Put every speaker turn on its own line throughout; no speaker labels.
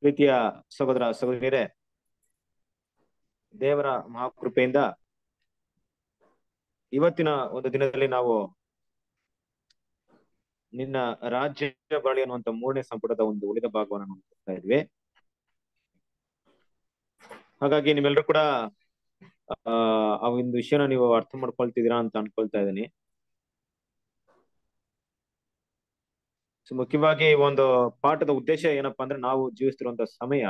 ಪ್ರೀತಿಯ ಸಹೋದರ ಸಹೋದರಿಯರೇ ದೇವರ ಮಹಾಕೃಪೆಯಿಂದ ಇವತ್ತಿನ ಒಂದು ದಿನದಲ್ಲಿ ನಾವು ನಿನ್ನ ರಾಜ್ಯ ಬಳಿ ಅನ್ನುವಂತ ಮೂರನೇ ಸಂಪುಟದ ಒಂದು ಉಳಿದ ಭಾಗವನ್ನು ನೋಡ್ತಾ ಇದ್ವಿ ಹಾಗಾಗಿ ನೀವೆಲ್ಲರೂ ಕೂಡ ಆ ಆ ಒಂದು ವಿಷಯನ ನೀವು ಅರ್ಥ ಮಾಡ್ಕೊಳ್ತಿದ್ದೀರಾ ಅಂತ ಅನ್ಕೊಳ್ತಾ ಇದ್ದೀನಿ ಸೊ ಮುಖ್ಯವಾಗಿ ಈ ಒಂದು ಪಾಠದ ಉದ್ದೇಶ ಏನಪ್ಪಾ ಅಂದ್ರೆ ನಾವು ಜೀವಿಸ್ತಿರುವಂತ ಸಮಯ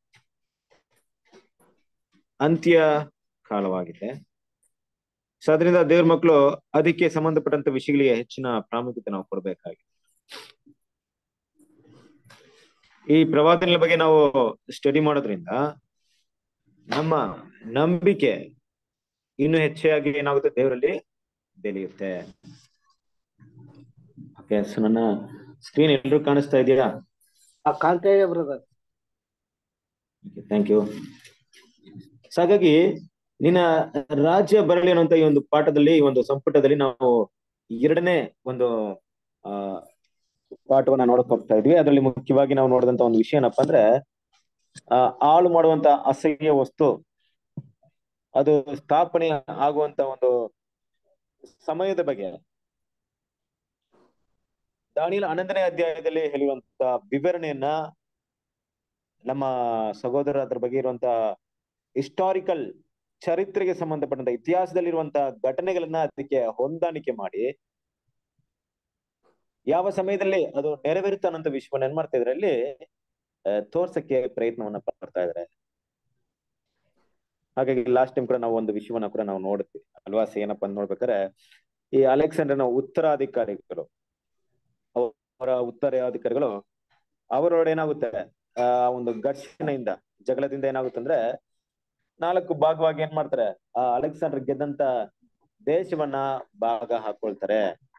ಅಂತ್ಯ ಕಾಲವಾಗಿದೆ ಸೊ ಅದರಿಂದ ದೇವ್ರ ಮಕ್ಕಳು ಅದಕ್ಕೆ ಸಂಬಂಧಪಟ್ಟಂತ ವಿಷಯಗಳಿಗೆ ಹೆಚ್ಚಿನ ಪ್ರಾಮುಖ್ಯತೆ ನಾವು ಕೊಡ್ಬೇಕಾಗಿದೆ ಈ ಪ್ರವಾದನೆಗಳ ಬಗ್ಗೆ ನಾವು ಸ್ಟಡಿ ಮಾಡೋದ್ರಿಂದ ನಮ್ಮ ನಂಬಿಕೆ ಇನ್ನು ಹೆಚ್ಚಾಗಿ ಏನಾಗುತ್ತೆ ದೇವರಲ್ಲಿ ಬೆಳೆಯುತ್ತೆ ಓಕೆ ಸೊ ನನ್ನ ಸ್ಕ್ರೀನ್ ಎಲ್ರು ಕಾಣಿಸ್ತಾ ಇದೆಯಾ
ಆ ಕಾಣ್ತಾ ಇದೆ ಬ್ರದರ್
ಥ್ಯಾಂಕ್ ಯು ಸೊ ಹಾಗಾಗಿ ನಿನ್ನ ರಾಜ್ಯ ಬರಲಿ ಅನ್ನುವಂತ ಈ ಒಂದು ಪಾಠದಲ್ಲಿ ಈ ಒಂದು ಸಂಪುಟದಲ್ಲಿ ನಾವು ಎರಡನೇ ಒಂದು ಆ ಪಾಠವನ್ನ ನೋಡಕ್ ಹೋಗ್ತಾ ಇದ್ವಿ ಅದರಲ್ಲಿ ಮುಖ್ಯವಾಗಿ ನಾವು ನೋಡಿದಂತ ಒಂದು ವಿಷಯ ಏನಪ್ಪಾ ಅಂದ್ರೆ ಆ ಹಾಳು ಮಾಡುವಂತ ಅಸಹ್ಯ ವಸ್ತು ಅದು ಸ್ಥಾಪನೆ ಆಗುವಂತ ಒಂದು ಸಮಯದ ಬಗ್ಗೆ ದಾನಿಯಲ್ ಹನ್ನೊಂದನೇ ಅಧ್ಯಾಯದಲ್ಲಿ ಹೇಳುವಂತ ವಿವರಣೆಯನ್ನ ನಮ್ಮ ಸಹೋದರ ಅದ್ರ ಬಗ್ಗೆ ಇರುವಂತ ಹಿಸ್ಟಾರಿಕಲ್ ಚರಿತ್ರೆಗೆ ಸಂಬಂಧಪಟ್ಟಂತ ಇತಿಹಾಸದಲ್ಲಿರುವಂತ ಘಟನೆಗಳನ್ನ ಅದಕ್ಕೆ ಹೊಂದಾಣಿಕೆ ಮಾಡಿ ಯಾವ ಸಮಯದಲ್ಲಿ ಅದು ನೆರವೇರುತ್ತೆ ಅನ್ನೋಂಥ ವಿಷಯವನ್ನ ಏನ್ ಮಾಡ್ತಾ ಇದ್ರೆ ಅಲ್ಲಿ ತೋರ್ಸಕ್ಕೆ ಪ್ರಯತ್ನವನ್ನ ಪಡ್ತಾ ಇದಾರೆ ಹಾಗಾಗಿ ಲಾಸ್ಟ್ ಟೈಮ್ ಕೂಡ ನಾವು ಒಂದು ವಿಷಯವನ್ನ ಕೂಡ ನಾವು ನೋಡ್ತೀವಿ ಅಲ್ವಾ ಏನಪ್ಪಾ ಅಂತ ನೋಡ್ಬೇಕಾದ್ರೆ ಈ ಅಲೆಕ್ಸಾಂಡರ್ನ ಉತ್ತರಾಧಿಕಾರಿಗಳು ಅವರ ಉತ್ತರಾಧಿಕಾರಿಗಳು ಅವರೊಳಗೆ ಏನಾಗುತ್ತೆ ಆ ಒಂದು ಘರ್ಷಣೆಯಿಂದ ಜಗಳದಿಂದ ಏನಾಗುತ್ತೆ ಅಂದ್ರೆ ನಾಲ್ಕು ಭಾಗವಾಗಿ ಏನ್ ಮಾಡ್ತಾರೆ ಆ ಅಲೆಕ್ಸಾಂಡರ್ ಗೆದ್ದಂತ ದೇಶವನ್ನ ಭಾಗ ಹಾಕೊಳ್ತಾರೆ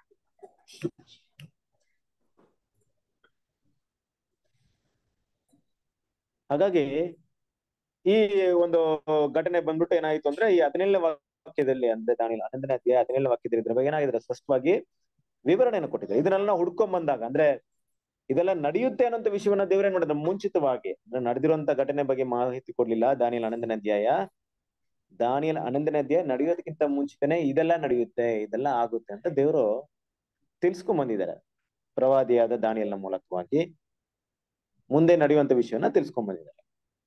ಹಾಗಾಗಿ ಈ ಒಂದು ಘಟನೆ ಬಂದ್ಬಿಟ್ಟು ಏನಾಯ್ತು ಅಂದ್ರೆ ಈ ಹದಿನೇಳನೇ ವಾಕ್ಯದಲ್ಲಿ ಅಂದ್ರೆ ದಾನಿಲ್ ಹನ್ನೊಂದನೇ ಅಧ್ಯಾಯ ಹದಿನೇಳನೇ ವಾಕ್ಯದಲ್ಲಿ ಇದ್ರ ಬಗ್ಗೆ ಏನಾಗಿದ್ರೆ ಸ್ಪಷ್ಟವಾಗಿ ವಿವರಣೆಯನ್ನು ಕೊಟ್ಟಿದ್ದಾರೆ ಇದನ್ನೆಲ್ಲ ನಾವು ಹುಡ್ಕೊಂಡ್ ಬಂದಾಗ ಅಂದ್ರೆ ಇದೆಲ್ಲ ನಡೆಯುತ್ತೆ ಅನ್ನೋಂಥ ವಿಷಯವನ್ನ ದೇವರೇನ್ ಮಾಡಿದ್ರೆ ಮುಂಚಿತವಾಗಿ ನಡೆದಿರುವಂತ ಘಟನೆ ಬಗ್ಗೆ ಮಾಹಿತಿ ಕೊಡ್ಲಿಲ್ಲ ದಾನಿಯಲ್ ಹನ್ನೊಂದನೇ ಅಧ್ಯಾಯ ದಾನಿಯಲ್ ಹನ್ನೊಂದನೇ ಅಧ್ಯಾಯ ನಡೆಯೋದಕ್ಕಿಂತ ಮುಂಚಿತನೇ ಇದೆಲ್ಲ ನಡೆಯುತ್ತೆ ಇದೆಲ್ಲ ಆಗುತ್ತೆ ಅಂತ ದೇವರು ತಿಳ್ಸ್ಕೊಂಡ್ ಬಂದಿದ್ದಾರೆ ಪ್ರವಾದಿಯಾದ ದಾನಿಯಲ್ನ ಮೂಲಕವಾಗಿ ಮುಂದೆ ನಡೆಯುವಂತ ವಿಷಯವನ್ನ ತಿಳ್ಸ್ಕೊಂಡ್ ಬಂದಿದ್ದಾರೆ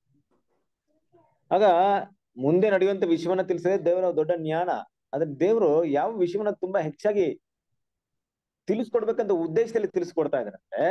ಆಗ ಮುಂದೆ ನಡೆಯುವಂತ ವಿಷಯವನ್ನ ತಿಳಿಸಿದ್ರೆ ದೇವರ ದೊಡ್ಡ ಜ್ಞಾನ ಆದ್ರೆ ದೇವರು ಯಾವ ವಿಷಯವನ್ನ ತುಂಬಾ ಹೆಚ್ಚಾಗಿ ತಿಳಿಸ್ಕೊಡ್ಬೇಕಂತ ಉದ್ದೇಶದಲ್ಲಿ ತಿಳಿಸ್ಕೊಡ್ತಾ ಇದಾರೆ ಅಂದ್ರೆ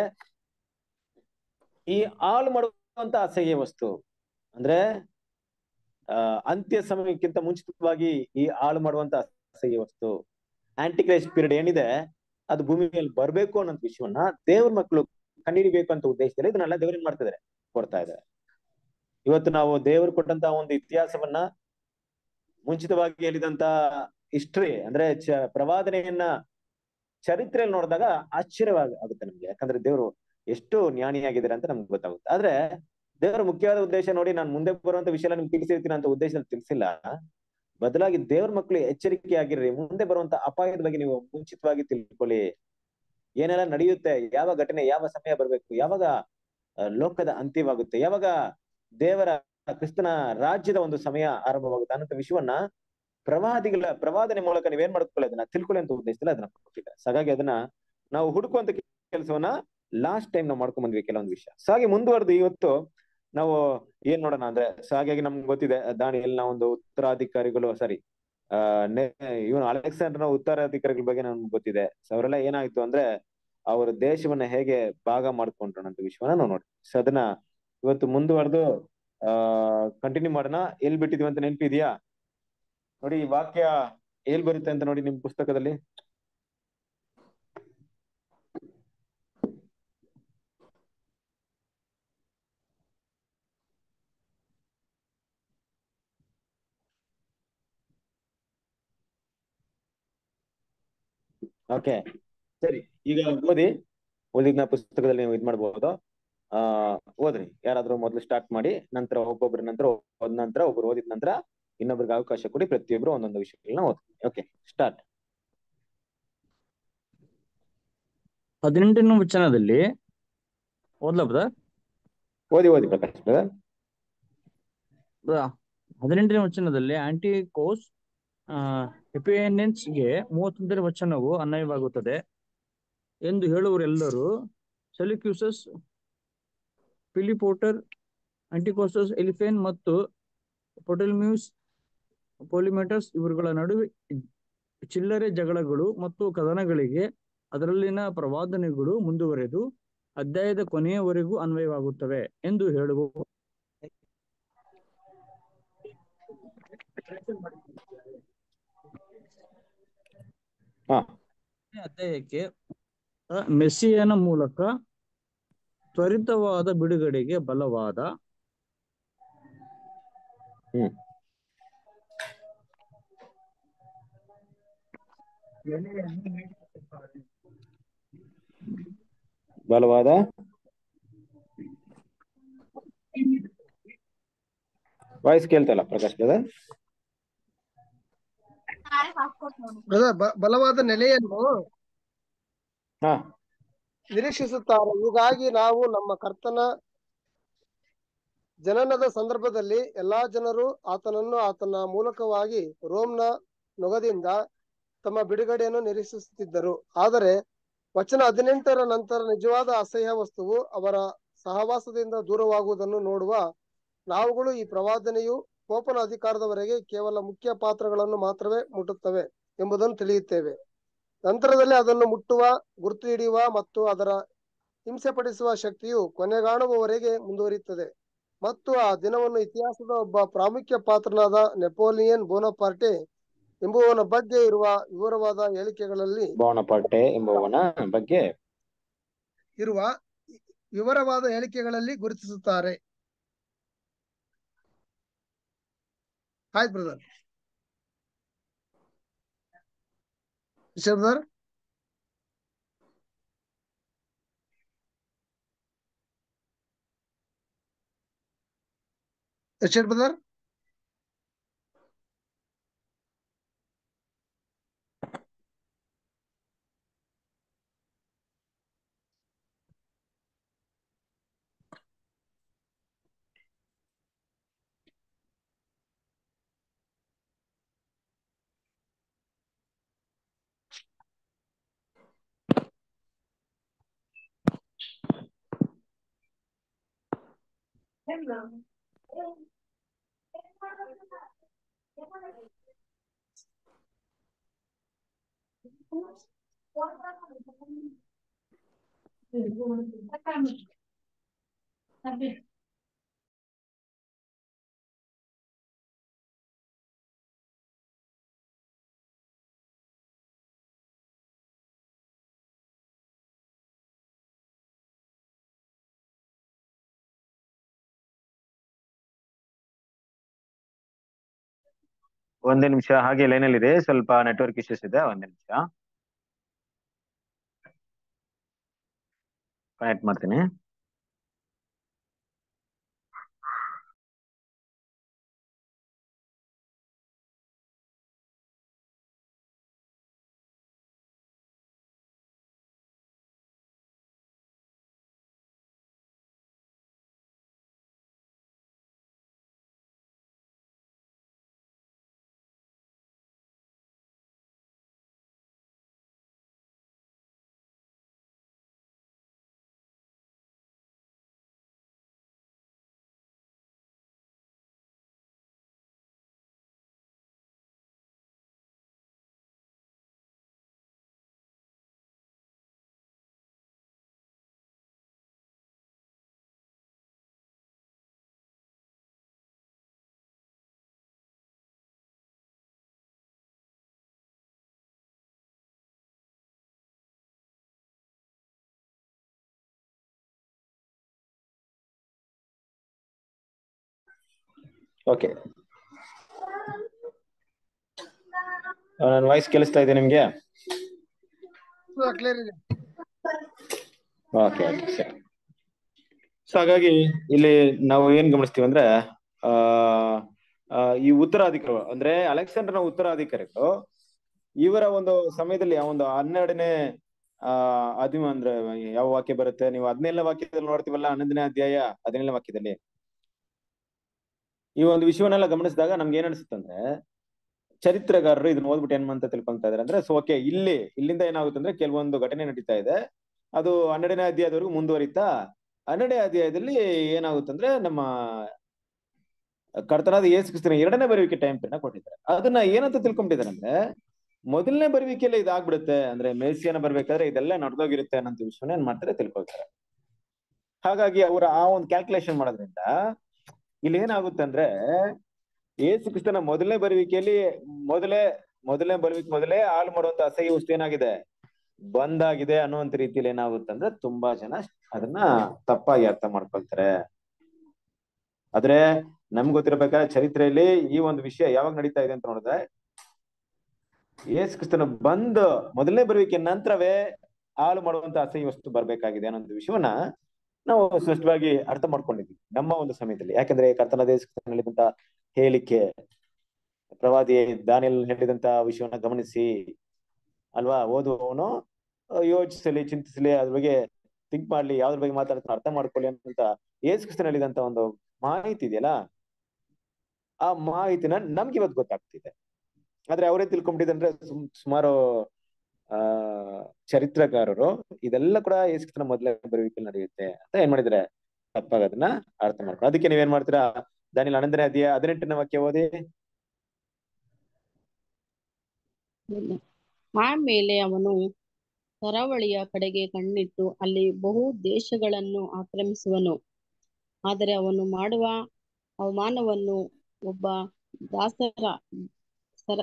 ಈ ಹಾಳು ಮಾಡುವಂತ ಅಸಹ್ಯ ವಸ್ತು ಅಂದ್ರೆ ಆ ಅಂತ್ಯ ಸಮಯಕ್ಕಿಂತ ಮುಂಚಿತವಾಗಿ ಈ ಹಾಳು ಮಾಡುವಂತ ಅಸಹ್ಯ ವಸ್ತು ಆಂಟಿಕ್ರೈಸ್ಟ್ ಪೀರಿಯಡ್ ಏನಿದೆ ಅದು ಭೂಮಿ ಮೇಲೆ ಬರ್ಬೇಕು ಅನ್ನೋ ವಿಷಯವನ್ನ ದೇವ್ರ ಮಕ್ಕಳು ಕಂಡುಹಿಡಿಬೇಕು ಅಂತ ಉದ್ದೇಶದಲ್ಲಿ ಇದನ್ನೆಲ್ಲ ದೇವ್ರ ಏನ್ ಮಾಡ್ತಿದ್ದಾರೆ ಕೊಡ್ತಾ ಇದ್ದಾರೆ ಇವತ್ತು ನಾವು ದೇವರು ಕೊಟ್ಟಂತ ಒಂದು ಇತಿಹಾಸವನ್ನ ಮುಂಚಿತವಾಗಿ ಹೇಳಿದಂತ ಹಿಸ್ಟ್ರಿ ಅಂದ್ರೆ ಚ ಪ್ರವಾದನೆಯನ್ನ ಚರಿತ್ರೆಯಲ್ಲಿ ನೋಡಿದಾಗ ಆಶ್ಚರ್ಯವಾಗಿ ಆಗುತ್ತೆ ನಮ್ಗೆ ಯಾಕಂದ್ರೆ ದೇವರು ಎಷ್ಟು ಜ್ಞಾನಿಯಾಗಿದ್ದಾರೆ ಅಂತ ನಮ್ಗೆ ಗೊತ್ತಾಗುತ್ತೆ ಆದ್ರೆ ದೇವರ ಮುಖ್ಯವಾದ ಉದ್ದೇಶ ನೋಡಿ ನಾನು ಮುಂದೆ ಬರುವಂತ ವಿಷಯ ನಿಮ್ಗೆ ತಿಳಿಸಿರ್ತೀನಿ ಅಂತ ಉದ್ದೇಶದಲ್ಲಿ ತಿಳಿಸಿಲ್ಲ ಬದಲಾಗಿ ದೇವ್ರ ಮಕ್ಕಳು ಎಚ್ಚರಿಕೆ ಆಗಿರ್ರಿ ಮುಂದೆ ಬರುವಂತ ಅಪಾಯದ ಬಗ್ಗೆ ನೀವು ಮುಂಚಿತವಾಗಿ ತಿಳ್ಕೊಳ್ಳಿ ಏನೆಲ್ಲ ನಡೆಯುತ್ತೆ ಯಾವ ಘಟನೆ ಯಾವ ಸಮಯ ಬರ್ಬೇಕು ಯಾವಾಗ ಲೋಕದ ಅಂತ್ಯವಾಗುತ್ತೆ ಯಾವಾಗ ದೇವರ ಕ್ರಿಸ್ತನ ರಾಜ್ಯದ ಒಂದು ಸಮಯ ಆರಂಭವಾಗುತ್ತೆ ಅನ್ನೋ ವಿಷಯವನ್ನ ಪ್ರವಾದಿಗಳ ಪ್ರವಾದನೆ ಮೂಲಕ ನೀವೇನ್ ಮಾಡ್ಕೊಳ್ಳಿ ಅದನ್ನ ತಿಳ್ಕೊಳ್ಳಿ ಅಂತ ಉದ್ದೇಶದಲ್ಲಿ ಅದನ್ನ ಕೊಟ್ಟಿದ್ದಾರೆ ಹಾಗಾಗಿ ಅದನ್ನ ನಾವು ಹುಡುಕುವಂತ ಕೆಲಸವನ್ನ ಲಾಸ್ಟ್ ಟೈಮ್ ನಾವು ಮಾಡ್ಕೊಂಡ್ ಬಂದ್ವಿ ಕೆಲವೊಂದು ವಿಷಯ ಸೊ ಹಾಗೆ ಮುಂದುವರೆದು ಇವತ್ತು ನಾವು ಏನ್ ನೋಡೋಣ ಅಂದ್ರೆ ಸೊ ಹಾಗಾಗಿ ನಮ್ಗೆ ಗೊತ್ತಿದೆ ದಾನಿಯಲ್ನ ಒಂದು ಉತ್ತರಾಧಿಕಾರಿಗಳು ಸಾರಿ ಆ ಇವನು ಅಲೆಕ್ಸಾಂಡರ್ನ ಉತ್ತರಾಧಿಕಾರಿಗಳ ಬಗ್ಗೆ ನಮ್ಗೆ ಗೊತ್ತಿದೆ ಸೊ ಅವರೆಲ್ಲ ಏನಾಯ್ತು ಅಂದ್ರೆ ಅವರ ದೇಶವನ್ನ ಹೇಗೆ ಭಾಗ ಮಾಡ್ಕೊಂಡ್ರು ಅನ್ನೋ ವಿಷಯವನ್ನ ನಾವು ನೋಡಿ ಸೊ ಅದನ್ನ ಇವತ್ತು ಮುಂದುವರೆದು ಆ ಕಂಟಿನ್ಯೂ ಮಾಡೋಣ ಎಲ್ಲಿ ಬಿಟ್ಟಿದೀವಿ ಅಂತ ನೆನಪಿದ್ಯಾ ನೋಡಿ ಈ ವಾಕ್ಯ ಎಲ್ ಬರುತ್ತೆ ಅಂತ ನೋಡಿ ನಿಮ್ ಪುಸ್ತಕದಲ್ಲಿ ಓಕೆ ಸರಿ ಈಗ ಓದಿ ಓದಿದ್ನ ಪುಸ್ತಕದಲ್ಲಿ ನೀವು ಇದ್ ಮಾಡ್ಬೋದು ಆ ಓದ್ರಿ ಯಾರಾದ್ರೂ ಮೊದ್ಲು ಸ್ಟಾರ್ಟ್ ಮಾಡಿ ನಂತರ ಒಬ್ಬೊಬ್ಬರ ನಂತರ ಓದ್ ನಂತರ ಒಬ್ರು ಓದಿದ ನಂತರ ಇನ್ನೊಬ್ರಿಗೆ ಅವಕಾಶ ಕೊಡಿ ಪ್ರತಿಯೊಬ್ರು ಒಂದೊಂದು ವಿಷಯಗಳನ್ನ ಓದ್ತೀನಿ ಓಕೆ ಸ್ಟಾರ್ಟ್
ಹದಿನೆಂಟನೇ ವಚನದಲ್ಲಿ ಓದ್ಲಾ ಬ್ರದರ್
ಓದಿ ಓದಿ ಪ್ರಕಾಶ್ ಬ್ರದರ್
ಹದಿನೆಂಟನೇ ವಚನದಲ್ಲಿ ಆಂಟಿಕೋಸ್ ಗೆ ಮೂವತ್ತೊಂದನೇ ವಚನವು ಅನ್ವಯವಾಗುತ್ತದೆ ಎಂದು ಹೇಳುವರೆಲ್ಲರೂ ಸೆಲಿಕ್ಯೂಸಸ್ ಫಿಲಿಪೋಟರ್ ಆಂಟಿಕೋಸಸ್ ಎಲಿಫೇನ್ ಮತ್ತು ಪೊಟೆಲ್ಮ್ಯೂಸ್ ಪೋಲಿಮೆಟಸ್ ಇವರುಗಳ ನಡುವೆ ಚಿಲ್ಲರೆ ಜಗಳಗಳು ಮತ್ತು ಕದನಗಳಿಗೆ ಅದರಲ್ಲಿನ ಪ್ರವಾದನೆಗಳು ಮುಂದುವರೆದು ಅಧ್ಯಾಯದ ಕೊನೆಯವರೆಗೂ ಅನ್ವಯವಾಗುತ್ತವೆ ಎಂದು ಹೇಳುವ
ಹಾ
ಅಧ್ಯಾಯಕ್ಕೆ ಆ, ಮೆಸ್ಸಿಯನ ಮೂಲಕ ತ್ವರಿತವಾದ ಬಿಡುಗಡೆಗೆ ಬಲವಾದ
ಹ್ಮ್ ಬಲವಾದ ವಾಯ್ಸ್ ಕೇಳ್ತಾ ಇಲ್ಲ ಪ್ರಕಾಶ್ ಬ್ರದರ್
ಬ್ರದರ್ ಬ- ಬಲವಾದ ನೆಲೆಯನ್ನು
ಹಾ
ನಿರೀಕ್ಷಿಸುತ್ತಾರೆ ಹೀಗಾಗಿ ನಾವು ನಮ್ಮ ಕರ್ತನ ಜನನದ ಸಂದರ್ಭದಲ್ಲಿ ಎಲ್ಲಾ ಜನರು ಆತನನ್ನು ಆತನ ಮೂಲಕವಾಗಿ ರೋಮ್ನ ನೊಗದಿಂದ ತಮ್ಮ ಬಿಡುಗಡೆಯನ್ನು ನಿರೀಕ್ಷಿಸುತ್ತಿದ್ದರು ಆದರೆ ವಚನ ಹದಿನೆಂಟರ ನಂತರ ನಿಜವಾದ ಅಸಹ್ಯ ವಸ್ತುವು ಅವರ ಸಹವಾಸದಿಂದ ದೂರವಾಗುವುದನ್ನು ನೋಡುವ ನಾವುಗಳು ಈ ಪ್ರವಾದನೆಯು ಕೋಪನ ಅಧಿಕಾರದವರೆಗೆ ಕೇವಲ ಮುಖ್ಯ ಪಾತ್ರಗಳನ್ನು ಮಾತ್ರವೇ ಮುಟ್ಟುತ್ತವೆ ಎಂಬುದನ್ನು ತಿಳಿಯುತ್ತೇವೆ ನಂತರದಲ್ಲಿ ಅದನ್ನು ಮುಟ್ಟುವ ಗುರುತು ಹಿಡಿಯುವ ಮತ್ತು ಅದರ ಹಿಂಸೆಪಡಿಸುವ ಶಕ್ತಿಯು ಕೊನೆಗಾಣುವವರೆಗೆ ಮುಂದುವರಿಯುತ್ತದೆ ಮತ್ತು ಆ ದಿನವನ್ನು ಇತಿಹಾಸದ ಒಬ್ಬ ಪ್ರಾಮುಖ್ಯ ಪಾತ್ರನಾದ ನೆಪೋಲಿಯನ್ ಬೋನಪಾರ್ಟೆ ಎಂಬುವವನ ಬಗ್ಗೆ ಇರುವ ವಿವರವಾದ ಹೇಳಿಕೆಗಳಲ್ಲಿ
ಬೋನಪಾರ್ಟೆ ಎಂಬುವನ ಬಗ್ಗೆ
ಇರುವ ವಿವರವಾದ ಹೇಳಿಕೆಗಳಲ್ಲಿ ಗುರುತಿಸುತ್ತಾರೆ ಆಯ್ತು ಬ್ರದರ್ ಬ್ರದರ್ ಎಷ್ಟೇಟ್ ಬ್ರದರ್
ಒಂದೇ ನಿಮಿಷ ಹಾಗೆ ಲೈನಲ್ಲಿ ಇದೆ ಸ್ವಲ್ಪ ನೆಟ್ವರ್ಕ್ ಇಶ್ಯೂಸ್ ಇದೆ ಒಂದೇ ನಿಮಿಷ ಕನೆಕ್ಟ್ ಮಾಡ್ತೀನಿ ಓಕೆ ನನ್ನ ವಾಯ್ಸ್ ಕೇಳಿಸ್ತಾ ಇದೆ ನಿಮ್ಗೆ
ಕ್ಲಿಯರ್ ಇದೆ
ಓಕೆ ಓಕೆ ಸರಿ ಸೊ ಹಾಗಾಗಿ ಇಲ್ಲಿ ನಾವು ಏನ್ ಗಮನಿಸ್ತೀವಿ ಅಂದ್ರೆ ಆ ಆ, ಈ ಉತ್ತರಾಧಿಕಾರಿಗಳು ಅಂದ್ರೆ ಅಲೆಕ್ಸಾಂಡರ್ನ ಉತ್ತರಾಧಿಕಾರಿಗಳು ಇವರ ಒಂದು ಸಮಯದಲ್ಲಿ ಆ ಒಂದು ಹನ್ನೆರಡನೇ ಆ ಅದಿಮ ಅಂದ್ರೆ ಯಾವ ವಾಕ್ಯ ಬರುತ್ತೆ ನೀವು ಹದಿನೇಳನೇ ವಾಕ್ಯದಲ್ಲಿ ನೋಡ್ತೀವಲ್ಲ ಹನ್ನೊಂದನೇ ಅಧ್ಯಾಯ ಹದಿನೇಳನೇ ವಾಕ್ಯದಲ್ಲಿ ಈ ಒಂದು ವಿಷಯವನ್ನೆಲ್ಲ ಗಮನಿಸಿದಾಗ ನಮ್ಗೆ ಏನ್ ಅನ್ಸುತ್ತಂದ್ರೆ ಚರಿತ್ರೆಗಾರರು ಇದನ್ನ ಓದ್ಬಿಟ್ಟು ಏನ್ ಅಂತ ತಿಳ್ಕೊಂತಾ ಇದಾರೆ ಅಂದ್ರೆ ಸೊ ಓಕೆ ಇಲ್ಲಿ ಇಲ್ಲಿಂದ ಏನಾಗುತ್ತೆ ಅಂದ್ರೆ ಕೆಲವೊಂದು ಘಟನೆ ನಡೀತಾ ಇದೆ ಅದು ಹನ್ನೆರಡನೇ ಅಧ್ಯಾಯದವರೆಗೂ ಮುಂದುವರಿತಾ ಹನ್ನೆರಡನೇ ಅಧ್ಯಾಯದಲ್ಲಿ ಏನಾಗುತ್ತಂದ್ರೆ ನಮ್ಮ ಕರ್ತನಾದ ಯೇಸು ಕ್ರಿಸ್ತನ ಎರಡನೇ ಬರುವಿಕೆ ಟೈಮ್ ಪಿರಿಯಡ್ ಕೊಟ್ಟಿದ್ದಾರೆ ಅದನ್ನ ಏನಂತ ತಿಳ್ಕೊಂಡಿದ್ದಾರೆ ಅಂದ್ರೆ ಮೊದಲನೇ ಬರುವಿಕೆಯಲ್ಲಿ ಇದಾಗ್ಬಿಡುತ್ತೆ ಅಂದ್ರೆ ಮೇಸಿಯನ ಬರ್ಬೇಕಾದ್ರೆ ಇದೆಲ್ಲ ನಡೆದೋಗಿರುತ್ತೆ ಅನ್ನೋ ವಿಷಯನ ಏನ್ ಮಾಡ್ತಾರೆ ತಿಳ್ಕೊಳ್ತಾರೆ ಹಾಗಾಗಿ ಅವರ ಆ ಒಂದು ಕ್ಯಾಲ್ಕುಲೇಷನ್ ಮಾಡೋದ್ರಿಂದ ಇಲ್ಲಿ ಏನಾಗುತ್ತೆ ಅಂದ್ರೆ ಯೇಸು ಕ್ರಿಸ್ತನ ಮೊದಲನೇ ಬರುವಿಕೆಯಲ್ಲಿ ಮೊದಲೇ ಮೊದಲನೇ ಬರುವಿಕೆ ಮೊದಲೇ ಹಾಳು ಮಾಡುವಂತ ಅಸಹ್ಯ ವಸ್ತು ಏನಾಗಿದೆ ಬಂದಾಗಿದೆ ಅನ್ನುವಂತ ರೀತಿಯಲ್ಲಿ ಏನಾಗುತ್ತೆ ಅಂದ್ರೆ ತುಂಬಾ ಜನ ಅದನ್ನ ತಪ್ಪಾಗಿ ಅರ್ಥ ಮಾಡ್ಕೊಳ್ತಾರೆ ಆದ್ರೆ ನಮ್ಗೆ ಗೊತ್ತಿರ್ಬೇಕಾದ್ರೆ ಚರಿತ್ರೆಯಲ್ಲಿ ಈ ಒಂದು ವಿಷಯ ಯಾವಾಗ ನಡೀತಾ ಇದೆ ಅಂತ ನೋಡಿದ್ರೆ ಯೇಸು ಕ್ರಿಸ್ತನ ಬಂದು ಮೊದಲನೇ ಬರುವಿಕೆ ನಂತರವೇ ಹಾಳು ಮಾಡುವಂತ ಅಸಹ್ಯ ವಸ್ತು ಬರ್ಬೇಕಾಗಿದೆ ಅನ್ನೋ ಒಂದು ವಿಷಯವನ್ನ ನಾವು ಸ್ಪಷ್ಟವಾಗಿ ಅರ್ಥ ಮಾಡ್ಕೊಂಡಿದ್ವಿ ನಮ್ಮ ಒಂದು ಸಮಯದಲ್ಲಿ ಯಾಕಂದ್ರೆ ಕರ್ತನ ದೇಶ ಹೇಳಿದಂತ ಹೇಳಿಕೆ ಪ್ರವಾದಿ ದಾನಿಯಲ್ಲಿ ಹೇಳಿದಂತ ವಿಷಯವನ್ನ ಗಮನಿಸಿ ಅಲ್ವಾ ಓದುವವನು ಯೋಚಿಸಲಿ ಚಿಂತಿಸಲಿ ಅದ್ರ ಬಗ್ಗೆ ಥಿಂಕ್ ಮಾಡ್ಲಿ ಯಾವ್ದ್ರ ಬಗ್ಗೆ ಮಾತಾಡ್ತಾನೆ ಅರ್ಥ ಮಾಡ್ಕೊಳ್ಳಿ ಅಂತ ಯೇಸು ಕ್ರಿಸ್ತನ್ ಹೇಳಿದಂತ ಒಂದು ಮಾಹಿತಿ ಇದೆಯಲ್ಲ ಆ ಮಾಹಿತಿನ ನಮ್ಗೆ ಇವತ್ತು ಗೊತ್ತಾಗ್ತಿದೆ ಆದ್ರೆ ಅವರೇ ತಿಳ್ಕೊಂಡ್ಬಿಟ್ಟಿದ್ರೆ ಸುಮಾರು ಆ ಚರಿತ್ರಕಾರರು ಇದೆಲ್ಲ ಕೂಡ ಯೇಸುಕ್ರಿಸ್ತನ ಮೊದಲೇ ಬರುವಿಕೆ ನಡೆಯುತ್ತೆ ಅಂತ ಏನ್ ಮಾಡಿದ್ರೆ ತಪ್ಪಾಗ ಅದನ್ನ ಅರ್ಥ ಮಾಡ್ಕೊಂಡು ಅದಕ್ಕೆ ನೀವೇನ್ ಮಾಡ್ತೀರಾ ದಾನಿಲ್ ಹನ್ನೊಂದನೇ ಅಧ್ಯಾಯ ಹದಿನೆಂಟನೇ ವಾಕ್ಯ ಓದಿ
ಆಮೇಲೆ ಅವನು ಕರಾವಳಿಯ ಕಡೆಗೆ ಕಣ್ಣಿಟ್ಟು ಅಲ್ಲಿ ಬಹು ದೇಶಗಳನ್ನು ಆಕ್ರಮಿಸುವನು ಆದರೆ ಅವನು ಮಾಡುವ ಅವಮಾನವನ್ನು ಒಬ್ಬ ದಾಸರ ಸರ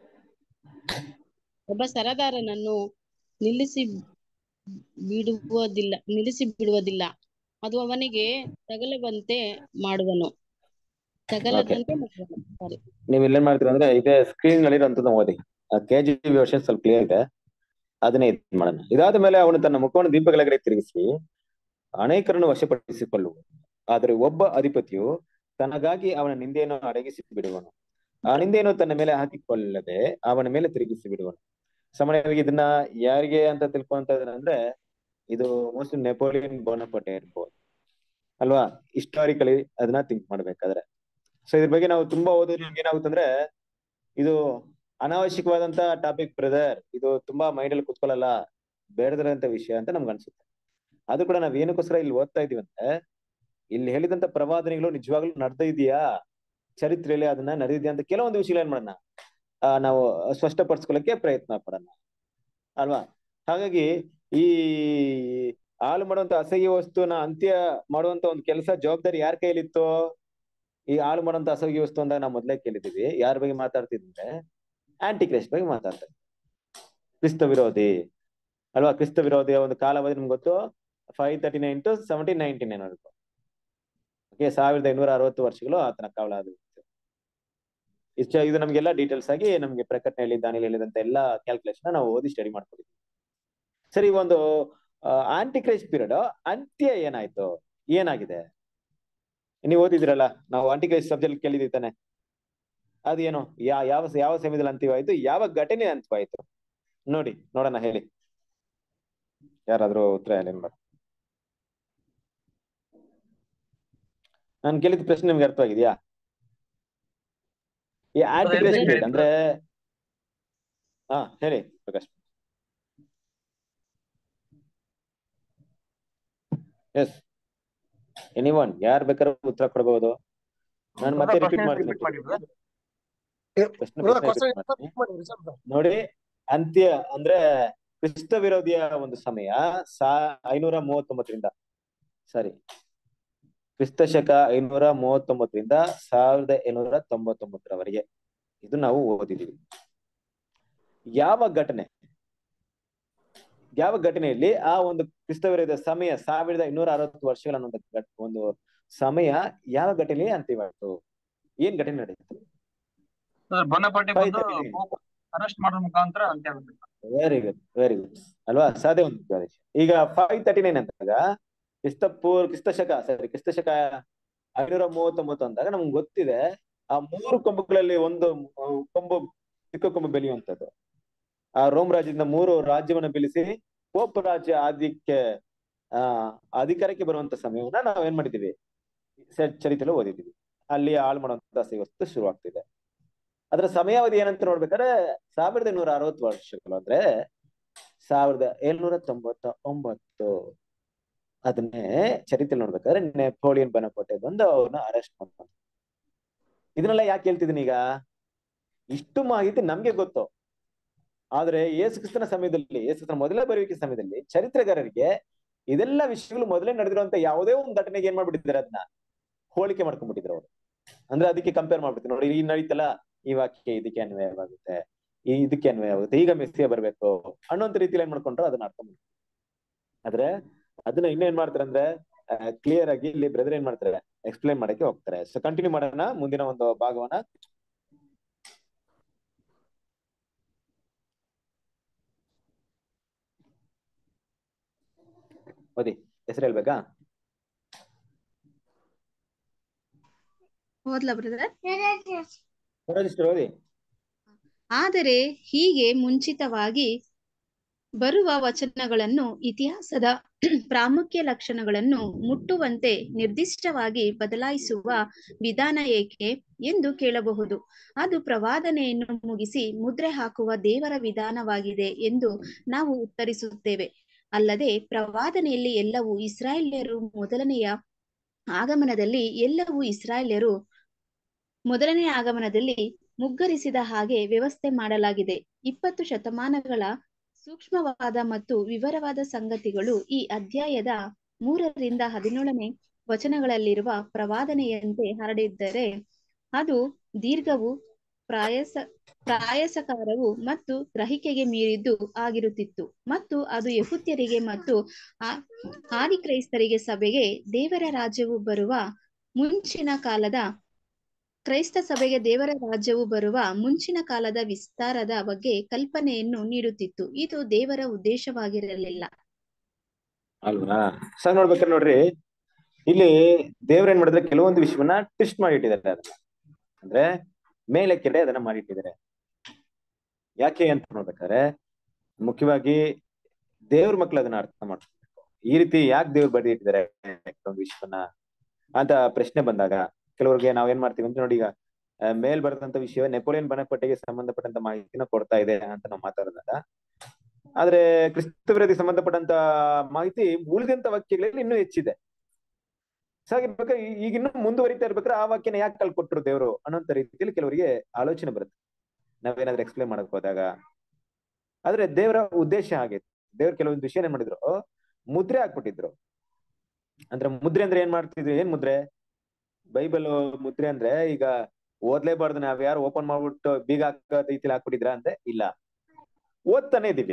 ಒಬ್ಬ ಸರದಾರನನ್ನು ನಿಲ್ಲಿಸಿ ಬಿಡುವುದಿಲ್ಲ ನಿಲ್ಲಿಸಿ ಬಿಡುವುದಿಲ್ಲ ಅದು ಅವನಿಗೆ ತಗಲುವಂತೆ ಮಾಡುವನು ತಗಲದಂತೆ ಮಾಡುವನು ಸಾರಿ
ನೀವ್ ಇಲ್ಲೇನ್ ಮಾಡ್ತೀರಾ ಅಂದ್ರೆ ಇದೇ ಸ್ಕ್ರೀನ್ ನಲ್ಲಿ ಇರೋಂಥದ್ದು ಓದಿ ಕೆ ಜಿ ವರ್ಷನ್ ಸ್ವಲ್ಪ ಕ್ಲಿಯರ್ ಇದೆ ಅದನ್ನೇ ಇದ್ ಮಾಡೋಣ ಇದಾದ ಮೇಲೆ ಅವನು ತನ್ನ ಮುಖವನ್ನು ದೀಪಗಳ ಕಡೆ ತಿರುಗಿಸಿ ಅನೇಕರನ್ನು ವಶಪಡಿಸಿಕೊಳ್ಳುವ ಆದರೆ ಒಬ್ಬ ಅಧಿಪತಿಯು ತನಗಾಗಿ ಅವನ ನಿಂದೆಯನ್ನು ಅಡಗಿಸಿ ಬಿಡುವನು ಆ ನಿಂದೆಯನ್ನು ತನ್ನ ಮೇಲೆ ಹಾಕಿಕೊಳ್ಳದೆ ಅವನ ಮೇಲೆ ತಿರುಗಿಸಿ ಬಿಡುವನು ಸಾಮಾನ್ಯವಾಗಿ ಇದನ್ನ ಯಾರಿಗೆ ಅಂತ ತಿಳ್ಕೊಂತ ಅಂದ್ರೆ ಇದು ಮೋಸ್ಟ್ ನೆಪೋಲಿಯನ್ ಬೋನಪಟೆ ಇರ್ಬೋದು ಅಲ್ವಾ ಹಿಸ್ಟಾರಿಕಲಿ ಅದನ್ನ ಥಿಂಕ್ ಮಾಡ್ಬೇಕಾದ್ರೆ ಸೊ ಇದ್ರ ಬಗ್ಗೆ ನಾವು ತುಂಬಾ ಓದಿದ್ರೆ ನಮ್ಗೆ ಏನಾಗುತ್ತಂದ್ರೆ ಇದು ಅನಾವಶ್ಯಕವಾದಂತ ಟಾಪಿಕ್ ಬ್ರದರ್ ಇದು ತುಂಬಾ ಮೈಂಡ್ ಅಲ್ಲಿ ಕುತ್ಕೊಳ್ಳಲ್ಲ ಬೇಡದಿರೋಂತ ವಿಷಯ ಅಂತ ನಮ್ಗೆ ಅನ್ಸುತ್ತೆ ಅದು ಕೂಡ ನಾವ್ ಏನಕ್ಕೋಸ್ಕರ ಇಲ್ಲಿ ಓದ್ತಾ ಇದೀವಿ ಅಂದ್ರೆ ಇಲ್ಲಿ ಹೇಳಿದಂತ ಪ್ರವಾದನೆಗಳು ನಿಜವಾಗ್ಲೂ ನಡೆದ ಇದೆಯಾ ಚರಿತ್ರೆಯಲ್ಲಿ ಅದನ್ನ ನಡೆದಿದ್ಯಾ ಅಂತ ಕೆಲವೊಂದು ವಿಷಯ ಏನ್ ಮಾಡೋಣ ಆ ನಾವು ಸ್ಪಷ್ಟಪಡಿಸ್ಕೊಳ್ಳಕ್ಕೆ ಪ್ರಯತ್ನ ಪಡೋಣ ಅಲ್ವಾ ಹಾಗಾಗಿ ಈ ಹಾಳು ಮಾಡುವಂತ ಅಸಹ್ಯ ವಸ್ತುನ ಅಂತ್ಯ ಮಾಡುವಂತ ಒಂದು ಕೆಲಸ ಜವಾಬ್ದಾರಿ ಯಾರ ಕೈಲಿತ್ತು ಈ ಹಾಳು ಮಾಡುವಂತ ಅಸಹ್ಯ ವಸ್ತು ಅಂದಾಗ ನಾವು ಮೊದ್ಲೇ ಕೇಳಿದೀವಿ ಯಾರ ಬಗ್ಗೆ ಮಾತಾಡ್ತಿದ್ರೆ ಆಂಟಿ ಕ್ರೈಸ್ಟ್ ಬಗ್ಗೆ ಮಾತಾಡ್ತಾರೆ ಕ್ರಿಸ್ತ ವಿರೋಧಿ ಅಲ್ವಾ ಕ್ರಿಸ್ತ ವಿರೋಧಿಯ ಒಂದು ಕಾಲಾವಧಿ ನಿಮ್ಗೆ ಗೊತ್ತು five thirty nine to seventeen ninety nine ವರೆಗೂ ಓಕೆ ಸಾವಿರದ ಐನೂರ ಅರವತ್ತು ವರ್ಷಗಳು ಆತನ ಕಾವಲಾದ ಇಷ್ಟ ಇದು ನಮ್ಗೆಲ್ಲ ಡೀಟೇಲ್ಸ್ ಆಗಿ ನಮ್ಗೆ ಪ್ರಕಟಣೆಯಲ್ಲಿ ದಾನಿಯಲ್ಲಿ ಹೇಳಿದಂತ ಎಲ್ಲಾ ಕ್ಯಾಲ್ಕುಲೇಷನ್ ನಾವು ಓದಿ ಸ್ಟಡಿ ಮಾಡ್ಕೊಂಡಿದ್ವಿ ಸರಿ ಒಂದು ಆಂಟಿ ಕ್ರೈಸ್ಟ್ ಪೀರಿಯಡ್ ಅಂತ್ಯ ಏನಾಯ್ತು ಏನಾಗಿದೆ ನೀವು ಓದಿದಿರಲ್ಲ ನಾವು ಆಂಟಿ ಕ್ರೈಸ್ಟ್ ಸಬ್ಜೆಕ್ಟ್ ಕೇಳಿದ್ವಿ ತಾನೆ ಅದೇನು ಯಾ ಯಾವ ಯಾವ ಸಮಯದಲ್ಲಿ ಅಂತ್ಯವಾಯ್ತು ಯಾವ ಘಟನೆ ಅಂತ್ಯವಾಯ್ತು ನೋಡಿ ನೋಡೋಣ ಹೇಳಿ ಯಾರಾದ್ರೂ ಉತ್ತರ ಹೇಳಿ ಮಾಡಿ ನಾನು ಕೇಳಿದ ಪ್ರಶ್ನೆ ನಿಮ್ಗೆ ಅರ್ಥವಾಗಿದ್ಯಾ ಈ ಆಂಟಿ ಕ್ರೈಸ್ಟ್ ಪೀರಿಯಡ್ ಅಂದ್ರೆ ಹಾ ಹೇಳಿ ಪ್ರಕಾಶ್ ಎಸ್ ಎನಿ ಒನ್ ಯಾರು ಬೇಕಾದ್ರೂ ಉತ್ತರ ಕೊಡಬಹುದು ನಾನು ಮತ್ತೆ ರಿಪೀಟ್ ಮಾಡ್ತೀನಿ ಪ್ರಶ್ನೆ
ಬ್ರದರ್
ಪ್ರಶ್ನೆ
ಕ್ವಶನ್
repeat ಮಾಡ್ತೀನಿ. ನೋಡಿ ಅಂತ್ಯ ಅಂದ್ರೆ ಕ್ರಿಸ್ತ ವಿರೋಧಿಯ ಒಂದು ಸಮಯ ಸಾ ಐನೂರ ಮೂವತ್ತೊಂಬತ್ತರಿಂದ ಸಾರಿ ಕ್ರಿಸ್ತ ಶಕ ಐನೂರ ಮೂವತ್ತೊಂಬತ್ತರಿಂದ ಸಾವಿರದ ಐನೂರ ತೊಂಬತ್ತೊಂಬತ್ತರವರೆಗೆ ಇದು ನಾವು ಓದಿದೀವಿ ಯಾವ ಘಟನೆ ಯಾವ ಘಟನೆಯಲ್ಲಿ ಆ ಒಂದು ಕ್ರಿಸ್ತ ವಿರೋಧ ಸಮಯ ಸಾವಿರದ ಇನ್ನೂರ ಅರವತ್ತು ವರ್ಷಗಳ ಅನ್ನುವಂಥ ಘಟ್- ಒಂದು ಸಮಯ ಯಾವ ಘಟನೆಯಲ್ಲಿ ಅಂತ್ಯವಾಯಿತು ಏನ್ ಘಟನೆ ನಡೆಯಿತು
ಬೊನಪಾಟಿ
Five
ಬಂದು
thirty nine.
ಅರೆಸ್ಟ್ ಮಾಡೋ ಮುಖಾಂತರ ಅಂತ್ಯ ಆಗುತ್ತೆ
ವೆರಿ ಗುಡ್ ವೆರಿ ಗುಡ್ ಅಲ್ವಾ ಸಾಧ್ಯ ಒಂದು ಪ್ರದೇಶ ಈಗ ಫೈವ್ ತರ್ಟಿ ನೈನ್ ಅಂದಾಗ ಕ್ರಿಸ್ತ ಪೂರ್ ಕ್ರಿಸ್ತ ಶಕ ಸಾರಿ ಕ್ರಿಸ್ತ ಶಕ ಐನೂರ ಮೂವತ್ತೊಂಬತ್ತು ಅಂದಾಗ ನಮ್ಗೆ ಗೊತ್ತಿದೆ ಆ ಮೂರು ಕೊಂಬುಗಳಲ್ಲಿ ಒಂದು ಆ, ಕೊಂಬು ಚಿಕ್ಕ ಕೊಂಬು ಬೆಳೆಯುವಂತದ್ದು ಆ ರೋಮ್ ರಾಜ್ಯದಿಂದ ಮೂರು ರಾಜ್ಯವನ್ನ ಬೆಳೆಸಿ ಪೋಪ್ ರಾಜ್ಯ ಆದಿಕ್ಕೆ ಆ ಅಧಿಕಾರಕ್ಕೆ ಬರುವಂತ ಸಮಯವನ್ನ ನಾವ್ ಏನ್ ಮಾಡಿದೀವಿ ಸ- ಚರಿತ್ರೆಯಲ್ಲಿ ಓದಿದೀವಿ ಅಲ್ಲಿ ಹಾಳು ಮಾಡುವಂತ ವ್ಯವಸ್ಥೆ ಶುರುವಾಗ್ತಿದೆ ಅದರ ಸಮಯಾವಧಿ ಏನಂತ ನೋಡ್ಬೇಕಾದ್ರೆ ಸಾವಿರದ ಇನ್ನೂರ ಅರವತ್ತು ವರ್ಷಗಳು ಅಂದ್ರೆ ಸಾವಿರದ ಏಳ್ನೂರ ತೊಂಬತ್ತ ಒಂಬತ್ತು ಅದನ್ನೇ ಚರಿತ್ರೆ ನೋಡ್ಬೇಕಾದ್ರೆ ನೆಪೋಲಿಯನ್ ಬನಕೋಟೆ ಬಂದು ಅವ್ರನ್ನ ಅರೆಸ್ಟ್ ಮಾಡ್ತಾರೆ ಇದನ್ನೆಲ್ಲ ಯಾಕೆ ಹೇಳ್ತಿದ್ದೀನಿ ಈಗ ಇಷ್ಟು ಮಾಹಿತಿ ನಮ್ಗೆ ಗೊತ್ತು ಆದ್ರೆ ಯೇಸು ಕ್ರಿಸ್ತನ ಸಮಯದಲ್ಲಿ ಯೇಸು ಕ್ರಿಸ್ತನ ಮೊದಲ ಬರುವಿಕೆ ಸಮಯದಲ್ಲಿ ಚರಿತ್ರೆಗಾರರಿಗೆ ಇದೆಲ್ಲ ವಿಷಯಗಳು ಮೊದಲೇ ನಡೆದಿರುವಂತ ಯಾವುದೇ ಒಂದು ಘಟನೆಗೆ ಏನ್ ಮಾಡ್ಬಿಟ್ಟಿದ್ದಾರೆ ಅದನ್ನ ಹೋಲಿಕೆ ಮಾಡ್ಕೊಂಡ್ಬಿಟ್ಟಿದ್ರು ಅವರು ಅಂದ್ರೆ ಅದಕ್ಕೆ ಕಂಪೇರ್ ಮಾಡ್ಬಿಡ್ತಾರೆ ನೋಡಿ ಈ ನಡೀತಲ್ಲ ಈ ವಾಕ್ಯ ಇದಕ್ಕೆ ಅನ್ವಯವಾಗುತ್ತೆ ಈ ಇದಕ್ಕೆ ಅನ್ವಯವಾಗುತ್ತೆ ಈಗ ಮೆಸ್ಸಿಯ ಬರ್ಬೇಕು ಅನ್ನೋಂತ ರೀತಿಯಲ್ಲಿ ಏನ್ ಮಾಡ್ಕೊಂಡ್ರು ಅದನ್ನ ಅರ್ಥ ಮಾಡ್ತಾರೆ ಆದ್ರೆ ಅದನ್ನ ಇನ್ನೇನ್ ಮಾಡ್ತಾರೆ ಅಂದ್ರೆ ಕ್ಲಿಯರ್ ಆಗಿ ಇಲ್ಲಿ ಬ್ರದರ್ ಏನ್ ಮಾಡ್ತಾರೆ ಎಕ್ಸ್ಪ್ಲೈನ್ ಮಾಡಕ್ಕೆ ಹೋಗ್ತಾರೆ ಸೊ ಕಂಟಿನ್ಯೂ ಮಾಡೋಣ ಮುಂದಿನ ಒಂದು ಭಾಗವನ್ನ ಓದಿ ಹೆಸರು ಹೇಳ್ಬೇಕಾ
ಓದ್ಲಾ ಬ್ರದರ್
ಪರವಾಗಿಷ್ಟು ಓದಿ
ಆದರೆ ಹೀಗೆ ಮುಂಚಿತವಾಗಿ ಬರುವ ವಚನಗಳನ್ನು ಇತಿಹಾಸದ ಪ್ರಾಮುಖ್ಯ ಲಕ್ಷಣಗಳನ್ನು ಮುಟ್ಟುವಂತೆ ನಿರ್ದಿಷ್ಟವಾಗಿ ಬದಲಾಯಿಸುವ ವಿಧಾನ ಏಕೆ ಎಂದು ಕೇಳಬಹುದು ಅದು ಪ್ರವಾದನೆಯನ್ನು ಮುಗಿಸಿ ಮುದ್ರೆ ಹಾಕುವ ದೇವರ ವಿಧಾನವಾಗಿದೆ ಎಂದು ನಾವು ಉತ್ತರಿಸುತ್ತೇವೆ ಅಲ್ಲದೆ ಪ್ರವಾದನೆಯಲ್ಲಿ ಎಲ್ಲವೂ ಇಸ್ರಾಯೇಲ್ಯರು ಮೊದಲನೆಯ ಆಗಮನದಲ್ಲಿ ಎಲ್ಲವೂ ಇಸ್ರಾಯೇಲ್ಯರು ಮೊದಲನೇ ಆಗಮನದಲ್ಲಿ ಮುಗ್ಗರಿಸಿದ ಹಾಗೆ ವ್ಯವಸ್ಥೆ ಮಾಡಲಾಗಿದೆ ಇಪ್ಪತ್ತು ಶತಮಾನಗಳ ಸೂಕ್ಷ್ಮವಾದ ಮತ್ತು ವಿವರವಾದ ಸಂಗತಿಗಳು ಈ ಅಧ್ಯಾಯದ ಮೂರರಿಂದ ಹದಿನೇಳನೇ ವಚನಗಳಲ್ಲಿರುವ ಪ್ರವಾದನೆಯಂತೆ ಹರಡಿದ್ದರೆ ಅದು ದೀರ್ಘವು ಪ್ರಾಯಸ ಪ್ರಾಯಸಕಾರವು ಮತ್ತು ಗ್ರಹಿಕೆಗೆ ಮೀರಿದ್ದು ಆಗಿರುತ್ತಿತ್ತು ಮತ್ತು ಅದು ಯಹುತ್ಯರಿಗೆ ಮತ್ತು ಆ- ಆದಿಕ್ರೈಸ್ತರಿಗೆ ಸಭೆಗೆ ದೇವರ ರಾಜ್ಯವು ಬರುವ ಮುಂಚಿನ ಕಾಲದ ಕ್ರೈಸ್ತ ಸಭೆಗೆ ದೇವರ ರಾಜ್ಯವು ಬರುವ ಮುಂಚಿನ ಕಾಲದ ವಿಸ್ತಾರದ ಬಗ್ಗೆ ಕಲ್ಪನೆಯನ್ನು ನೀಡುತ್ತಿತ್ತು ಇದು ದೇವರ ಉದ್ದೇಶವಾಗಿರಲಿಲ್ಲ
ಅಲ್ವಾ ಸರ್ ನೋಡ್ಬೇಕಾದ್ರೆ ನೋಡ್ರಿ ಇಲ್ಲಿ ದೇವ್ರ ಏನ್ ಮಾಡಿದ್ರೆ ಕೆಲವೊಂದು ವಿಷಯವನ್ನ ಟ್ವಿಸ್ಟ್ ಮಾಡಿ ಇಟ್ಟಿದ್ದಾರೆ ಅದನ್ನ ಅಂದ್ರೆ ಮೇಲೆ ಕೆಡೆ ಅದನ್ನ ಮಾಡಿಟ್ಟಿದ್ದಾರೆ ಯಾಕೆ ಅಂತ ನೋಡ್ಬೇಕಾದ್ರೆ ಮುಖ್ಯವಾಗಿ ದೇವ್ರ ಮಕ್ಳು ಅದನ್ನ ಅರ್ಥ ಮಾಡ್ಕೊಬೇಕು ಈ ರೀತಿ ಯಾಕೆ ದೇವ್ರು ಬರೆದಿಟ್ಟಿದ್ದಾರೆ ಒಂದು ವಿಷಯವನ್ನ ಅಂತ ಪ್ರಶ್ನೆ ಬಂದಾಗ ಕೆಲವ್ರಿಗೆ ನಾವ್ ಏನ್ ಮಾಡ್ತೀವಿ ಅಂತ ನೋಡಿ ಈಗ ಆ, ಮೇಲ್ ಬರೆದಂತ ವಿಷಯ ನೆಪೋಲಿಯನ್ ಬನಪಟ್ಟೆಗೆ ಸಂಬಂಧಪಟ್ಟಂತ ಮಾಹಿತಿನ ಕೊಡ್ತಾ ಇದೆ ಅಂತ ನಾವು ಮಾತಾಡಿದಾಗ ಆದ್ರೆ ಕ್ರಿಸ್ತ ವಿರೋಧಿ ಸಂಬಂಧಪಟ್ಟಂತ ಮಾಹಿತಿ ಉಳಿದಂತ ವಾಕ್ಯಗಳಲ್ಲಿ ಇನ್ನೂ ಹೆಚ್ಚಿದೆ ಸೊ ಹಾಗಿರ್ಬೇಕಾದ್ರೆ ಈ- ಈಗ ಇನ್ನೂ ಮುಂದುವರಿತಾ ಇರ್ಬೇಕಾದ್ರೆ ಆ ವಾಕ್ಯನ ಯಾಕೆ ಕಳ್ಕೊಟ್ರು ದೇವರು ಅನ್ನೋಂತ ರೀತಿಯಲ್ಲಿ ಕೆಲವರಿಗೆ ಆಲೋಚನೆ ಬರುತ್ತೆ ನಾವೇನಾದ್ರೂ ಎಕ್ಸ್ಪ್ಲೇನ್ ಮಾಡಕ್ ಹೋದಾಗ ಆದ್ರೆ ದೇವರ ಉದ್ದೇಶ ಹಾಗೆ ದೇವ್ರ ಕೆಲವೊಂದು ವಿಷಯ ಏನ್ ಮಾಡಿದ್ರು ಮುದ್ರೆ ಹಾಕ್ಬಿಟ್ಟಿದ್ರು ಅಂದ್ರೆ ಮುದ್ರೆ ಅಂದ್ರೆ ಏನ್ ಮಾಡ್ತಿದ್ರು ಏನ್ ಮುದ್ರೆ ಬೈಬಲ್ ಮುದ್ರೆ ಅಂದ್ರೆ ಈಗ ಓದ್ಲೇಬಾರ್ದು ನಾವ್ ಯಾರು ಓಪನ್ ಮಾಡ್ಬಿಟ್ಟು ಬೀಗ ಹಾಕೋ ರೀತಿಲಿ ಹಾಕ್ಬಿಟ್ಟಿದ್ರ ಅಂದ್ರೆ ಇಲ್ಲ ಓದ್ತಾನೆ ಇದೀವಿ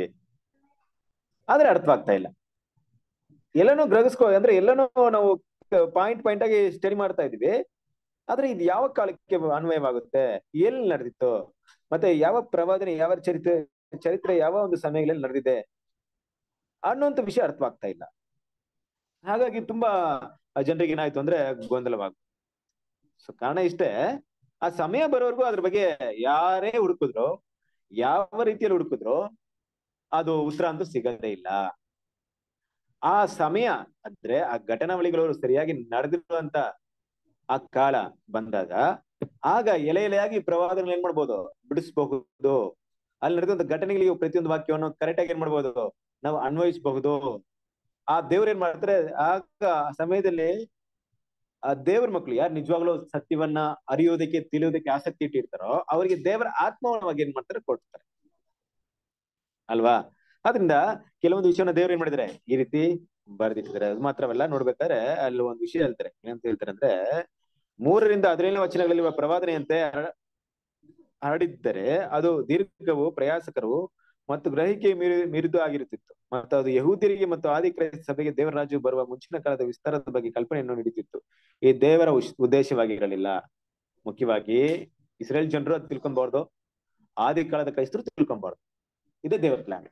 ಆದ್ರೆ ಅರ್ಥವಾಗ್ತಾ ಇಲ್ಲ ಎಲ್ಲಾನು ಗ್ರಹಿಸ್ಕೊ ಅಂದ್ರೆ ಎಲ್ಲಾನು ನಾವು ಪಾಯಿಂಟ್ ಪಾಯಿಂಟ್ ಆಗಿ ಸ್ಟಡಿ ಮಾಡ್ತಾ ಇದೀವಿ ಆದ್ರೆ ಇದು ಯಾವ ಕಾಲಕ್ಕೆ ಅನ್ವಯವಾಗುತ್ತೆ ಎಲ್ಲಿ ನಡೆದಿತ್ತು ಮತ್ತೆ ಯಾವ ಪ್ರವಾದನೆ ಯಾವ ಚರಿತ್ರೆ ಚರಿತ್ರೆ ಯಾವ ಒಂದು ಸಮಯಗಳಲ್ಲಿ ನಡೆದಿದೆ ಅನ್ನುವಂತ ವಿಷಯ ಅರ್ಥವಾಗ್ತಾ ಇಲ್ಲ ಹಾಗಾಗಿ ತುಂಬಾ ಜನರಿಗೆ ಏನಾಯ್ತು ಅಂದ್ರೆ ಗೊಂದಲವಾಗ ಸೊ ಕಾರಣ ಇಷ್ಟೇ ಆ ಸಮಯ ಬರೋವರೆಗೂ ಅದ್ರ ಬಗ್ಗೆ ಯಾರೇ ಹುಡುಕಿದ್ರು ಯಾವ ರೀತಿಯಲ್ಲಿ ಹುಡುಕಿದ್ರು ಅದು ಉತ್ತರ ಅಂತೂ ಸಿಗದೇ ಇಲ್ಲ ಆ ಸಮಯ ಅಂದ್ರೆ ಆ ಘಟನಾವಳಿಗಳು ಸರಿಯಾಗಿ ನಡೆದಿರುವಂತ ಆ ಕಾಲ ಬಂದಾಗ ಆಗ ಎಲೆ ಎಲೆಯಾಗಿ ಪ್ರವಾದಗಳು ಏನ್ ಮಾಡ್ಬೋದು ಬಿಡಿಸಬಹುದು ಅಲ್ಲಿ ನಡೆದಂತ ಘಟನೆಗಳಿಗೆ ಪ್ರತಿಯೊಂದು ವಾಕ್ಯವನ್ನು ಕರೆಕ್ಟ್ ಆಗಿ ಏನ್ ಮಾಡ್ಬೋದು ನಾವು ಅನ್ವಯಿಸಬಹುದು ಆ ದೇವ್ರ ಏನ್ ಮಾಡ್ತಾರೆ ಆಗ ಆ ಸಮಯದಲ್ಲಿ ಆ ದೇವ್ರ ಮಕ್ಳು ಯಾರು ನಿಜವಾಗ್ಲೂ ಸತ್ಯವನ್ನ ಅರಿಯೋದಕ್ಕೆ ತಿಳಿಯೋದಕ್ಕೆ ಆಸಕ್ತಿ ಇಟ್ಟಿರ್ತಾರೋ ಅವರಿಗೆ ದೇವರ ಆತ್ಮವಾಗಿ ಏನ್ ಮಾಡ್ತಾರೆ ಕೊಡ್ತಾರೆ ಅಲ್ವಾ ಆದ್ರಿಂದ ಕೆಲವೊಂದು ವಿಷಯನ ದೇವ್ರು ಏನ್ ಮಾಡಿದ್ದಾರೆ ಈ ರೀತಿ ಬರ್ದಿಟ್ಟಿದ್ದಾರೆ ಅದು ಮಾತ್ರವಲ್ಲ ನೋಡ್ಬೇಕಾದ್ರೆ ಅಲ್ಲಿ ಒಂದು ವಿಷಯ ಹೇಳ್ತಾರೆ ಏನಂತ ಹೇಳ್ತಾರೆ ಅಂದ್ರೆ ಮೂರರಿಂದ ಹದಿನೇಳನೇ ವಚನಗಳಲ್ಲಿ ಪ್ರವಾದನೆಯಂತೆ ಹರ- ಹರಡಿದ್ದರೆ ಅದು ದೀರ್ಘವು ಪ್ರಯಾಸಕರು ಮತ್ತು ಗ್ರಹಿಕೆ ಮೀರಿ ಮೀರಿದು ಆಗಿರುತ್ತಿತ್ತು ಮತ್ತು ಅದು ಯಹೂದ್ಯರಿಗೆ ಮತ್ತು ಆದಿಕ್ರೈಸ್ತ ಸಭೆಗೆ ದೇವರ ರಾಜ್ಯವು ಬರುವ ಮುಂಚಿನ ಕಾಲದ ವಿಸ್ತಾರದ ಬಗ್ಗೆ ಕಲ್ಪನೆಯನ್ನು ನೀಡುತ್ತಿತ್ತು ಈ ದೇವರ ಉಶ್- ಉದ್ದೇಶವಾಗಿರಲಿಲ್ಲ ಮುಖ್ಯವಾಗಿ ಇಸ್ರೇಲ್ ಜನರು ಅದು ತಿಳ್ಕೊಬಾರ್ದು ಆದಿ ಕಾಲದ ಕ್ರೈಸ್ತರು ತಿಳ್ಕೊಬಾರ್ದು ಇದೇ ದೇವರ ಪ್ಲಾನ್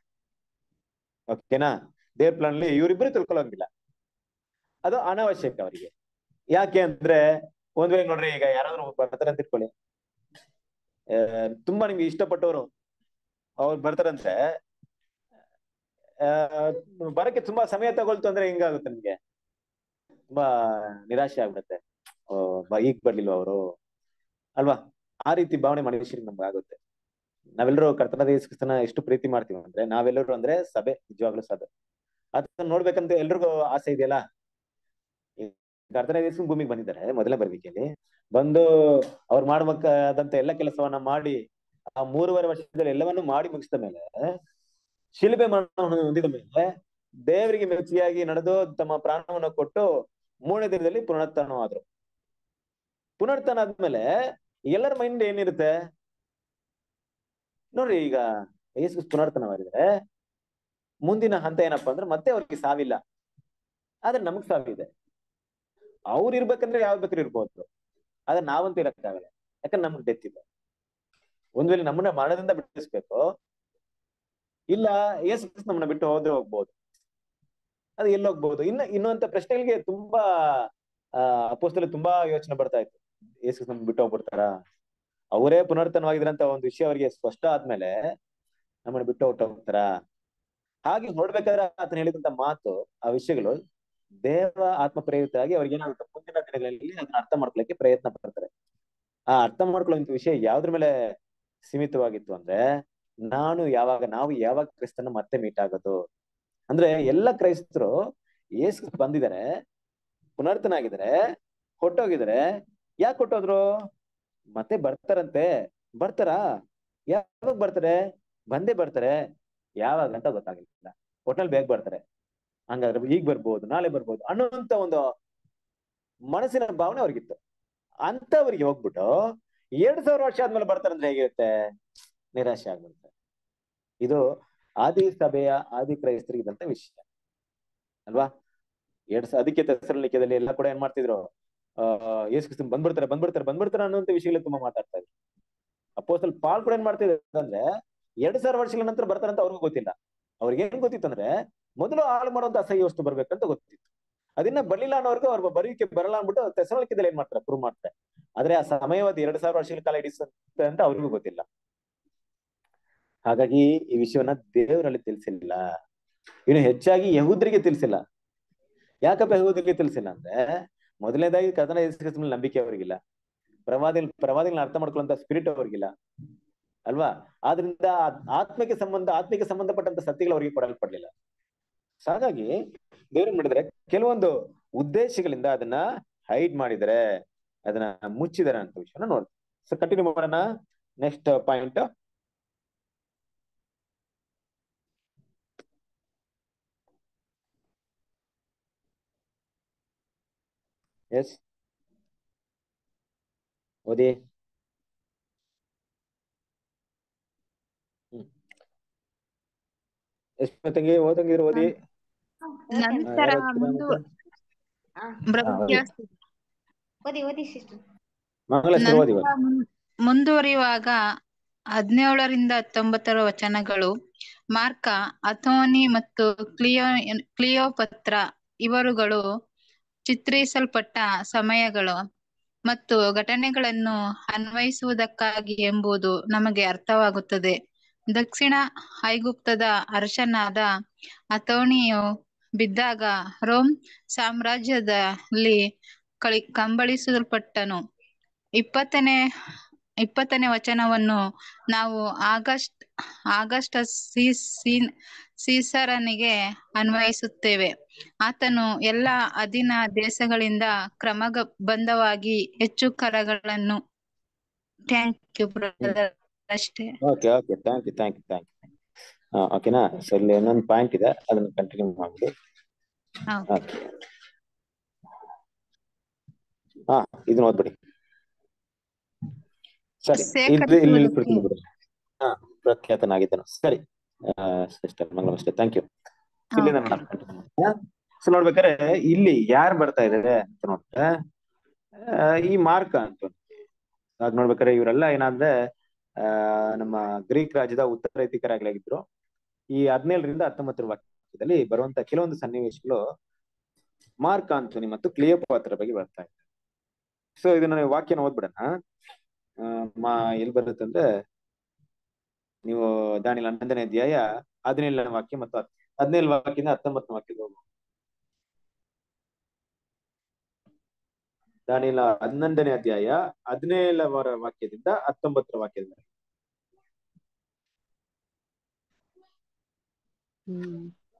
ಓಕೆನಾ ದೇವ್ರ ಪ್ಲಾನ್ ಅಲ್ಲಿ ಇವರಿಬ್ಬರು ತಿಳ್ಕೊಳ್ಳೋಂಗಿಲ್ಲ ಅದು ಅನಾವಶ್ಯಕ ಅವರಿಗೆ ಯಾಕೆ ಅಂದ್ರೆ ಒಂದ್ ವೇಳೆ ನೋಡ್ರಿ ಈಗ ಯಾರಾದ್ರೂ ಬರ್ತಾರೆ ಅಂತ ಇಟ್ಕೊಳ್ಳಿ ಆ, ತುಂಬಾ ನಿಮ್ಗೆ ಇಷ್ಟಪಟ್ಟವರು ಅವ್ರು ಬರ್ತಾರಂದ್ರೆ ಆ ಬರಕ್ಕೆ ತುಂಬಾ ಸಮಯ ತಗೊಳ್ತು ಅಂದ್ರೆ ಹಿಂಗಾಗುತ್ತೆ ನಿಮ್ಗೆ ತುಂಬಾ ನಿರಾಶೆ ಆಗ್ಬಿಡುತ್ತೆ ಓ ಬ- ಈಗ ಬರ್ಲಿಲ್ವ ಅವರು ಅಲ್ವಾ ಆ ರೀತಿ ಭಾವನೆ ಮನುಷ್ಯರಿಗೆ ನಮ್ಗೆ ಆಗುತ್ತೆ ನಾವೆಲ್ಲರೂ ಕರ್ತನಾದ ಯೇಸು ಕ್ರಿಸ್ತನ ಎಷ್ಟು ಪ್ರೀತಿ ಮಾಡ್ತೀವಿ ಅಂದ್ರೆ ನಾವೆಲ್ಲರೂ ಅಂದ್ರೆ ಸಭೆ ನಿಜವಾಗ್ಲೂ ಸಭೆ ಅದನ್ನ ನೋಡ್ಬೇಕಂತ ಎಲ್ರಿಗೂ ಆಸೆ ಇದೆಯಲ್ಲ ಈ ಕರ್ತನಾದ ಯೇಸು ಭೂಮಿಗೆ ಬಂದಿದ್ದಾರೆ ಮೊದಲನೇ ಬರ್ಬೇಕಲ್ಲಿ ಬಂದು ಅವ್ರು ಮಾಡ್ಬೇಕಾದಂತ ಎಲ್ಲ ಕೆಲಸವನ್ನ ಮಾಡಿ ಆ ಮೂರುವರೆ ವರ್ಷದಲ್ಲಿ ಎಲ್ಲವನ್ನೂ ಮಾಡಿ ಮುಗಿಸಿದ ಮೇಲೆ ಶಿಲ್ಬೆ ಮರಣವನ್ನು ಹೊಂದಿದ ಮೇಲೆ ದೇವರಿಗೆ ಮೆಚ್ಚಿಯಾಗಿ ನಡೆದು ತಮ್ಮ ಪ್ರಾಣವನ್ನು ಕೊಟ್ಟು ಮೂರನೇ ದಿನದಲ್ಲಿ ಪುನರುತ್ಥಾನವಾದ್ರು ಪುನರುತ್ಥಾನ ಆದ್ಮೇಲೆ ಎಲ್ಲರ ಮೈಂಡ್ ಏನಿರುತ್ತೆ ನೋಡ್ರಿ ಈಗ ಯೇಸು ಪುನರುತ್ಥಾನವಾಗಿದ್ರೆ ಮುಂದಿನ ಹಂತ ಏನಪ್ಪಾ ಅಂದ್ರೆ ಮತ್ತೆ ಅವ್ರಿಗೆ ಸಾವಿಲ್ಲ ಆದ್ರೆ ನಮಗ್ ಸಾವಿದೆ ಅವ್ರು ಇರ್ಬೇಕಂದ್ರೆ ಯಾವ್ ಬೇಕಾದ್ರೂ ಇರ್ಬೋದು ಆದ್ರೆ ನಾವಂತೂ ಇರಕ್ಕಾಗಲ್ಲ ಯಾಕಂದ್ರೆ ನಮ್ಗೆ ಡೆತ್ ಇದೆ ಒಂದ್ ವೇಳೆ ನಮ್ಮನ್ನ ಮರಣದಿಂದ ಬಿಡಿಸ್ಬೇಕು ಇಲ್ಲ ಯೇಸು ಕ್ರಿಸ್ತ ನಮ್ಮನ್ನ ಬಿಟ್ಟು ಹೋದ್ರೆ ಹೋಗ್ಬೋದು ಅದು ಎಲ್ಲಿ ಹೋಗ್ಬೋದು ಇನ್ನ ಇನ್ನೊಂತ ಪ್ರಶ್ನೆಗಳಿಗೆ ತುಂಬಾ ಆ ಅಪೋಸ್ತಲು ತುಂಬಾ ಯೋಚನೆ ಬರ್ತಾ ಇತ್ತು ಯೇಸು ಕ್ರಿಸ್ತ ನಮ್ಮನ್ನ ಬಿಟ್ಟು ಹೋಗ್ಬಿಡ್ತಾರ ಅವರೇ ಪುನರ್ತನವಾಗಿದ್ರಂತ ಒಂದು ವಿಷಯ ಅವರಿಗೆ ಸ್ಪಷ್ಟ ಆದ್ಮೇಲೆ ನಮ್ಮನ್ನ ಬಿಟ್ಟು ಹೊಟ್ಟು ಹೋಗ್ತಾರ ಹಾಗೆ ನೋಡ್ಬೇಕಾದ್ರೆ ಆತನ ಹೇಳಿದಂತ ಮಾತು ಆ ವಿಷಯಗಳು ದೇವ ಆತ್ಮ ಪ್ರೇರಿತರಾಗಿ ಅವ್ರಿಗೆ ಏನಾಗುತ್ತೆ ಮುಂದಿನ ದಿನಗಳಲ್ಲಿ ಅದನ್ನ ಅರ್ಥ ಮಾಡ್ಕೊಳ್ಳಿಕ್ಕೆ ಪ್ರಯತ್ನ ಪಡ್ತಾರೆ ಆ ಅರ್ಥ ಮಾಡ್ಕೊಳ್ಳುವಂತ ವಿಷಯ ಯಾವ್ದ್ರ ಮೇಲೆ ಸೀಮಿತವಾಗಿತ್ತು ಅಂದ್ರೆ ನಾನು ಯಾವಾಗ ನಾವು ಯಾವಾಗ ಕ್ರಿಸ್ತನ ಮತ್ತೆ ಮೀಟ್ ಆಗೋದು ಅಂದ್ರೆ ಎಲ್ಲ ಕ್ರೈಸ್ತರು ಯೇಸು ಬಂದಿದ್ದಾರೆ ಪುನರ್ತನಾಗಿದ್ದಾರೆ ಹೊಟ್ಟೋಗಿದ್ದಾರೆ ಯಾಕೆ ಹೊಟ್ಟೋದ್ರು ಮತ್ತೆ ಬರ್ತಾರಂತೆ ಬರ್ತಾರಾ ಯಾವಾಗ ಬರ್ತಾರೆ ಬಂದೇ ಬರ್ತಾರೆ ಯಾವಾಗ ಅಂತ ಗೊತ್ತಾಗಿಲ್ಲ ಒಟ್ನಲ್ಲಿ ಬೇಗ ಬರ್ತಾರೆ ಹಂಗಾದ್ರೆ ಈಗ ಬರ್ಬೋದು ನಾಳೆ ಬರ್ಬೋದು ಅನ್ನೋಂತ ಒಂದು ಮನಸ್ಸಿನ ಭಾವನೆ ಅವ್ರಿಗಿತ್ತು ಅಂತವರಿಗೆ ಹೋಗ್ಬಿಟ್ಟು ಎರಡ್ ಸಾವಿರ ವರ್ಷ ಆದ್ಮೇಲೆ ಬರ್ತಾರಂದ್ರೆ ಹೇಗಿರುತ್ತೆ ನಿರಾಶೆ ಆಗ್ಬಿಡುತ್ತೆ ಇದು ಆದಿ ಸಭೆಯ ಆದಿ ಕ್ರೈಸ್ತರಿಗೆ ಇದ್ದಂತ ವಿಷಯ ಅಲ್ವಾ ಎರಡ್ ಸ ಅದಕ್ಕೆ ತೆಸರಲಿಕ್ಯದಲ್ಲಿ ಎಲ್ಲ ಕೂಡ ಏನ್ ಮಾಡ್ತಿದ್ರು ಆ ಯೇಸು ಕ್ರಿಸ್ತನ್ ಬಂದ್ಬಿಡ್ತಾರೆ ಬಂದ್ಬಿಡ್ತಾರೆ ಬಂದ್ಬಿಡ್ತಾರೆ ಅನ್ನೋಂತ ವಿಷಯಗಳು ತುಂಬಾ ಮಾತಾಡ್ತಾ ಇದ್ರು ಅಪ್ಪೋಸಲ್ ಪಾಲ್ ಕೂಡ ಏನ್ ಮಾಡ್ತಿದ್ರು ಅಂದ್ರೆ ಎರಡ್ ಸಾವಿರ ವರ್ಷಗಳ ನಂತರ ಬರ್ತಾರಂತ ಅವ್ರಿಗೂ ಗೊತ್ತಿಲ್ಲ ಅವ್ರಿಗೆ ಏನ್ ಗೊತ್ತಿತ್ತು ಅಂದ್ರೆ ಮೊದಲು ಹಾಳು ಮಾಡುವಂತ ಅಸಹ್ಯ ವಸ್ತು ಬರ್ಬೇಕಂತ ಗೊತ್ತಿತ್ತು ಅದನ್ನ ಬರ್ಲಿಲ್ಲ ಅನ್ನೋರ್ಗು ಅವ್ರ ಬರೀಕೆ ಬರಲ್ಲ ಅಂದ್ಬಿಟ್ಟು ತೆಸರಲಿಕ್ಯದಲ್ಲಿ ಏನ್ ಮಾಡ್ತಾರೆ ಪ್ರೂವ್ ಮಾಡ್ತಾರೆ ಆದ್ರೆ ಆ ಸಮಯವಾದ ಎರಡ್ ಸಾವಿರ ವರ್ಷಗಳ ಕಾಲ ಹಿಡಿಸುತ್ತೆ ಅಂತ ಅವ್ರಿಗೂ ಗೊತ್ತಿಲ್ಲ ಹಾಗಾಗಿ ಈ ವಿಷಯವನ್ನ ದೇವರಲ್ಲಿ ತಿಳಿಸಿಲ್ಲ ಇನ್ನು ಹೆಚ್ಚಾಗಿ ಯಹೂದ್ರಿಗೆ ತಿಳಿಸಿಲ್ಲ ಯಾಕಪ್ಪ ಯಹೂದ್ರಿಗೆ ತಿಳಿಸಿಲ್ಲ ಅಂದ್ರೆ ಮೊದಲನೇದಾಗಿ ಕಥನ ಯೇಸು ನಂಬಿಕೆ ಅವರಿಗಿಲ್ಲ ಪ್ರವಾದಿ ಪ್ರವಾದಿಗಳನ್ನ ಅರ್ಥ ಮಾಡ್ಕೊಳ್ಳುವಂತ ಸ್ಪಿರಿಟ್ ಅವ್ರಿಗಿಲ್ಲ ಅಲ್ವಾ ಆದ್ರಿಂದ ಆತ್ಮಕ್ಕೆ ಸಂಬಂಧ ಆತ್ಮಿಕ ಸಂಬಂಧಪಟ್ಟಂತ ಸತ್ಯಗಳು ಅವರಿಗೆ ಕೊಡಲ್ಪಡ್ಲಿಲ್ಲ ಹಾಗಾಗಿ ದೇವ್ರು ಮಾಡಿದ್ರೆ ಕೆಲವೊಂದು ಉದ್ದೇಶಗಳಿಂದ ಅದನ್ನ ಹೈಡ್ ಮಾಡಿದರೆ ಅದನ್ನ ಮುಚ್ಚಿದಾರೆ ಅಂತ ವಿಷಯನ ನೋಡ್ತೀವಿ ಸೊ ಕಂಟಿನ್ಯೂ ಮಾಡೋಣ ನೆಕ್ಸ್ಟ್ ಪಾಯಿಂಟ್ ಎಸ್ ಓದಿ ಹ್ಮ್ ಎಷ್ಟು ತಂಗಿ ಓದಂಗಿದ್ರು ಓದಿ
ನಂತರ
ಯಾರು ಓದ್ತೀರಾ
ಮುಂದು
ಮತ್ತೆ?
ಬ್ರದರ್
ಹಾ, ಓದಿ.
ಕೇಳಿಸ್ತಿದೆ.
ಓದಿ ಓದಿ ಸಿಸ್ಟರ್
ಮಂಗಳೇಶ್ವರ ಓದಿ
ನಂತರ ಮುನ್- ಮುಂದುವರಿಯುವಾಗ ಹದಿನೇಳರಿಂದ ಹತ್ತೊಂಬತ್ತರ ವಚನಗಳು ಮಾರ್ಕ ಅಥೋನಿ ಮತ್ತು ಕ್ಲಿಯೋ ಕ್ಲಿಯೋಪತ್ರ ಇವರುಗಳು ಚಿತ್ರಿಸಲ್ಪಟ್ಟ ಸಮಯಗಳು ಮತ್ತು ಘಟನೆಗಳನ್ನು ಅನ್ವಯಿಸುವುದಕ್ಕಾಗಿ ಎಂಬುದು ನಮಗೆ ಅರ್ಥವಾಗುತ್ತದೆ ದಕ್ಷಿಣ ಐಗುಪ್ತದ ಅರಸನಾದ ಅಥೋನಿಯು ಬಿದ್ದಾಗ ರೋಮ್ ಸಾಮ್ರಾಜ್ಯದಲ್ಲಿ ಕಳಿ ಕಂಬಳಿಸಲ್ಪಟ್ಟನು ಇಪ್ಪತ್ತನೇ ಇಪ್ಪತ್ತನೇ ವಚನವನ್ನು ನಾವು ಆಗಸ್ಟ್ ಆಗಸ್ಟ್ ಸೀಸೀನ್ ಸೀಸರನಿಗೆ ಅನ್ವಯಿಸುತ್ತೇವೆ ಆತನು ಎಲ್ಲ ಅಧೀನ ದೇಶಗಳಿಂದ ಕ್ರಮಬದ್ಧವಾಗಿ ಹೆಚ್ಚು ಕರಗಳನ್ನು ಥ್ಯಾಂಕ್ ಯು ಬ್ರದರ್ ಅಷ್ಟೇ
okay okay thank you thank you thank you ಹಾ ಓಕೆನಾ ಸೊ ಇಲ್ಲಿ ಇನ್ನೊಂದು ಪಾಯಿಂಟ್ ಇದೆ ಅದನ್ನ ಕಂಟಿನ್ಯೂ ಮಾಡ್ಬಿಡಿ
ಹಾ.
ಓಕೆ ಹಾ ಇದನ್ನ ಓದ್ಬಿಡಿ ಸರಿ ಇದು ಇಲ್ಲಿ ನಿಲ್ಸ್ಬಿಡ್ತೀನಿ ಬಿಡಿ ಹಾ ಪ್ರಖ್ಯಾತನಾಗಿದ್ದನು ಸರಿ ಸಿಸ್ಟರ್ ಮಂಗಳಂ ಅಷ್ಟೇ ಥ್ಯಾಂಕ್ ಯು ಇಲ್ಲಿಂದ ನೋಡೋಣ continue ಮಾಡೋಣ. ಸೊ ನೋಡ್ಬೇಕಾದ್ರೆ ಇಲ್ಲಿ ಯಾರು ಬರ್ತಾ ಇದಾರೆ ಅಂತ ನೋಡಿದ್ರೆ ಆ, ಈ ಮಾರ್ಕ ಅಂತ ಆಗ ನೋಡ್ಬೇಕಾದ್ರೆ ಇವರೆಲ್ಲ ಏನಾದ್ರೆ ಆ ನಮ್ಮ ಗ್ರೀಕ್ ರಾಜ್ಯದ ಉತ್ತರಾಧಿಕಾರಿಗಳಾಗಿದ್ರು ಈ ಹದಿನೇಳರಿಂದ ಹತ್ತೊಂಬತ್ತರ ವಾಕ್ಯದಲ್ಲಿ ಬರುವಂತ ಕೆಲವೊಂದು ಸನ್ನಿವೇಶಗಳು ಮಾರ್ಕ್ ಆಂಥೋನಿ ಮತ್ತು ಕ್ಲಿಯೋಪಾತ್ರ ಬಗ್ಗೆ ಬರ್ತಾ ಇದೆ ಸೊ ಇದನ್ನ ನೀವು ವಾಕ್ಯನ ಓದ್ಬಿಡೋಣ ಆ, ಮಾ ಎಲ್ಲಿ ಬರುತ್ತೆ ಅಂದ್ರೆ ನೀವು ದಾನಿಲ ಹನ್ನೊಂದನೇ ಅಧ್ಯಾಯ ಹದಿನೇಳನೇ ವಾಕ್ಯ ಮತ್ತು ಹತ್- ಹದಿನೇಳು ವಾಕ್ಯದಿಂದ ಹತ್ತೊಂಬತ್ತನೇ ವಾಕ್ಯದ ಹೋಗು ದಾನಿಯೇಲ ಹನ್ನೊಂದನೇ ಅಧ್ಯಾಯ ಹದಿನೇಳವರ ವಾಕ್ಯದಿಂದ ಹತ್ತೊಂಬತ್ತರ ವಾಕ್ಯದ
ಹ್ಮ್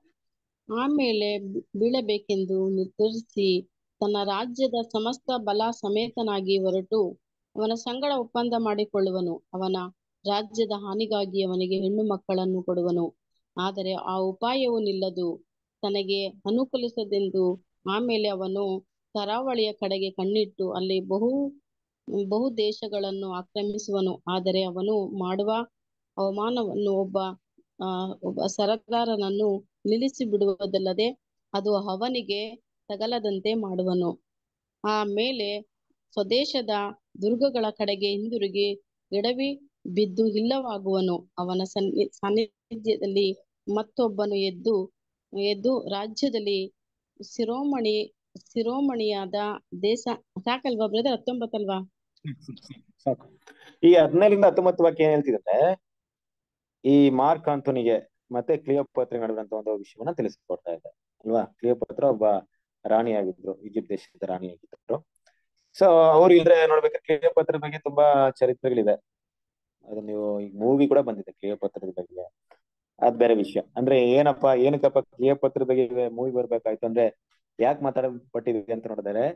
ಆಮೇಲೆ ಬಿ- ಬೀಳಬೇಕೆಂದು ನಿರ್ಧರಿಸಿ ತನ್ನ ರಾಜ್ಯದ ಸಮಸ್ತ ಬಲ ಸಮೇತನಾಗಿ ಹೊರಟು ಅವನ ಸಂಗಡ ಒಪ್ಪಂದ ಮಾಡಿಕೊಳ್ಳುವನು ಅವನ ರಾಜ್ಯದ ಹಾನಿಗಾಗಿ ಅವನಿಗೆ ಹೆಣ್ಣು ಮಕ್ಕಳನ್ನು ಕೊಡುವನು ಆದರೆ ಆ ಉಪಾಯವು ನಿಲ್ಲದು ತನಗೆ ಅನುಕೂಲಿಸದೆಂದು ಆಮೇಲೆ ಅವನು ಕರಾವಳಿಯ ಕಡೆಗೆ ಕಣ್ಣಿಟ್ಟು ಅಲ್ಲಿ ಬಹು ಬಹು ದೇಶಗಳನ್ನು ಆಕ್ರಮಿಸುವನು ಆದರೆ ಅವನು ಮಾಡುವ ಅವಮಾನವನ್ನು ಒಬ್ಬ ಆ ಒಬ್ಬ ಸರದಾರನನ್ನು ನಿಲ್ಲಿಸಿ ಬಿಡುವುದಲ್ಲದೆ ಅದು ಅವನಿಗೆ ತಗಲದಂತೆ ಮಾಡುವನು ಆಮೇಲೆ ಸ್ವದೇಶದ ದುರ್ಗಗಳ ಕಡೆಗೆ ಹಿಂದಿರುಗಿ ಎಡವಿ ಬಿದ್ದು ಇಲ್ಲವಾಗುವನು ಅವನ ಸನ್ನಿ ಸಾನ್ನಿಧ್ಯದಲ್ಲಿ ಮತ್ತೊಬ್ಬನು ಎದ್ದು ಎದ್ದು ರಾಜ್ಯದಲ್ಲಿ ಶಿರೋಮಣಿ ಶಿರೋಮಣಿಯಾದ ದೇಶ ಸಾಕಲ್ವಾ ಬ್ರದರ್ ಹತ್ತೊಂಬತ್ತಲ್ವಾ
ಸಾಕು ಈ ಹದಿನೇಳರಿಂದ ಹತ್ತೊಂಬತ್ತು ವಾಕ್ಯ ಏನ್ ಹೇಳ್ತಿದ್ರೆ ಈ ಮಾರ್ಕ್ ಆಂಥೋನಿಗೆ ಮತ್ತೆ ಕ್ಲಿಯೋಪಾತ್ರ ನಡುವಂತ ಒಂದು ವಿಷಯವನ್ನ ತಿಳಿಸ್ಕೊಡ್ತಾ ಇದೆ ಅಲ್ವಾ ಕ್ಲಿಯೋಪಾತ್ರ ಒಬ್ಬ ರಾಣಿಯಾಗಿದ್ರು ಈಜಿಪ್ಟ್ ದೇಶದ ರಾಣಿಯಾಗಿದ್ರು ಸೊ ಅವ್ರು ಇದ್ರೆ ನೋಡ್ಬೇಕಾದ್ರೆ ಕ್ಲಿಯೋಪಾತ್ರ ಬಗ್ಗೆ ತುಂಬಾ ಚರಿತ್ರೆಗಳಿದೆ ಅದು ನೀವು ಈಗ ಮೂವಿ ಕೂಡ ಬಂದಿದೆ ಕ್ಲಿಯೋಪಾತ್ರದ ಬಗ್ಗೆ ಅದ್ ಬೇರೆ ವಿಷಯ ಅಂದ್ರೆ ಏನಪ್ಪಾ ಏನಕ್ಕಪ್ಪ ಕ್ಲಿಯೋಪಾತ್ರ ಬಗ್ಗೆ ಮೂವಿ ಬರ್ಬೇಕಾಯ್ತು ಅಂದ್ರೆ ಯಾಕೆ ಮಾತಾಡಲ್ಪಟ್ಟಿದೆ ಅಂತ ನೋಡಿದ್ರೆ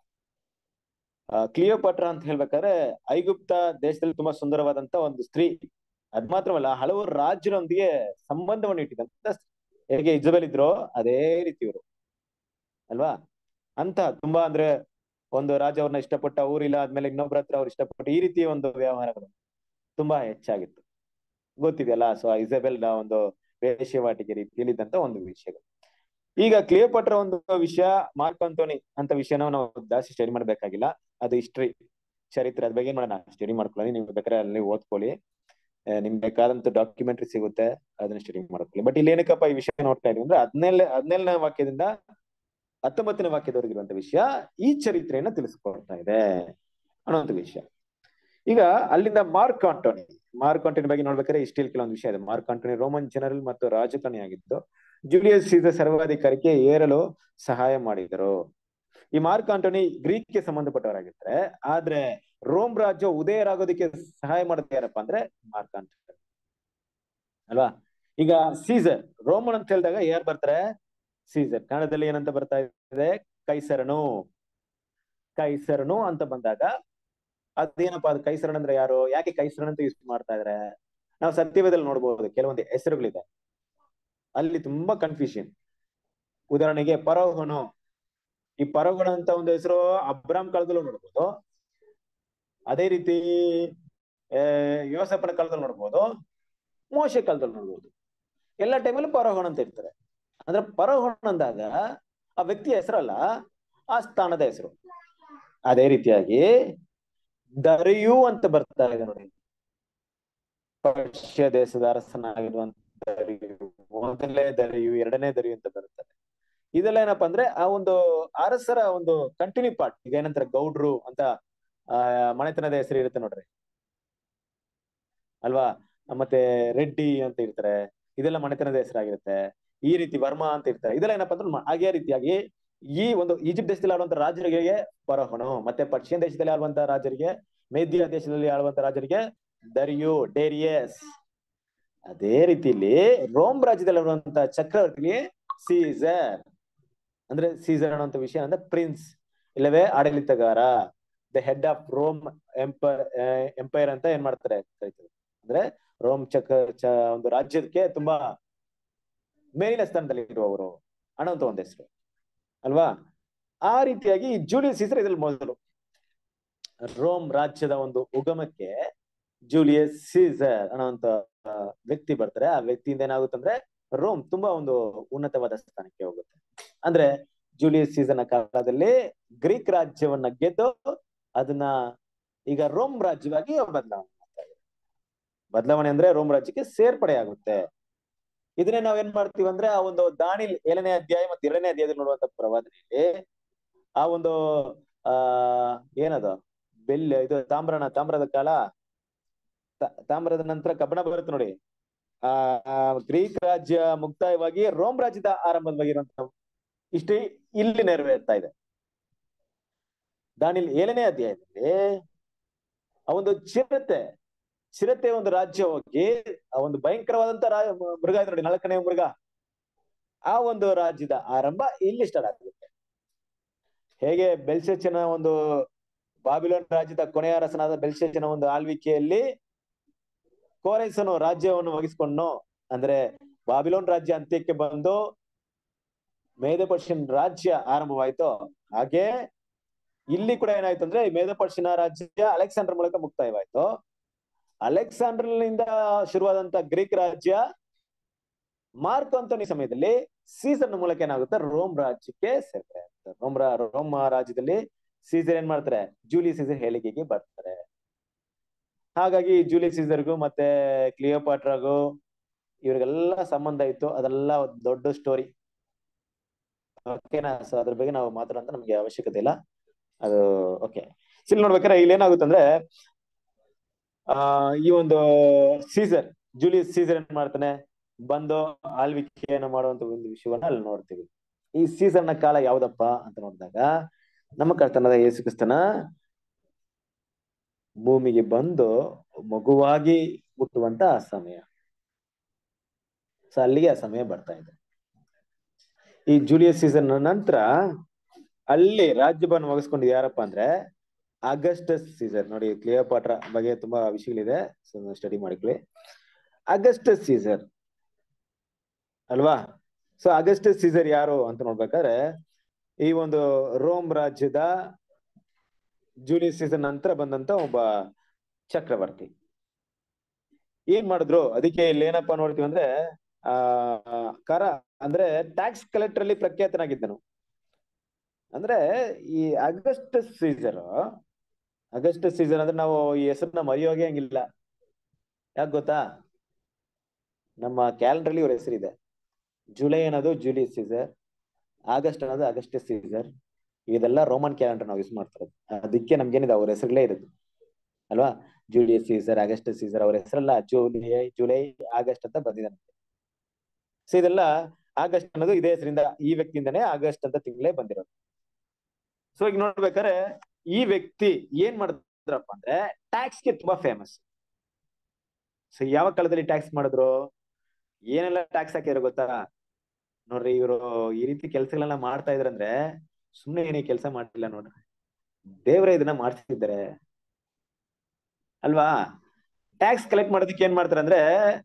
ಕ್ಲಿಯೋಪಾಟ್ರ ಅಂತ ಹೇಳ್ಬೇಕಾದ್ರೆ ಐಗುಪ್ತ ದೇಶದಲ್ಲಿ ತುಂಬಾ ಸುಂದರವಾದಂತ ಒಂದು ಸ್ತ್ರೀ ಅದ್ ಮಾತ್ರವಲ್ಲ ಹಲವು ರಾಜ್ಯರೊಂದಿಗೆ ಸಂಬಂಧವನ್ನು ಇಟ್ಟಿದಂತ ಹೇಗೆ ಇಜಬೆಲ್ ಇದ್ರೋ ಅದೇ ರೀತಿ ಇವರು ಅಲ್ವಾ ಅಂತ ತುಂಬಾ ಅಂದ್ರೆ ಒಂದು ರಾಜ ಅವ್ರನ್ನ ಇಷ್ಟಪಟ್ಟ ಊರಿಲ್ಲ ಆದ್ಮೇಲೆ ಇನ್ನೊಬ್ರ ಹತ್ರ ಅವ್ರು ಇಷ್ಟಪಟ್ಟು ಈ ರೀತಿ ಒಂದು ವ್ಯವಹಾರಗಳು ತುಂಬಾ ಹೆಚ್ಚಾಗಿತ್ತು ಗೊತ್ತಿದೆಯಲ್ಲ ಸೊ ಇಸಬೆಲ್ ಒಂದು ವೇಶ್ಯವಾಟಿಕೆ ರೀತಿಯಲ್ಲಿ ಇದ್ದಂತ ಒಂದು ವಿಷಯಗಳು ಈಗ ಕ್ಲಿಯೋಪಟ್ರ ಒಂದು ವಿಷಯ ಮಾರ್ಕ್ ಅಂತೋನಿ ಅಂತ ವಿಷಯನ ನಾವು ಜಾಸ್ತಿ ಸ್ಟಡಿ ಮಾಡ್ಬೇಕಾಗಿಲ್ಲ ಅದು ಹಿಸ್ಟ್ರಿ ಚರಿತ್ರೆ ಅದ್ ಬಗ್ಗೆ ಮಾಡೋಣ ಸ್ಟಡಿ ಮಾಡ್ಕೊಳ್ಳಿ ನೀವು ಬೇಕಾದ್ರೆ ಅಲ್ಲಿ ಓದ್ಕೊಳ್ಳಿ ಆ, ನಿಮ್ಗೆ ಬೇಕಾದಂತ ಡಾಕ್ಯುಮೆಂಟ್ರಿ ಸಿಗುತ್ತೆ ಅದನ್ನ ಸ್ಟಡಿ ಮಾಡ್ಕೊಳ್ಳಿ ಬಟ್ ಇಲ್ಲಿ ಏನಕ್ಕಪ್ಪ ಈ ವಿಷಯ ನೋಡ್ತಾ ಇದೀವಿ ಅಂದ್ರೆ ಹದಿನೇಳ ಹದಿನೇಳನೇ ವಾಕ್ಯದಿಂದ ಹತ್ತೊಂಬತ್ತನೇ ವಾಕ್ಯದವರೆಗಿರುವಂತ ವಿಷಯ ಈ ಚರಿತ್ರೆಯನ್ನ ತಿಳಿಸ್ಕೊಡ್ತಾ ಇದೆ ಅನ್ನೋಂಥ ವಿಷಯ ಈಗ ಅಲ್ಲಿಂದ ಮಾರ್ಕ್ ಆಂಟೋನಿ ಮಾರ್ಕ್ ಆಂಟೋನಿ ಬಗ್ಗೆ ನೋಡ್ಬೇಕಾದ್ರೆ ಇಷ್ಟಿಲ್ ಕೆಲವೊಂದು ವಿಷಯ ಇದೆ ಮಾರ್ಕ್ ಆಂಟೋನಿ ರೋಮನ್ ಜನರಲ್ ಮತ್ತು ರಾಜಕಾರಣಿ ಆಗಿದ್ದು ಜೂಲಿಯಸ್ ಸೀಸರ್ ಸರ್ವಾಧಿಕಾರಕ್ಕೆ ಏರಲು ಸಹಾಯ ಮಾಡಿದರು ಈ ಮಾರ್ಕ್ ಆಂಟೋನಿ ಗ್ರೀಕ್ಗೆ ಸಂಬಂಧಪಟ್ಟವರಾಗಿರ್ತಾರೆ ಆದ್ರೆ ರೋಮ್ ರಾಜ್ಯ ಉದಯರಾಗೋದಕ್ಕೆ ಸಹಾಯ ಮಾಡೋದು ಯಾರಪ್ಪ ಅಂದ್ರೆ ಮಾರ್ಕ್ ಆಂಟೋನಿ ಅಲ್ವಾ ಈಗ ಸೀಸರ್ ರೋಮನ್ ಅಂತ ಹೇಳಿದಾಗ ಯಾರು ಬರ್ತಾರೆ ಸೀಸರ್ ಕನ್ನಡದಲ್ಲಿ ಏನಂತ ಬರ್ತಾ ಇದೆ ಕೈಸರನು ಕೈಸರನು ಅಂತ ಬಂದಾಗ ಅದೇನಪ್ಪ ಅದು ಕೈಸರನ್ ಅಂದ್ರೆ ಯಾರು ಯಾಕೆ ಕೈಸರನ್ ಅಂತ ಯೂಸ್ ಮಾಡ್ತಾ ಇದಾರೆ ನಾವು ಸತ್ಯವೇದಲ್ಲಿ ನೋಡ್ಬೋದು ಕೆಲವೊಂದು ಹೆಸರುಗಳಿದೆ ಅಲ್ಲಿ ತುಂಬಾ ಕನ್ಫ್ಯೂಷನ್ ಉದಾಹರಣೆಗೆ ಪರೋಹನು ಈ ಪರೋಹಣ ಅಂತ ಒಂದು ಹೆಸರು ಅಬ್ರಾಮ್ ಕಾಲದಲ್ಲೂ ನೋಡ್ಬೋದು ಅದೇ ರೀತಿ ಆ ಯೋಸಪ್ಪನ ಕಾಲದಲ್ಲಿ ನೋಡ್ಬೋದು ಮೋಶೆ ಕಾಲದಲ್ಲಿ ನೋಡ್ಬೋದು ಎಲ್ಲ ಟೈಮಲ್ಲೂ ಪರೋಹಣ ಅಂತ ಇರ್ತಾರೆ ಅಂದ್ರೆ ಪರೋಹಣ ಅಂದಾಗ ಆ ವ್ಯಕ್ತಿಯ ಹೆಸರಲ್ಲ ಆ ಸ್ಥಾನದ ಹೆಸರು ಅದೇ ರೀತಿಯಾಗಿ ದರಿಯು ಅಂತ ಬರ್ತಾ ಇದೆ ನೋಡಿ ಪರ್ಷಿಯ ದೇಶದ ಅರಸನಾಗಿರುವಂತ ದರಿಯು ಮೊದಲನೇ ದರಿಯು ಎರಡನೇ ದರಿಯು ಅಂತ ಬರುತ್ತದೆ ಇದೆಲ್ಲ ಏನಪ್ಪಾ ಅಂದ್ರೆ ಆ ಒಂದು ಅರಸರ ಒಂದು ಕಂಟಿನ್ಯೂ ಪಾರ್ಟ್ ಈಗ ಏನಂತಾರೆ ಗೌಡ್ರು ಅಂತ ಆ ಮನೆತನದ ಹೆಸರು ಇರುತ್ತೆ ನೋಡ್ರಿ ಅಲ್ವಾ ಮತ್ತೆ ರೆಡ್ಡಿ ಅಂತ ಇರ್ತಾರೆ ಇದೆಲ್ಲ ಮನೆತನದ ಹೆಸರಾಗಿರುತ್ತೆ ಈ ರೀತಿ ವರ್ಮಾ ಅಂತ ಇರ್ತಾರೆ ಇದೆಲ್ಲ ಏನಪ್ಪಾ ಅಂದ್ರೆ ಮ- ಹಾಗೆ ರೀತಿಯಾಗಿ ಈ ಒಂದು ಈಜಿಪ್ಟ್ ದೇಶದಲ್ಲಿ ಆಳುವಂತ ರಾಜರಿಗೆ ಪರಹಣು ಮತ್ತೆ ಪರ್ಷಿಯನ್ ದೇಶದಲ್ಲಿ ಆಳುವಂತ ರಾಜರಿಗೆ ಮೇದ್ಯ ದೇಶದಲ್ಲಿ ಆಳುವಂತ ರಾಜರಿಗೆ ದರಿಯು ಡೇರಿಯಸ್ ಅದೇ ರೀತಿಲಿ ರೋಮ್ ರಾಜ್ಯದಲ್ಲಿ ಇರುವಂತ ಚಕ್ರವರ್ತಿಗೆ ಸೀಸರ್ ಅಂದ್ರೆ ಸೀಸರ್ ಅನ್ನುವಂತ ವಿಷಯ ಅಂದ್ರೆ ಪ್ರಿನ್ಸ್ ಇಲ್ಲವೇ ಆಡಳಿತಗಾರ the head of Rome empire empire ಅಂತ ಏನ್ ಮಾಡ್ತಾರೆ ಕರೀತಾರೆ ಅಂದ್ರೆ ರೋಮ್ ಚಕ್ರ ಚ ಒಂದು ರಾಜ್ಯಕ್ಕೆ ತುಂಬಾ ಮೇಲಿನ ಸ್ಥಾನದಲ್ಲಿ ಇರುವವರು ಅನ್ನೋಂತ ಒಂದು ಹೆಸರು ಅಲ್ವಾ ಆ ರೀತಿಯಾಗಿ ಈ ಜೂಲಿಯಸ್ ಸೀಸರ್ ಇದ್ರಲ್ಲಿ ಮೊದಲು ರೋಮ್ ರಾಜ್ಯದ ಒಂದು ಉಗಮಕ್ಕೆ ಜೂಲಿಯಸ್ ಸೀಸರ್ ಅನ್ನೋಂತ ಆ, ವ್ಯಕ್ತಿ ಬರ್ತಾರೆ ಆ ವ್ಯಕ್ತಿಯಿಂದ ಏನಾಗುತ್ತಂದ್ರೆ ರೋಮ್ ತುಂಬಾ ಒಂದು ಉನ್ನತವಾದ ಸ್ಥಾನಕ್ಕೆ ಹೋಗುತ್ತೆ ಅಂದ್ರೆ ಜೂಲಿಯಸ್ ಸೀಸರ್ನ ಕಾಲದಲ್ಲಿ ಗ್ರೀಕ್ ರಾಜ್ಯವನ್ನ ಗೆದ್ದು ಅದನ್ನ ಈಗ ರೋಮ್ ರಾಜ್ಯವಾಗಿ ಬದಲಾವಣೆ ಮಾಡ್ತಾ ಇದೆ ಬದಲಾವಣೆ ಅಂದ್ರೆ ರೋಮ್ ರಾಜ್ಯಕ್ಕೆ ಸೇರ್ಪಡೆ ಆಗುತ್ತೆ ಇದನ್ನೇ ನಾವ್ ಏನ್ ಮಾಡ್ತೀವಿ ಅಂದ್ರೆ ಆ ಒಂದು ದಾನಿಲ್ ಏಳನೇ ಅಧ್ಯಾಯ ಮತ್ತು ಎರಡನೇ ಅಧ್ಯಾಯದಲ್ಲಿ ನೋಡುವಂತ ಪ್ರವಾದನೆಯಲ್ಲಿ ಆ ಒಂದು ಆ ಏನದು ಬೆಲ್ಲ ಇದು ತಾಮ್ರನ ತಾಮ್ರದ ಕಾಲ ತ- ತಾಮ್ರದ ನಂತರ ಕಬ್ಬಣ ಬರುತ್ತೆ ನೋಡಿ ಆ ಆ, ಗ್ರೀಕ್ ರಾಜ್ಯ ಮುಕ್ತಾಯವಾಗಿ ರೋಮ್ ರಾಜ್ಯದ ಆರಂಭದ ಬಗ್ಗೆ ಇರುವಂತ ಇಷ್ಟು ಇಲ್ಲಿ ನೆರವೇರ್ತಾ ಇದೆ ದಾನಿಲ್ ಏಳನೇ ಅಧ್ಯಾಯದಲ್ಲಿ ಆ ಒಂದು ಚಿರತೆ ಚಿರತೆ ಒಂದು ರಾಜ್ಯ ಹೋಗಿ ಆ ಒಂದು ಭಯಂಕರವಾದಂತ ರಾ ಮೃಗ ಇದೆ ನೋಡಿ ನಾಲ್ಕನೇ ಮೃಗ ಆ ಒಂದು ರಾಜ್ಯದ ಆರಂಭ ಇಲ್ಲಿ ಸ್ಟಾರ್ಟ್ ಆಗುತ್ತೆ ಹೇಗೆ ಬೆಲ್ಸೆಚನ ಒಂದು ಬಾಬಿಲೋನ್ ರಾಜ್ಯದ ಕೊನೆಯ ಅರಸನಾದ ಬೆಲ್ಸೆಚನ ಒಂದು ಆಳ್ವಿಕೆಯಲ್ಲಿ ಕೋರೈಸನು ರಾಜ್ಯವನ್ನು ವಹಿಸ್ಕೊಂಡು ಅಂದ್ರೆ ಬಾಬಿಲೋನ್ ರಾಜ್ಯ ಅಂತ್ಯಕ್ಕೆ ಬಂದು ಮೇಧ ಪರ್ಷಿಯನ್ ರಾಜ್ಯ ಆರಂಭವಾಯ್ತು ಹಾಗೆ ಇಲ್ಲಿ ಕೂಡ ಏನಾಯ್ತು ಅಂದ್ರೆ ಈ ಮೇಧ ಪರ್ಷಿಯನ್ ರಾಜ್ಯ ಅಲೆಕ್ಸಾಂಡರ್ ಮೂಲಕ ಮುಕ್ತಾಯವಾಯ್ತು ಅಲೆಕ್ಸಾಂಡರ್ ನಿಂದ ಶುರುವಾದಂತ ಗ್ರೀಕ್ ರಾಜ್ಯ ಮಾರ್ಕ್ ಅಂತೋನಿ ಸಮಯದಲ್ಲಿ ಸೀಸನ್ ಮೂಲಕ ಏನಾಗುತ್ತೆ ರೋಮ್ ರಾಜ್ಯಕ್ಕೆ ಸೇರ್ತಾರೆ ರೋಮ್ ರಾ- ರೋಮ್ ರಾಜ್ಯದಲ್ಲಿ ಸೀಸರ್ ಏನ್ ಮಾಡ್ತಾರೆ ಜೂಲಿ ಸೀಸರ್ ಹೇಳಿಕೆಗೆ ಬರ್ತಾರೆ ಹಾಗಾಗಿ ಜೂಲಿ ಸೀಸರ್ಗೂ ಮತ್ತೆ ಕ್ಲಿಯೋಪಾಟ್ರಾಗೂ ಇವ್ರಿಗೆಲ್ಲ ಸಂಬಂಧ ಇತ್ತು ಅದೆಲ್ಲ ಒಂದ್ ದೊಡ್ಡ ಸ್ಟೋರಿ ಓಕೆನಾ ಸೊ ಅದ್ರ ಬಗ್ಗೆ ನಾವು ಮಾತಾಡೋಂತ ನಮ್ಗೆ ಅವಶ್ಯಕತೆ ಇಲ್ಲ ಅದು ಓಕೆ ಇಲ್ಲಿ ನೋಡ್ಬೇಕಾದ್ರೆ ಇಲ್ಲಿ ಏನಾಗುತ್ತೆ ಅಂದ್ರೆ ಆ ಈ ಒಂದು ಸೀಸರ್ ಜೂಲಿಯಸ್ ಸೀಸರ್ ಏನ್ ಮಾಡ್ತಾನೆ ಬಂದು ಆಳ್ವಿಕೆಯನ್ನು ಮಾಡುವಂತ ಒಂದು ವಿಷಯವನ್ನ ಅಲ್ಲಿ ನೋಡ್ತೀವಿ ಈ ಸೀಸನ್ ನ ಕಾಲ ಯಾವ್ದಪ್ಪ ಅಂತ ನೋಡಿದಾಗ ನಮ್ಮ ಕರ್ತನಾದ ಯೇಸು ಕ್ರಿಸ್ತನ ಭೂಮಿಗೆ ಬಂದು ಮಗುವಾಗಿ ಹುಟ್ಟುವಂತ ಆ ಸಮಯ ಸೊ ಅಲ್ಲಿಗೆ ಆ ಸಮಯ ಬರ್ತಾ ಇದೆ ಈ ಜೂಲಿಯಸ್ ಸೀಸನ್ ನಂತರ ಅಲ್ಲಿ ರಾಜ್ಯಭಾರ ಮುಗಿಸ್ಕೊಂಡಿದ್ದು ಯಾರಪ್ಪ ಅಂದ್ರೆ ಆಗಸ್ಟಸ್ ಸೀಸರ್ ನೋಡಿ ಕ್ಲಿಯೋಪಾಟ್ರ ಬಗ್ಗೆ ತುಂಬಾ ವಿಷಯಗಳಿದೆ ಸ್ಟಡಿ ಮಾಡಿಕೊಳ್ಳಿ ಆಗಸ್ಟಸ್ ಸೀಸರ್ ಅಲ್ವಾ ಸೊ ಆಗಸ್ಟಸ್ ಸೀಸರ್ ಯಾರು ಅಂತ ನೋಡ್ಬೇಕಾದ್ರೆ ಈ ಒಂದು ರೋಮ್ ರಾಜ್ಯದ ಜೂಲಿಯಸ್ ಸೀಸನ್ ನಂತರ ಬಂದಂತ ಒಬ್ಬ ಚಕ್ರವರ್ತಿ ಏನ್ ಮಾಡಿದ್ರು ಅದಕ್ಕೆ ಇಲ್ಲಿ ಏನಪ್ಪಾ ನೋಡ್ತೀವಿ ಅಂದ್ರೆ ಆ ಕರ ಅಂದ್ರೆ ಟ್ಯಾಕ್ಸ್ ಕಲೆಕ್ಟರ್ ಅಲ್ಲಿ ಪ್ರಖ್ಯಾತನಾಗಿದ್ದನು ಅಂದ್ರೆ ಈ ಆಗಸ್ಟ್ ಸೀಸರ್ ಆಗಸ್ಟ್ ಸೀಸನ್ ಅಂದ್ರೆ ನಾವು ಈ ಹೆಸರನ್ನ ಮರೆಯೋಗೆ ಹಂಗಿಲ್ಲ ಯಾಕೆ ಗೊತ್ತಾ ನಮ್ಮ ಕ್ಯಾಲೆಂಡರ್ ಅಲ್ಲಿ ಇವ್ರ ಹೆಸರಿದೆ ಜುಲೈ ಅನ್ನೋದು ಜೂಲಿಯಸ್ ಸೀಸರ್ ಆಗಸ್ಟ್ ಅನ್ನೋದು ಆಗಸ್ಟ್ ಸೀಸರ್ ಇದೆಲ್ಲ ರೋಮನ್ ಕ್ಯಾಲೆಂಡರ್ ನಾವು ಯೂಸ್ ಮಾಡ್ತಿರೋದು ಅದಕ್ಕೆ ನಮ್ಗೇನಿದೆ ಅವ್ರ ಹೆಸರುಗಳೇ ಇರೋದು ಅಲ್ವಾ ಜೂಲಿಯಸ್ ಸೀಸರ್ ಆಗಸ್ಟ್ ಸೀಸರ್ ಅವ್ರ ಹೆಸರಲ್ಲ ಜೂಲಿಯೈ ಜುಲೈ ಆಗಸ್ಟ್ ಅಂತ ಬಂದಿದೆ ಸೊ ಇದೆಲ್ಲ ಆಗಸ್ಟ್ ಅನ್ನೋದು ಇದೇ ಹೆಸರಿಂದ ಈ ವ್ಯಕ್ತಿಯಿಂದನೇ ಆಗಸ್ಟ್ ಅಂತ ತಿಂಗಳೇ ಬಂದಿರೋದು ಸೊ ಈಗ ನೋಡ್ಬೇಕಾದ್ರೆ ಈ ವ್ಯಕ್ತಿ ಏನ್ ಮಾಡಿದ್ರಪ್ಪ ಅಂದ್ರೆ ಟ್ಯಾಕ್ಸ್ ಗೆ ತುಂಬಾ ಫೇಮಸ್ ಸೊ ಯಾವ ಕಾಲದಲ್ಲಿ ಟ್ಯಾಕ್ಸ್ ಮಾಡಿದ್ರು ಏನೆಲ್ಲ ಟ್ಯಾಕ್ಸ್ ಹಾಕಿದ್ರು ಗೊತ್ತಾ ನೋಡ್ರಿ ಇವರು ಈ ರೀತಿ ಕೆಲ್ಸಗಳೆಲ್ಲ ಮಾಡ್ತಾ ಇದ್ರಂದ್ರೆ ಸುಮ್ನೆ ಏನೇ ಕೆಲಸ ಮಾಡ್ತಿಲ್ಲ ನೋಡ್ರಿ ದೇವ್ರ ಇದನ್ನ ಮಾಡ್ತಿದ್ದಾರೆ ಅಲ್ವಾ ಟ್ಯಾಕ್ಸ್ ಕಲೆಕ್ಟ್ ಮಾಡೋದಕ್ಕೆ ಏನ್ ಮಾಡ್ತಾರೆ ಅಂದ್ರೆ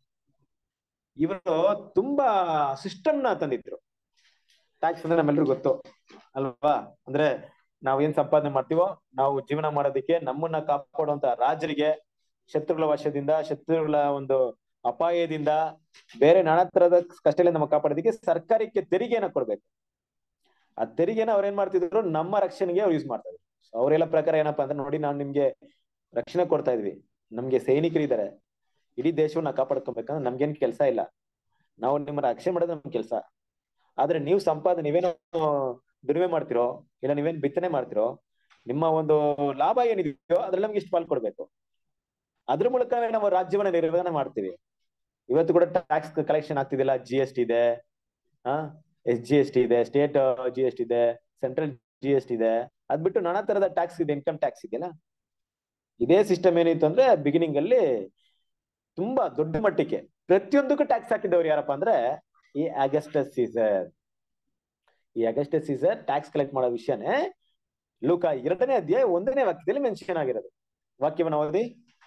ಇವರು ತುಂಬಾ ಸಿಸ್ಟಮ್ ನ ತಂದಿದ್ರು ಟ್ಯಾಕ್ಸ್ ಅಂದ್ರೆ ನಮ್ಮೆಲ್ರಿಗೂ ಗೊತ್ತು ಅಲ್ವಾ ಅಂದ್ರೆ ನಾವ್ ಏನ್ ಸಂಪಾದನೆ ಮಾಡ್ತೀವೋ ನಾವು ಜೀವನ ಮಾಡೋದಕ್ಕೆ ನಮ್ಮನ್ನ ಕಾಪಾಡುವಂತ ರಾಜರಿಗೆ ಶತ್ರುಗಳ ವಶದಿಂದ ಶತ್ರುಗಳ ಒಂದು ಅಪಾಯದಿಂದ ಬೇರೆ ನಾನಾ ತರದ ಕಷ್ಟಗಳಿಂದ ನಮ್ಮ ಕಾಪಾಡೋದಕ್ಕೆ ಸರ್ಕಾರಕ್ಕೆ ತೆರಿಗೆನ ಕೊಡ್ಬೇಕು ಆ ತೆರಿಗೆನ ಅವ್ರ ಏನ್ ಮಾಡ್ತಿದ್ರು ನಮ್ಮ ರಕ್ಷಣೆಗೆ ಅವ್ರು ಯೂಸ್ ಮಾಡ್ತಾ ಇದ್ರು ಅವರೆಲ್ಲ ಪ್ರಕಾರ ಏನಪ್ಪಾ ಅಂದ್ರೆ ನೋಡಿ ನಾನ್ ನಿಮ್ಗೆ ರಕ್ಷಣೆ ಕೊಡ್ತಾ ಇದ್ವಿ ನಮ್ಗೆ ಸೈನಿಕರಿದ್ದಾರೆ ಇಡೀ ದೇಶವನ್ನ ಕಾಪಾಡ್ಕೊಬೇಕಂದ್ರೆ ನಮ್ಗೇನ್ ಕೆಲಸ ಇಲ್ಲ ನಾವು ನಿಮ್ಮ ರಕ್ಷಣೆ ಮಾಡೋದು ನಮ್ ಕೆಲಸ ಆದ್ರೆ ನೀವು ಸಂಪಾದನೆ ನೀವೇನೋ ದುಡಿಮೆ ಮಾಡ್ತಿರೋ ಇಲ್ಲ ನೀವೇನ್ ಬಿತ್ತನೆ ಮಾಡ್ತಿರೋ ನಿಮ್ಮ ಒಂದು ಲಾಭ ಏನಿದೆಯೋ ಅದ್ರಲ್ಲಿ ನಮ್ಗೆ ಇಷ್ಟು ಪಾಲ್ ಕೊಡ್ಬೇಕು ಅದ್ರ ಮೂಲಕವೇ ನಾವು ರಾಜ್ಯವನ್ನ ನಿರ್ವಹಣೆ ಮಾಡ್ತೀವಿ ಇವತ್ತು ಕೂಡ tax collection ಆಗ್ತಿದಿಲ್ಲ G S T ಇದೆ ಆ ಎಸ್ ಜಿ ಎಸ್ ಟಿ ಇದೆ ಸ್ಟೇಟ್ ಜಿ ಎಸ್ ಟಿ ಇದೆ ಸೆಂಟ್ರಲ್ ಜಿ ಎಸ್ ಟಿ ಇದೆ ಅದ್ ಬಿಟ್ಟು ನಾನಾ ತರದ ಟ್ಯಾಕ್ಸ್ ಇದೆ ಇನ್ಕಮ್ ಟ್ಯಾಕ್ಸ್ ಇದೆಯಲ್ಲ ಇದೇ ಸಿಸ್ಟಮ್ ಏನಿತ್ತು ಅಂದ್ರೆ ಬಿಗಿನಿಂಗ್ ಅಲ್ಲಿ ತುಂಬಾ ದೊಡ್ಡ ಮಟ್ಟಕ್ಕೆ ಪ್ರತಿಯೊಂದಕ್ಕೂ ಟ್ಯಾಕ್ಸ್ ಹಾಕಿದವ್ರು ಯಾರಪ್ಪ ಅಂದ್ರೆ ಈ ಆಗಸ್ಟಸ್ ಸೀಸರ್ ಈ ಆಗಸ್ಟಸ್ ಸೀಸರ್ ಟ್ಯಾಕ್ಸ್ ಕಲೆಕ್ಟ್ ಮಾಡೋ ವಿಷಯನೇ ಲೂಕ ಎರಡನೇ ಅಧ್ಯಾಯ ಒಂದನೇ ವಾಕ್ಯದಲ್ಲಿ ಮೆನ್ಷನ್ ಆಗಿರೋದು ವಾಕ್ಯವನ್ನ ಓದಿ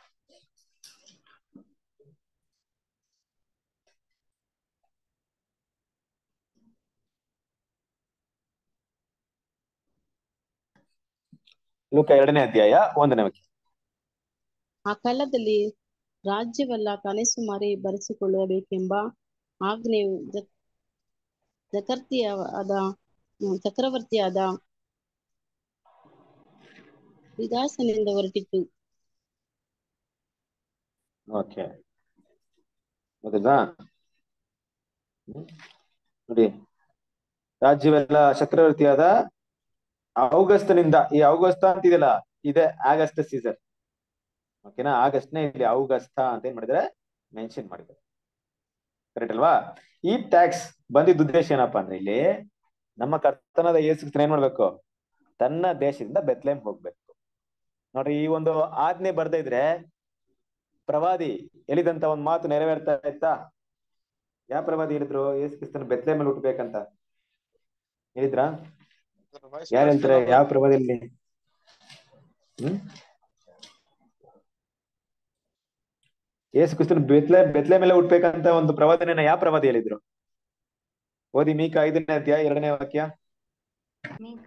ಲೂಕ ಎರಡನೇ ಅಧ್ಯಾಯ ಒಂದನೇ ವಾಕ್ಯ
ಆ ಕಾಲದಲ್ಲಿ ರಾಜ್ಯವೆಲ್ಲ ಕನಸು ಮಾರಿ ಬರೆಸಿಕೊಳ್ಳಬೇಕೆಂಬ ಆಜ್ಞೆಯು ಜ- ಜಕರ್ತಿಯಾದ ಹ್ಮ್, ಚಕ್ರವರ್ತಿಯಾದ ವಿದಾಸನಿಂದ ಹೊರಟಿತು
ಓಕೆ ಹೌದಾ ಹ್ಮ್. ನೋಡಿ ರಾಜ್ಯವೆಲ್ಲ ಚಕ್ರವರ್ತಿಯಾದ ಔಗಸ್ತನಿಂದ ಈ ಔಗಸ್ತ ಅಂತಿದೆಯಲ್ಲ ಇದೆ ಆಗಸ್ಟ್ ಸೀಸರ್ ಓಕೆನಾ ಆಗಸ್ಟ್ನೇ ಇಲ್ಲಿ ಔಗಸ್ತ ಅಂತ ಏನ್ ಮಾಡಿದ್ರೆ ಮೆನ್ಷನ್ ಮಾಡಿದ್ದಾರೆ ಕರೆಕ್ಟ್ ಅಲ್ವಾ ಈ ಟ್ಯಾಕ್ಸ್ ಬಂದಿದ್ದ ಉದ್ದೇಶ ಏನಪ್ಪಾ ಅಂದ್ರೆ ಇಲ್ಲಿ ನಮ್ಮ ಕರ್ತನಾದ ಯೇಸು ಕ್ರಿಸ್ತನ ಏನ್ ಮಾಡ್ಬೇಕು ತನ್ನ ದೇಶದಿಂದ ಬೆತ್ಲೇಮ್ ಹೋಗ್ಬೇಕು ನೋಡ್ರಿ ಈ ಒಂದು ಆಜ್ಞೆ ಬರ್ದೇ ಇದ್ರೆ ಪ್ರವಾದಿ ಹೇಳಿದಂತ ಒಂದ್ ಮಾತು ನೆರವೇರ್ತಾ ಇತ್ತಾ ಯಾವ ಪ್ರವಾದಿ ಹೇಳಿದ್ರು ಯೇಸು ಕ್ರಿಸ್ತನ ಬೆತ್ಲೇಮಲ್ಲಿ ಹುಟ್ಬೇಕಂತ ಹೇಳಿದ್ರಾ ಯಾರು ಹೇಳ್ತಾರೆ ಯಾವ ಪ್ರವಾದಿಯಲ್ಲಿ ಹ್ಮ್ ಯೇಸು ಕ್ರಿಸ್ತನ ಬೆತ್ಲೆ ಬೆತ್ಲೆ ಮೇಲೆ ಹುಟ್ಬೇಕಂತ ಒಂದು ಪ್ರವಾದನೆನ ಯಾವ ಪ್ರವಾದಿ ಹೇಳಿದ್ರು ಓದಿ ಮೀಕ ಐದನೇ ಅಧ್ಯಾಯ ಎರಡನೇ ವಾಕ್ಯ
ಮೀಕ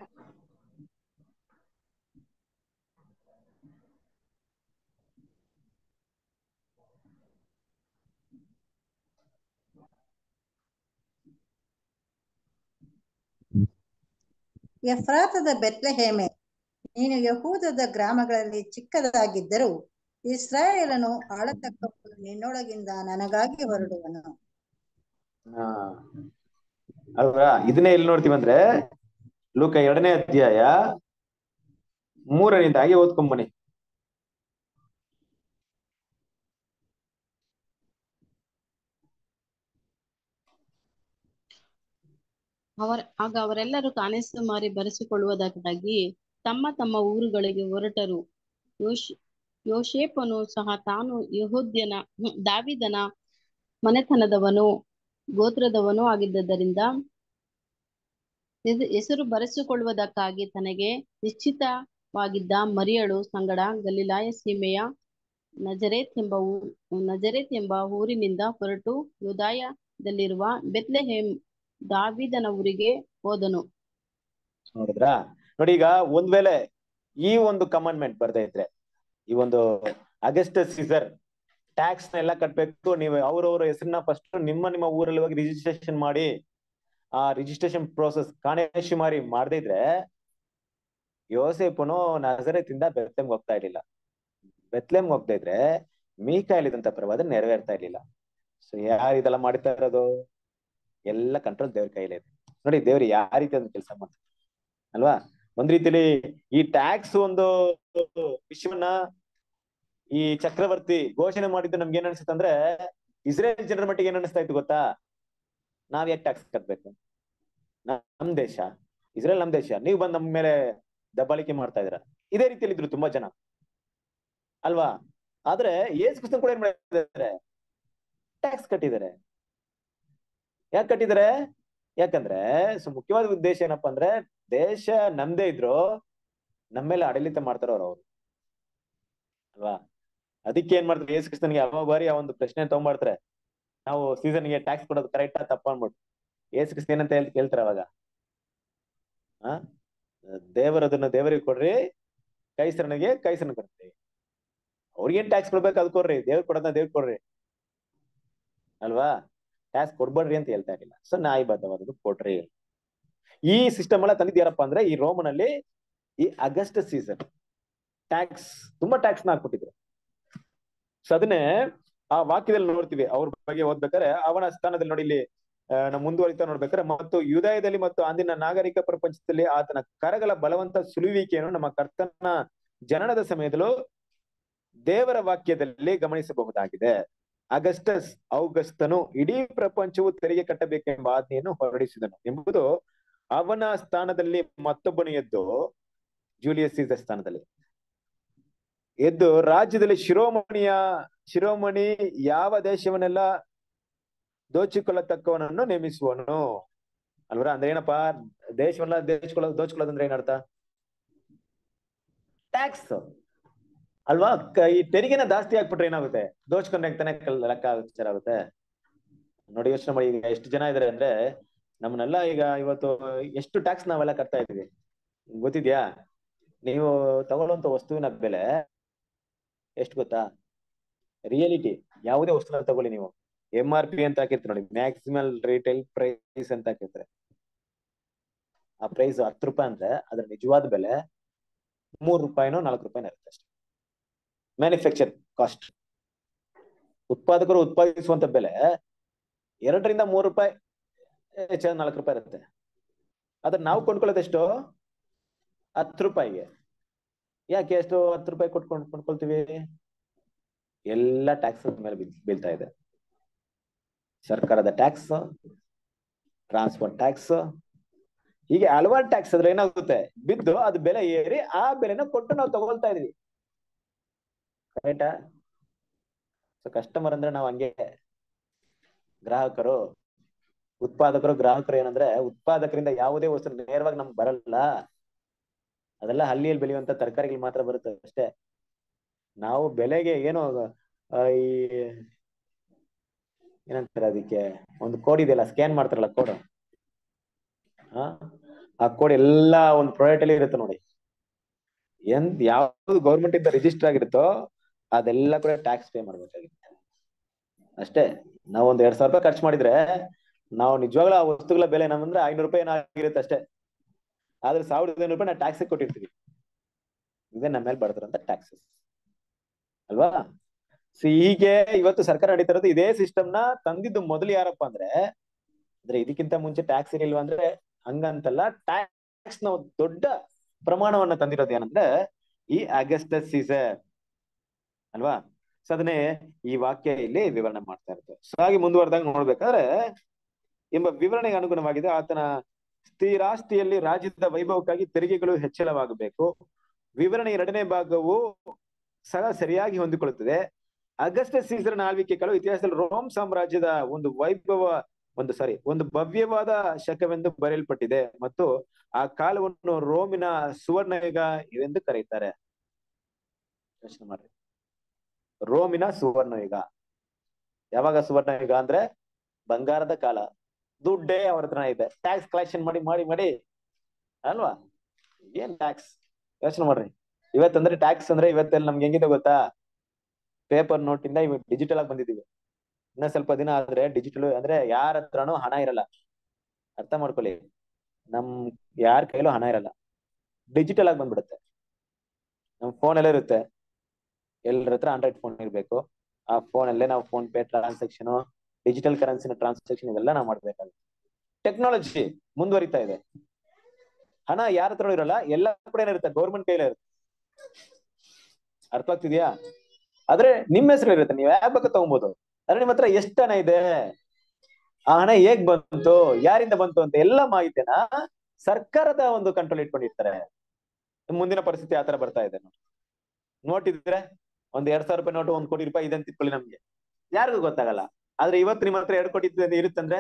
ಎಫ್ರಾತದ ಬೆತ್ಲೆಹೇಮೆ ನೀನು ಯಹೂದದ ಗ್ರಾಮಗಳಲ್ಲಿ ಚಿಕ್ಕದಾಗಿದ್ದರೂ ಇಸ್ರಾಯೇಲನು ಆಳತಕ್ಕವನು ನಿನ್ನೊಳಗಿಂದ ನನಗಾಗಿ ಹೊರಡುವನು
ಹಾ ಅಲ್ವಾ ಇದನ್ನೇ ಎಲ್ಲಿ ನೋಡ್ತೀವಿ ಅಂದ್ರೆ ಲೂಕ ಎರಡನೇ ಅಧ್ಯಾಯ ಮೂರರಿಂದ ಹಾಗೆ ಓದ್ಕೊಂಬನಿ
ಅವರ ಆಗ ಅವರೆಲ್ಲರೂ ಕಾಣಿಸು ಮಾರಿ ಬರೆಸಿಕೊಳ್ಳುವುದಕ್ಕಾಗಿ ತಮ್ಮ ತಮ್ಮ ಊರುಗಳಿಗೆ ಹೊರಟರು ಯೋಶ್ ಯೋಶೇಪನು ಸಹ ತಾನು ಯಹೂದ್ಯನ ಹ್ಮ್, ದಾವಿದನ ಮನೆತನದವನು ಗೋತ್ರದವನೂ ಆಗಿದ್ದರಿಂದ ಹೆಸ- ಹೆಸರು ಬರೆಸಿಕೊಳ್ಳುವುದಕ್ಕಾಗಿ ತನಗೆ ನಿಶ್ಚಿತವಾಗಿದ್ದ ಮರಿಯಳು ಸಂಗಡ ಗಲಿಲಾಯ ಸೀಮೆಯ ನಜರೇತ್ ಎಂಬ ಊ ನಜರೇತ್ ಎಂಬ ಊರಿನಿಂದ ಹೊರಟು ಯುದಾಯದಲ್ಲಿರುವ ಬೆತ್ಲೆಹೇಮ್ ದಾವಿದನ ಊರಿಗೆ ಹೋದನು
ನೋಡಿದ್ರಾ ನೋಡಿ ಈಗ ಒಂದ್ ವೇಳೆ ಈ ಒಂದು ಕಮಾಂಡ್ಮೆಂಟ್ ಬರ್ದೇ ಇದ್ರೆ ಈ ಒಂದು ಅಗಸ್ಟಸ್ ಸೀಸರ್ ಟ್ಯಾಕ್ಸ್ ನ ಎಲ್ಲ ಕಟ್ಬೇಕು ನೀವು ಅವ್ರವ್ರ ಹೆಸರನ್ನ ಫಸ್ಟ್ ನಿಮ್ಮ ನಿಮ್ಮ ಊರಲ್ಲಿ ಹೋಗಿ ರಿಜಿಸ್ಟ್ರೇಷನ್ ಮಾಡಿ ಆ ರಿಜಿಸ್ಟ್ರೇಷನ್ ಪ್ರೋಸೆಸ್ ಕಾಣೇಶುಮಾರಿ ಮಾಡದೇ ಇದ್ರೆ ಯೋಸೇಪನು ನಜರೇತಿಂದ ಬೆತ್ಲೆಮ್ಗೆ ಹೋಗ್ತಾ ಇರ್ಲಿಲ್ಲ ಬೆತ್ಲೆಮ್ಗೆ ಹೋಗ್ತಾ ಇದ್ರೆ ಮೀಕ ಹೇಳಿದಂತ ಪ್ರವಾದ ನೆರವೇರ್ತಾ ಇರ್ಲಿಲ್ಲ ಸೊ ಯಾರು ಇದೆಲ್ಲ ಮಾಡ್ತಾ ಇರೋದು ಎಲ್ಲ ಕಂಟ್ರೋಲ್ ದೇವ್ರ ಕೈಲೇ ಇದೆ ನೋಡಿ ದೇವ್ರು ಯಾವ ರೀತಿ ಅದನ್ನ ಕೆಲಸ ಮಾಡ್ತಾರೆ ಅಲ್ವಾ ಒಂದ್ ರೀತಿಲಿ ಈ ಟ್ಯಾಕ್ಸ್ ಒಂದು ವಿಷಯವನ್ನ ಈ ಚಕ್ರವರ್ತಿ ಘೋಷಣೆ ಮಾಡಿದ್ದು ನಮ್ಗೆ ಏನ್ ಅನ್ಸುತ್ತೆ ಅಂದ್ರೆ ಇಸ್ರೇಲ್ ಜನರ ಮಟ್ಟಿಗೆ ಏನ್ ಅನಿಸ್ತಾ ಇತ್ತು ಗೊತ್ತಾ ನಾವ್ ಯಾಕೆ ಟ್ಯಾಕ್ಸ್ ಕಟ್ಬೇಕು ನಮ್ ದೇಶ ಇಸ್ರೇಲ್ ನಮ್ ದೇಶ ನೀವು ಬಂದ್ ನಮ್ ಮೇಲೆ ದಬ್ಬಾಳಿಕೆ ಮಾಡ್ತಾ ಇದೀರ ಇದೇ ರೀತಿಯಲ್ಲಿ ಇದ್ರು ತುಂಬಾ ಜನ ಅಲ್ವಾ ಆದ್ರೆ ಏಸ್ ಕ್ರಿಸ್ತನ್ ಕೂಡ ಏನ್ ಮಾಡಿದ್ದಾರೆ ಟ್ಯಾಕ್ಸ್ ಕಟ್ಟಿದ್ದಾರೆ ಯಾಕೆ ಕಟ್ಟಿದ್ದಾರೆ ಯಾಕಂದ್ರೆ ಸೊ ಮುಖ್ಯವಾದ ಉದ್ದೇಶ ಏನಪ್ಪಾ ಅಂದ್ರೆ ದೇಶ ನಮ್ದೇ ಇದ್ರು ನಮ್ಮ ಮೇಲೆ ಆಡಳಿತ ಮಾಡ್ತಾರ ಅವ್ರು ಅಲ್ವಾ ಅದಕ್ಕೆ ಏನ್ ಮಾಡ್ತಾರೆ ಯೇಸು ಕ್ರಿಸ್ತನ್ಗೆ ಯಾವ ಬಾರಿ ಆ ಒಂದು ಪ್ರಶ್ನೆ ತಗೊಂಡ್ಬರ್ತಾರೆ ನಾವು ಸೀಸನ್ಗೆ ಟ್ಯಾಕ್ಸ್ ಕೊಡೋದು ಕರೆಕ್ಟಾ ತಪ್ಪ ಅನ್ಬಿಟ್ಟು ಯೇಸು ಕ್ರಿಸ್ತ ಏನಂತ ಹೇಳ್ ಕೇಳ್ತಾರೆ ಅವಾಗ ಆ ದೇವರದನ್ನ ದೇವರಿಗೆ ಕೊಡ್ರಿ ಕೈಸರನಿಗೆ ಕೈಸರನ ಕೊಡ್ರಿ ಅವ್ರಿಗೇನ್ ಟ್ಯಾಕ್ಸ್ ಕೊಡ್ಬೇಕು ಅದ್ ಕೊಡ್ರಿ ದೇವ್ರ ಕೊಡೋದನ್ನ ದೇವ್ರ ಕೊಡ್ರಿ ಅಲ್ವಾ ಟ್ಯಾಕ್ಸ್ ಕೊಡ್ಬೇಡ್ರಿ ಅಂತ ಹೇಳ್ತಾ ಇರಲಿಲ್ಲ ಸೊ ನ್ಯಾಯಬದ್ಧವಾದದ್ದು ಕೊಡ್ರಿ ಈ ಸಿಸ್ಟಮ್ ಎಲ್ಲ ತಂದಿದ್ ಯಾರಪ್ಪ ಅಂದ್ರೆ ಈ ರೋಮನಲ್ಲಿ ಈ ಆಗಸ್ಟ್ ಸೀಸನ್ ಟ್ಯಾಕ್ಸ್ ತುಂಬಾ ಟ್ಯಾಕ್ಸ್ ನ ಹಾಕ್ಬಿಟ್ಟಿದ್ರು ಸೊ ಅದನ್ನೇ ಆ ವಾಕ್ಯದಲ್ಲಿ ನೋಡ್ತೀವಿ ಅವ್ರ ಬಗ್ಗೆ ಓದ್ಬೇಕಾದ್ರೆ ಅವನ ಸ್ಥಾನದಲ್ಲಿ ನೋಡಿ ಇಲ್ಲಿ ಆ, ನಾವು ಮುಂದುವರಿತಾ ನೋಡ್ಬೇಕಾದ್ರೆ ಮತ್ತು ಯುದಾಯದಲ್ಲಿ ಮತ್ತು ಅಂದಿನ ನಾಗರಿಕ ಪ್ರಪಂಚದಲ್ಲಿ ಆತನ ಕರಗಳ ಬಲವಂತ ಸುಳುವಿಕೆಯನ್ನು ನಮ್ಮ ಕರ್ತನ ಜನನದ ಸಮಯದಲ್ಲೂ ದೇವರ ವಾಕ್ಯದಲ್ಲಿ ಗಮನಿಸಬಹುದಾಗಿದೆ ಅಗಸ್ಟಸ್ ಔಗಸ್ತನು ಇಡೀ ಪ್ರಪಂಚವು ತೆರಿಗೆ ಕಟ್ಟಬೇಕೆಂಬ ಆಜ್ಞೆಯನ್ನು ಹೊರಡಿಸಿದನು ಎಂಬುದು ಅವನ ಸ್ಥಾನದಲ್ಲಿ ಮತ್ತೊಬ್ಬನು ಎದ್ದು ಜೂಲಿಯಸ್ ಸೀಸರ್ ಸ್ಥಾನದಲ್ಲಿ ಎದ್ದು ರಾಜ್ಯದಲ್ಲಿ ಶಿರೋಮಣಿಯ ಶಿರೋಮಣಿ ಯಾವ ದೇಶವನ್ನೆಲ್ಲ ದೋಚಿಕೊಳ್ಳತಕ್ಕವನನ್ನು ನೇಮಿಸುವನು ಅಲ್ವರ ಅಂದ್ರೆ ಏನಪ್ಪಾ ದೇಶವನ್ನ ದೇಶಕೊಳ್ಳೋದು ದೋಚ್ಕೊಳ್ಳೋದಂದ್ರೆ ಏನರ್ಥ ಟ್ಯಾಕ್ಸ್ ಅಲ್ವಾ ಕ- ಈ ತೆರಿಗೆನ ಜಾಸ್ತಿ ಹಾಕ್ಬಿಟ್ರೆ ಏನಾಗುತ್ತೆ ದೋಚ್ಕೊಂಡ್ರೆ ತಾನೇ ಕಲ್- ಲೆಕ್ಕ ವಿಚಾರ ಆಗುತ್ತೆ ನೋಡಿ ಯೋಚನೆ ಮಾಡಿ ಈಗ ಎಷ್ಟು ಜನ ಇದಾರೆ ಅಂದ್ರೆ ನಮ್ಮನ್ನೆಲ್ಲ ಈಗ ಇವತ್ತು ಎಷ್ಟು ಟ್ಯಾಕ್ಸ್ ನಾವೆಲ್ಲ ಕಟ್ತಾ ಇದೀವಿ ಗೊತ್ತಿದ್ಯಾ ನೀವು ತಗೊಳ್ಳುವಂತ ವಸ್ತುವಿನ ಬೆಲೆ ಎಷ್ಟು ಗೊತ್ತಾ ರಿಯಾಲಿಟಿ ಯಾವುದೇ ವಸ್ತುನ ತಗೊಳ್ಳಿ ನೀವು ಎಂ ಆರ್ ಪಿ ಅಂತ ಹಾಕಿರ್ತಾರೆ ನೋಡಿ ಮ್ಯಾಕ್ಸಿಮಲ್ ರಿಟೇಲ್ ಪ್ರೈಸ್ ಅಂತ ಹಾಕಿರ್ತಾರೆ ಆ ಪ್ರೈಸ್ ಹತ್ತು ರೂಪಾಯಿ ಅಂದ್ರೆ ಅದ್ರ ನಿಜವಾದ ಬೆಲೆ ಮೂರ್ ರೂಪಾಯಿನೋ ನಾಲ್ಕು ರೂಪಾಯಿನೋ ಇರುತ್ತೆ ಅಷ್ಟೇ ಮ್ಯಾನುಫ್ಯಾಕ್ಚರ್ ಕಾಸ್ಟ್ ಉತ್ಪಾದಕರು ಉತ್ಪಾದಿಸುವಂತ ಬೆಲೆ ಎರಡರಿಂದ ಮೂರು ರೂಪಾಯಿ ಹೆಚ್ಚಾಗಿ ನಾಲ್ಕು ರೂಪಾಯಿ ಇರುತ್ತೆ ಅದ್ರ ನಾವು ಕೊಂಡ್ಕೊಳ್ಳೋದು ಎಷ್ಟು ಹತ್ತು ರೂಪಾಯಿಗೆ ಯಾಕೆ ಎಷ್ಟು ಹತ್ತು ರೂಪಾಯಿ ಕೊಟ್ಕೊಂಡು ಕೊಂಡ್ಕೊಳ್ತೀವಿ ಎಲ್ಲ ಟ್ಯಾಕ್ಸ್ ಮೇಲೆ ಬೀಳ್- ಬೀಳ್ತಾ ಇದೆ ಸರ್ಕಾರದ ಟ್ಯಾಕ್ಸ್ ಟ್ರಾನ್ಸ್ಪೋರ್ಟ್ ಟ್ಯಾಕ್ಸ್ ಹೀಗೆ ಹಲವಾರು ಟ್ಯಾಕ್ಸ್ ಅದ್ರ ಏನಾಗುತ್ತೆ ಬಿದ್ದು ಅದು ಬೆಲೆ ಏರಿ ಆ ಬೆಲೆನ ಕೊಟ್ಟು ನಾವು ತಗೊಳ್ತಾ ಇದೀವಿ ಕರೆಕ್ಟಾ ಸೊ ಕಸ್ಟಮರ್ ಅಂದ್ರೆ ನಾವು ಹಂಗೆ ಗ್ರಾಹಕರು ಉತ್ಪಾದಕರು ಗ್ರಾಹಕರು ಏನಂದ್ರೆ ಉತ್ಪಾದಕರಿಂದ ಯಾವುದೇ ವಸ್ತು ನೇರವಾಗಿ ನಮ್ಗೆ ಬರಲ್ಲ ಅದೆಲ್ಲ ಹಳ್ಳಿಯಲ್ಲಿ ಬೆಳೆಯುವಂತ ತರಕಾರಿಗಳು ಮಾತ್ರ ಬರುತ್ತೆ ಅಷ್ಟೇ ನಾವು ಬೆಲೆಗೆ ಏನು ಆ, ಈ ಏನಂತಾರೆ ಅದಕ್ಕೆ ಒಂದು ಕೋಡ್ ಇದೆಯಲ್ಲ ಸ್ಕ್ಯಾನ್ ಮಾಡ್ತಾರಲ್ಲ ಕೋಡ್ ಆ ಆ ಕೋಡ್ ಎಲ್ಲಾ ಒಂದು ಪ್ರಾಡಕ್ಟ್ ಅಲ್ಲಿ ಇರುತ್ತೆ ನೋಡಿ ಎಂದ್ ಯಾವ್ದು ಗೌರ್ಮೆಂಟ್ ಇಂದ ರಿಜಿಸ್ಟರ್ ಆಗಿರುತ್ತೋ ಅದೆಲ್ಲ ಕೂಡ ಟ್ಯಾಕ್ಸ್ ಪೇ ಮಾಡ್ಬೇಕಾಗಿರುತ್ತೆ ಅಷ್ಟೇ ನಾವು ಒಂದ್ ಎರಡ್ ಸಾವಿರ ರೂಪಾಯಿ ಖರ್ಚು ಮಾಡಿದ್ರೆ ನಾವು ನಿಜವಾಗ್ಲೂ ಆ ವಸ್ತುಗಳ ಬೆಲೆ ನಮ್ಮಂದ್ರೆ ಐನೂರು ರೂಪಾಯಿ ಏನೋ ಆಗಿರುತ್ತೆ ಅಷ್ಟೇ ಆದ್ರೆ ಸಾವಿರದ ಐನೂರು ರೂಪಾಯಿ ನಾವು ಟ್ಯಾಕ್ಸ್ ಕೊಟ್ಟಿರ್ತೀವಿ ಇದೇ ನಮ್ಮ ಮೇಲೆ ಬರ್ತಾರಂತ ಟ್ಯಾಕ್ಸಸ್ ಅಲ್ವಾ ಸೊ ಹೀಗೆ ಇವತ್ತು ಸರ್ಕಾರ ನಡೀತಾ ಇರೋದು ಇದೇ ಸಿಸ್ಟಮ್ ನ ತಂದಿದ್ದು ಮೊದಲು ಯಾರಪ್ಪ ಅಂದ್ರೆ ಅಂದ್ರೆ ಇದಕ್ಕಿಂತ ಮುಂಚೆ ಟ್ಯಾಕ್ಸ್ ಇರಲಿಲ್ವಾ ಅಂದ್ರೆ ಹಂಗಂತಲ್ಲ ಟ್ಯಾಕ್ಸ್ ನ ಒಂದು ದೊಡ್ಡ ಪ್ರಮಾಣವನ್ನ ತಂದಿರೋದು ಏನಂದ್ರೆ ಈ ಅಗಸ್ಟಸ್ ಸೀಸರ್ ಅಲ್ವಾ ಸೊ ಅದನ್ನೇ ಈ ವಾಕ್ಯ ಇಲ್ಲಿ ವಿವರಣೆ ಮಾಡ್ತಾ ಇರುತ್ತೆ ಸೊ ಹಾಗೆ ಮುಂದುವರೆದಾಗ ನೋಡ್ಬೇಕಾದ್ರೆ ಎಂಬ ವಿವರಣೆಗೆ ಅನುಗುಣವಾಗಿದೆ ಆತನ ಸ್ಥಿರಾಸ್ತಿಯಲ್ಲಿ ರಾಜ್ಯದ ವೈಭವಕ್ಕಾಗಿ ತೆರಿಗೆಗಳು ಹೆಚ್ಚಳವಾಗಬೇಕು ವಿವರಣೆ ಎರಡನೇ ಭಾಗವು ಸಹ ಸರಿಯಾಗಿ ಹೊಂದಿಕೊಳ್ಳುತ್ತದೆ ಅಗಸ್ಟಸ್ ಸೀಸರ್ನ ಆಳ್ವಿಕೆಗಳು ಇತಿಹಾಸದಲ್ಲಿ ರೋಮ್ ಸಾಮ್ರಾಜ್ಯದ ಒಂದು ವೈಭವ ಒಂದು ಸಾರಿ ಒಂದು ಭವ್ಯವಾದ ಶಕವೆಂದು ಬರೆಯಲ್ಪಟ್ಟಿದೆ ಮತ್ತು ಆ ಕಾಲವನ್ನು ರೋಮಿನ ಸುವರ್ಣಯುಗ ಎಂದು ಕರೆಯುತ್ತಾರೆ ಯೋಚನೆ ಮಾಡ್ರಿ ರೋಮಿನ ಸುವರ್ಣಯುಗ ಯಾವಾಗ ಸುವರ್ಣಯುಗ ಅಂದ್ರೆ ಬಂಗಾರದ ಕಾಲ ದುಡ್ಡೇ ಅವ್ರ ಹತ್ರ ಇದೆ ಟ್ಯಾಕ್ಸ್ ಕಲೆಕ್ಷನ್ ಮಾಡಿ ಮಾಡಿ ಮಾಡಿ ಅಲ್ವಾ ಏನ್ ಟ್ಯಾಕ್ಸ್ ಯೋಚನೆ ಮಾಡ್ರಿ ಇವತ್ತಂದ್ರೆ ಟ್ಯಾಕ್ಸ್ ಅಂದ್ರೆ ಇವತ್ತೆಲ್ಲ ನಮ್ಗೆ ಹೆಂಗಿದೆ ಗೊತ್ತಾ ಪೇಪರ್ ನೋಟ್ ಇಂದ ಇವಾಗ ಡಿಜಿಟಲ್ ಆಗಿ ಬಂದಿದೀವಿ ಇನ್ನ ಸ್ವಲ್ಪ ದಿನ ಆದ್ರೆ ಡಿಜಿಟಲ್ ಅಂದ್ರೆ ಯಾರ ಹತ್ರನೂ ಹಣ ಇರಲ್ಲ ಅರ್ಥ ಮಾಡ್ಕೊಳ್ಳಿ ನಮ್ ಯಾರ ಕೈಲೂ ಹಣ ಇರಲ್ಲ ಡಿಜಿಟಲ್ ಆಗಿ ಬಂದ್ಬಿಡುತ್ತೆ ನಮ್ ಫೋನ್ ಎಲ್ಲ ಇರುತ್ತೆ ಎಲ್ಲರ ಹತ್ರ ಆಂಡ್ರಾಯ್ಡ್ ಫೋನ್ ಇರ್ಬೇಕು ಆ ಫೋನ್ ಅಲ್ಲೇ ನಾವು ಫೋನ್ ಪೇ ಟ್ರಾನ್ಸಾಕ್ಷನ್ ಡಿಜಿಟಲ್ ಕರೆನ್ಸಿನ ಟ್ರಾನ್ಸಾಕ್ಷನ್ ಇವೆಲ್ಲ ನಾವು ಮಾಡ್ಬೇಕಾಗುತ್ತೆ ಟೆಕ್ನಾಲಜಿ ಮುಂದುವರಿತಾ ಇದೆ ಹಣ ಯಾರ ಹತ್ರ ಇರಲ್ಲ ಎಲ್ಲ ಕೂಡ ಇರುತ್ತೆ ಗೌರ್ಮೆಂಟ್ ಕೈಲೇ ಇರುತ್ತೆ ಅರ್ಥ ಆಗ್ತಿದ್ಯಾ ಆದ್ರೆ ನಿಮ್ಮ ಹೆಸರು ಇರುತ್ತೆ ನೀವ್ ಯಾಕೆ ಬೇಕು ತಗೊಬೋದು ಆದ್ರೆ ನಿಮ್ಮ ಹತ್ರ ಎಷ್ಟು ಹಣ ಇದೆ ಆ ಹಣ ಹೇಗ್ ಬಂತು ಯಾರಿಂದ ಬಂತು ಅಂತ ಎಲ್ಲ ಮಾಹಿತಿನ ಸರ್ಕಾರದ ಒಂದು ಕಂಟ್ರೋಲ್ ಇಟ್ಕೊಂಡಿರ್ತಾರೆ ಮುಂದಿನ ಪರಿಸ್ಥಿತಿ ಆತರ ಬರ್ತಾ ಇದೆ ನೋಡಿ ನೋಟ್ ಇದ್ರೆ ಒಂದ್ ಎರಡ್ ಸಾವಿರ ರೂಪಾಯಿ ನೋಟ್ ಒಂದ್ ಕೋಟಿ ರೂಪಾಯಿ ಇದೆ ಅಂತ ಇಟ್ಕೊಳ್ಳಿ ನಮ್ಗೆ ಯಾರಿಗೂ ಗೊತ್ತಾಗಲ್ಲ ಆದ್ರೆ ಇವತ್ತು ನಿಮ್ಮ ಹತ್ರ ಎರಡ್ ಕೋಟಿ ಇದ್ದ- ಇರುತ್ತಂದ್ರೆ